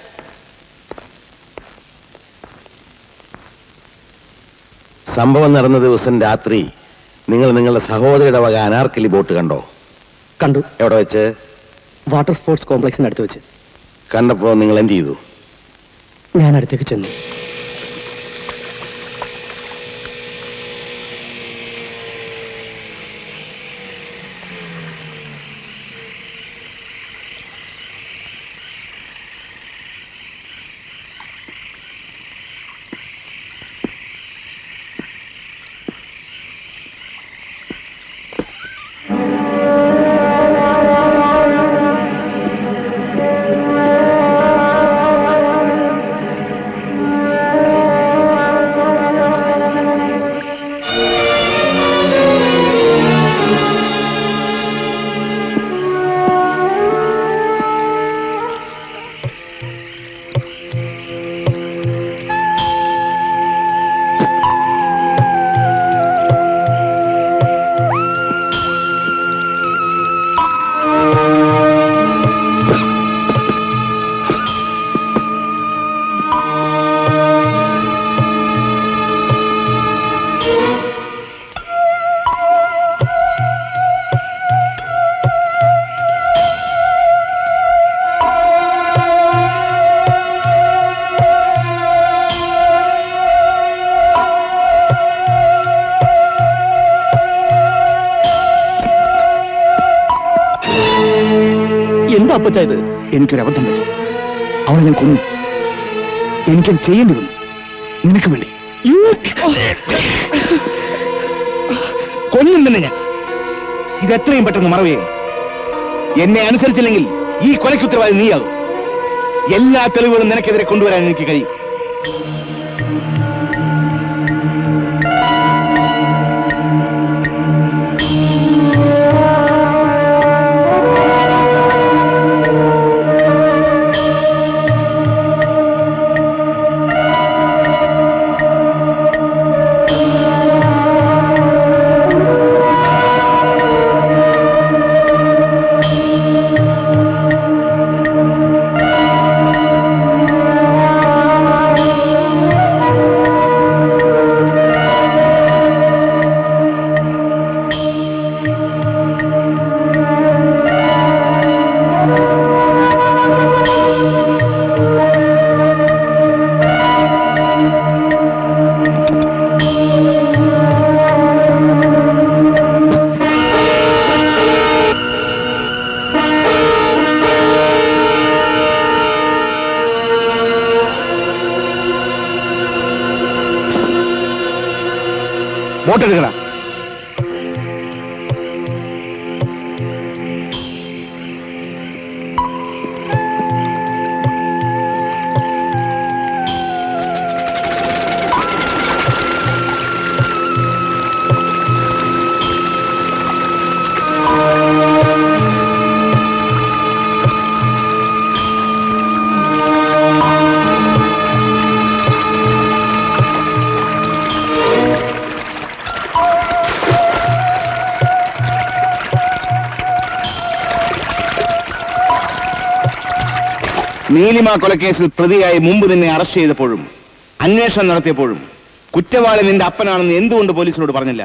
സംഭവം നടന്ന ദിവസം രാത്രി നിങ്ങൾ നിങ്ങളുടെ സഹോദരിയുടെ വക അനാർക്കലി ബോട്ട് കണ്ടോ കണ്ടു എവിടെ വെച്ച് വാട്ടർ സ്പോർട്സ് കോംപ്ലക്സിന് അടുത്ത് വെച്ച് കണ്ടപ്പോ നിങ്ങൾ എന്ത് ചെയ്തു ഞാൻ അടുത്തേക്ക് ചെന്നു എന്താ അപ്പച്ച ഇത് എനിക്കൊരു അബദ്ധം പറ്റി അവളെ ഞാൻ കൊന്നു എനിക്കത് ചെയ്യേണ്ടി വന്നു നിനക്ക് വേണ്ടി കൊല്ലും തന്നെ ഞാൻ ഇത് എത്രയും പെട്ടെന്ന് മറവ് ചെയ്യണം എന്നെ അനുസരിച്ചില്ലെങ്കിൽ ഈ കൊലയ്ക്ക് ഉത്തരവാദി നീയാകും എല്ലാ തെളിവുകളും നിനക്കെതിരെ കൊണ്ടുവരാൻ എനിക്ക് കഴിയും ബോട്ടെടുക്കടാ നീലിമ കൊലക്കേസിൽ പ്രതിയായി മുമ്പ് നിന്നെ അറസ്റ്റ് ചെയ്തപ്പോഴും അന്വേഷണം നടത്തിയപ്പോഴും കുറ്റവാളി നിന്റെ അപ്പനാണെന്ന് എന്തുകൊണ്ട് പോലീസിനോട് പറഞ്ഞില്ല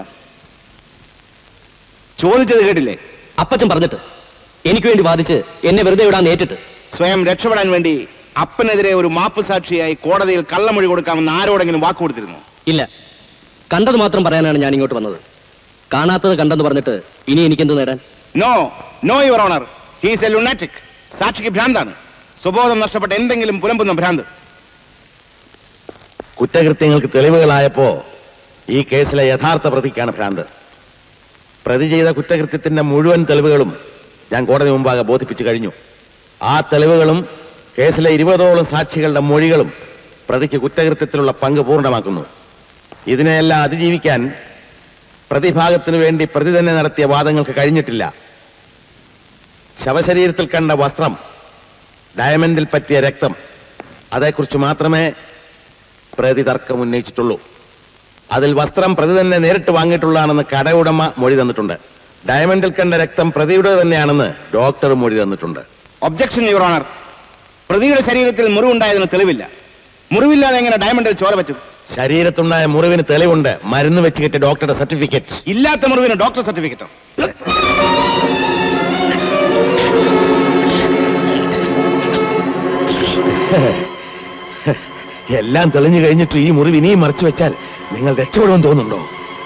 ചോദിച്ചത് കേട്ടില്ലേ അപ്പച്ചൻ പറഞ്ഞിട്ട് എനിക്ക് വേണ്ടി വാദിച്ച് എന്നെ വെറുതെ വിടാൻ നേരിട്ട് സ്വയം രക്ഷപ്പെടാൻ വേണ്ടി അപ്പനെതിരെ ഒരു മാപ്പ് സാക്ഷിയായി കോടതിയിൽ കള്ളമൊഴി കൊടുക്കാമെന്ന് ആരോടെങ്കിലും വാക്ക് കൊടുത്തിരുന്നു ഇല്ല കണ്ടത് മാത്രം പറയാനാണ് ഞാൻ ഇങ്ങോട്ട് വന്നത് കാണാത്തത് കണ്ടെന്ന് പറഞ്ഞിട്ട് ഇനി എനിക്കെന്ത് നേടാൻ no no your honour he's a lunatic സാക്ഷിക്ക് ഭ്രാന്താണ് സുബോധം നഷ്ടപ്പെട്ട എന്തെങ്കിലും പുലമ്പുന്ന ഭ്രാന്ത് കുറ്റകൃത്യങ്ങൾക്ക് തെളിവുകളായപ്പോ ഈ കേസിലെ യഥാർത്ഥ പ്രതിക്കാണ് ഭ്രാന്ത് പ്രതി ചെയ്ത കുറ്റകൃത്യത്തിന്റെ മുഴുവൻ തെളിവുകളും ഞാൻ കോടതി മുമ്പാകെ ബോധിപ്പിച്ചു കഴിഞ്ഞു ആ തെളിവുകളും കേസിലെ ഇരുപതോളം സാക്ഷികളുടെ മൊഴികളും പ്രതിക്ക് കുറ്റകൃത്യത്തിലുള്ള പങ്ക് പൂർണ്ണമാക്കുന്നു ഇതിനെയെല്ലാം അതിജീവിക്കാൻ പ്രതിഭാഗത്തിനു വേണ്ടി പ്രതി തന്നെ നടത്തിയ വാദങ്ങൾക്ക് കഴിഞ്ഞിട്ടില്ല ശവശരീരത്തിൽ കണ്ട വസ്ത്രം ഡയമണ്ടിൽ പറ്റിയ രക്തം അതേക്കുറിച്ച് മാത്രമേ പ്രതി തർക്കം ഉന്നയിച്ചിട്ടുള്ളൂ അതിൽ വസ്ത്രം പ്രതി തന്നെ നേരിട്ട് വാങ്ങിയിട്ടുള്ളതാണെന്ന് കടയുടമ മൊഴി തന്നിട്ടുണ്ട് ഡയമണ്ടിൽ കണ്ട രക്തം പ്രതിയുടെ തന്നെയാണെന്ന് ഡോക്ടർ മൊഴി തന്നിട്ടുണ്ട് ഒബ്ജക്ഷൻ യുവർ ഓണർ പ്രതിയുടെ ശരീരത്തിൽ മുറിവുണ്ടായതിന് തെളിവില്ല മുറിവില്ലാതെ എങ്ങനെ ഡയമണ്ടിൽ ചോര പറ്റും ശരീരത്തുണ്ടായ മുറിവിന് തെളിവുണ്ട് മരുന്ന് വെച്ച് കിട്ടിയ ഡോക്ടറുടെ സർട്ടിഫിക്കറ്റ് ഇല്ലാത്ത മുറിവിന് ഡോക്ടർ സർട്ടിഫിക്കറ്റോ എല്ലാം തെളിഞ്ഞു കഴിഞ്ഞിട്ട് ഈ മുറിവ് ഇനിയും മറച്ചു വെച്ചാൽ നിങ്ങൾ രക്ഷപ്പെടുമെന്ന് തോന്നുന്നുണ്ടോ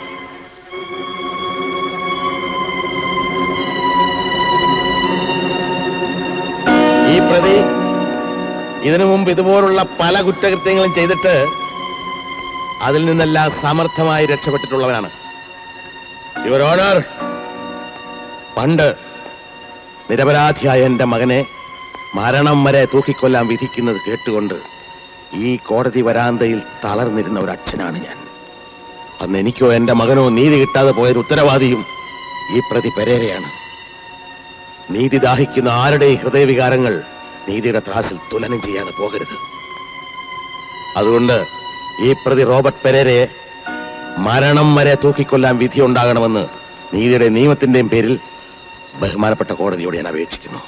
ഈ പ്രതി ഇതിനു മുമ്പ് ഇതുപോലുള്ള പല കുറ്റകൃത്യങ്ങളും ചെയ്തിട്ട് അതിൽ നിന്നെല്ലാം സമർത്ഥമായി രക്ഷപ്പെട്ടിട്ടുള്ളവനാണ് യുവർ ഓണർ പണ്ട് നിരപരാധിയായ എന്റെ മകനെ മരണം വരെ തൂക്കിക്കൊല്ലാൻ വിധിക്കുന്നത് കേട്ടുകൊണ്ട് ഈ കോടതി വരാന്തയിൽ തളർന്നിരുന്ന ഒരു അച്ഛനാണ് ഞാൻ അന്ന് എനിക്കോ എന്റെ മകനോ നീതി കിട്ടാതെ പോയൊരു ഉത്തരവാദിയും ഈ പ്രതി പെരേരയാണ് നീതി ദാഹിക്കുന്ന ആരുടെയും ഹൃദയവികാരങ്ങൾ നീതിയുടെ ത്രാസിൽ തുലനം ചെയ്യാതെ പോകരുത് അതുകൊണ്ട് ഈ പ്രതി റോബർട്ട് പെരേരയെ മരണം വരെ തൂക്കിക്കൊല്ലാൻ വിധി ഉണ്ടാകണമെന്ന് നീതിയുടെ നിയമത്തിന്റെയും പേരിൽ ബഹുമാനപ്പെട്ട കോടതിയോട് ഞാൻ അപേക്ഷിക്കുന്നു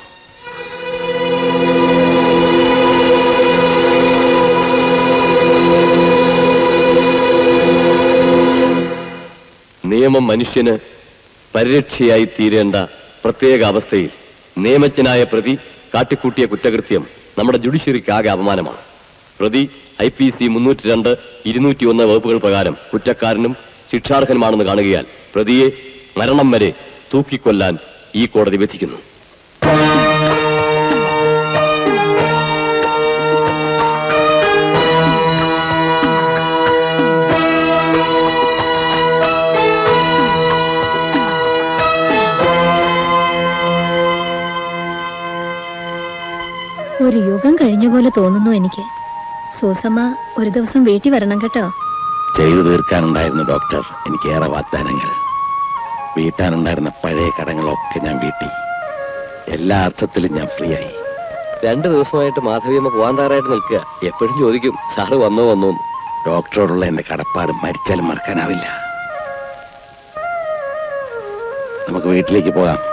നിയമം മനുഷ്യന് പരിരക്ഷയായി തീരേണ്ട പ്രത്യേക അവസ്ഥയിൽ നിയമജ്ഞനായ പ്രതി കാട്ടിക്കൂട്ടിയ കുറ്റകൃത്യം നമ്മുടെ ജുഡീഷ്യറിക്ക് ആകെ അപമാനമാണ് പ്രതി ഐ പി സി മുന്നൂറ്റി രണ്ട് ഇരുന്നൂറ്റി ഒന്ന് വകുപ്പുകൾ പ്രകാരം കുറ്റക്കാരനും ശിക്ഷാർഹനുമാണെന്ന് കാണുകയാൽ പ്രതിയെ മരണം വരെ തൂക്കിക്കൊല്ലാൻ ഈ കോടതി വിധിക്കുന്നു ഒരു യുഗം കഴിഞ്ഞ പോലെ തോന്നുന്നു എനിക്ക് സൂസമ്മ ഒരു ദിവസം വീട്ടിൽ വരണം കേട്ടോ ചെയ്തു തീർക്കാനുണ്ടായിരുന്നു ഡോക്ടർ എനിക്ക് ഏറെ വാഗ്ദാനങ്ങൾ വീട്ടാനുണ്ടായിരുന്ന പഴയ കടങ്ങളൊക്കെ ഞാൻ വീട്ടി എല്ലാ അർത്ഥത്തിലും ഞാൻ ഫ്രീ ആയി രണ്ടു ദിവസമായിട്ട് മാധവിയമ്മ പോകാൻ തയ്യാറായിട്ട് നിൽക്കുക എപ്പോഴും ചോദിക്കും സാറ് വന്നോ വന്നോ എന്ന്. ഡോക്ടറോടുള്ള എന്റെ കടപ്പാട് മരിച്ചാലും മറക്കാനാവില്ല നമുക്ക് വീട്ടിലേക്ക് പോകാം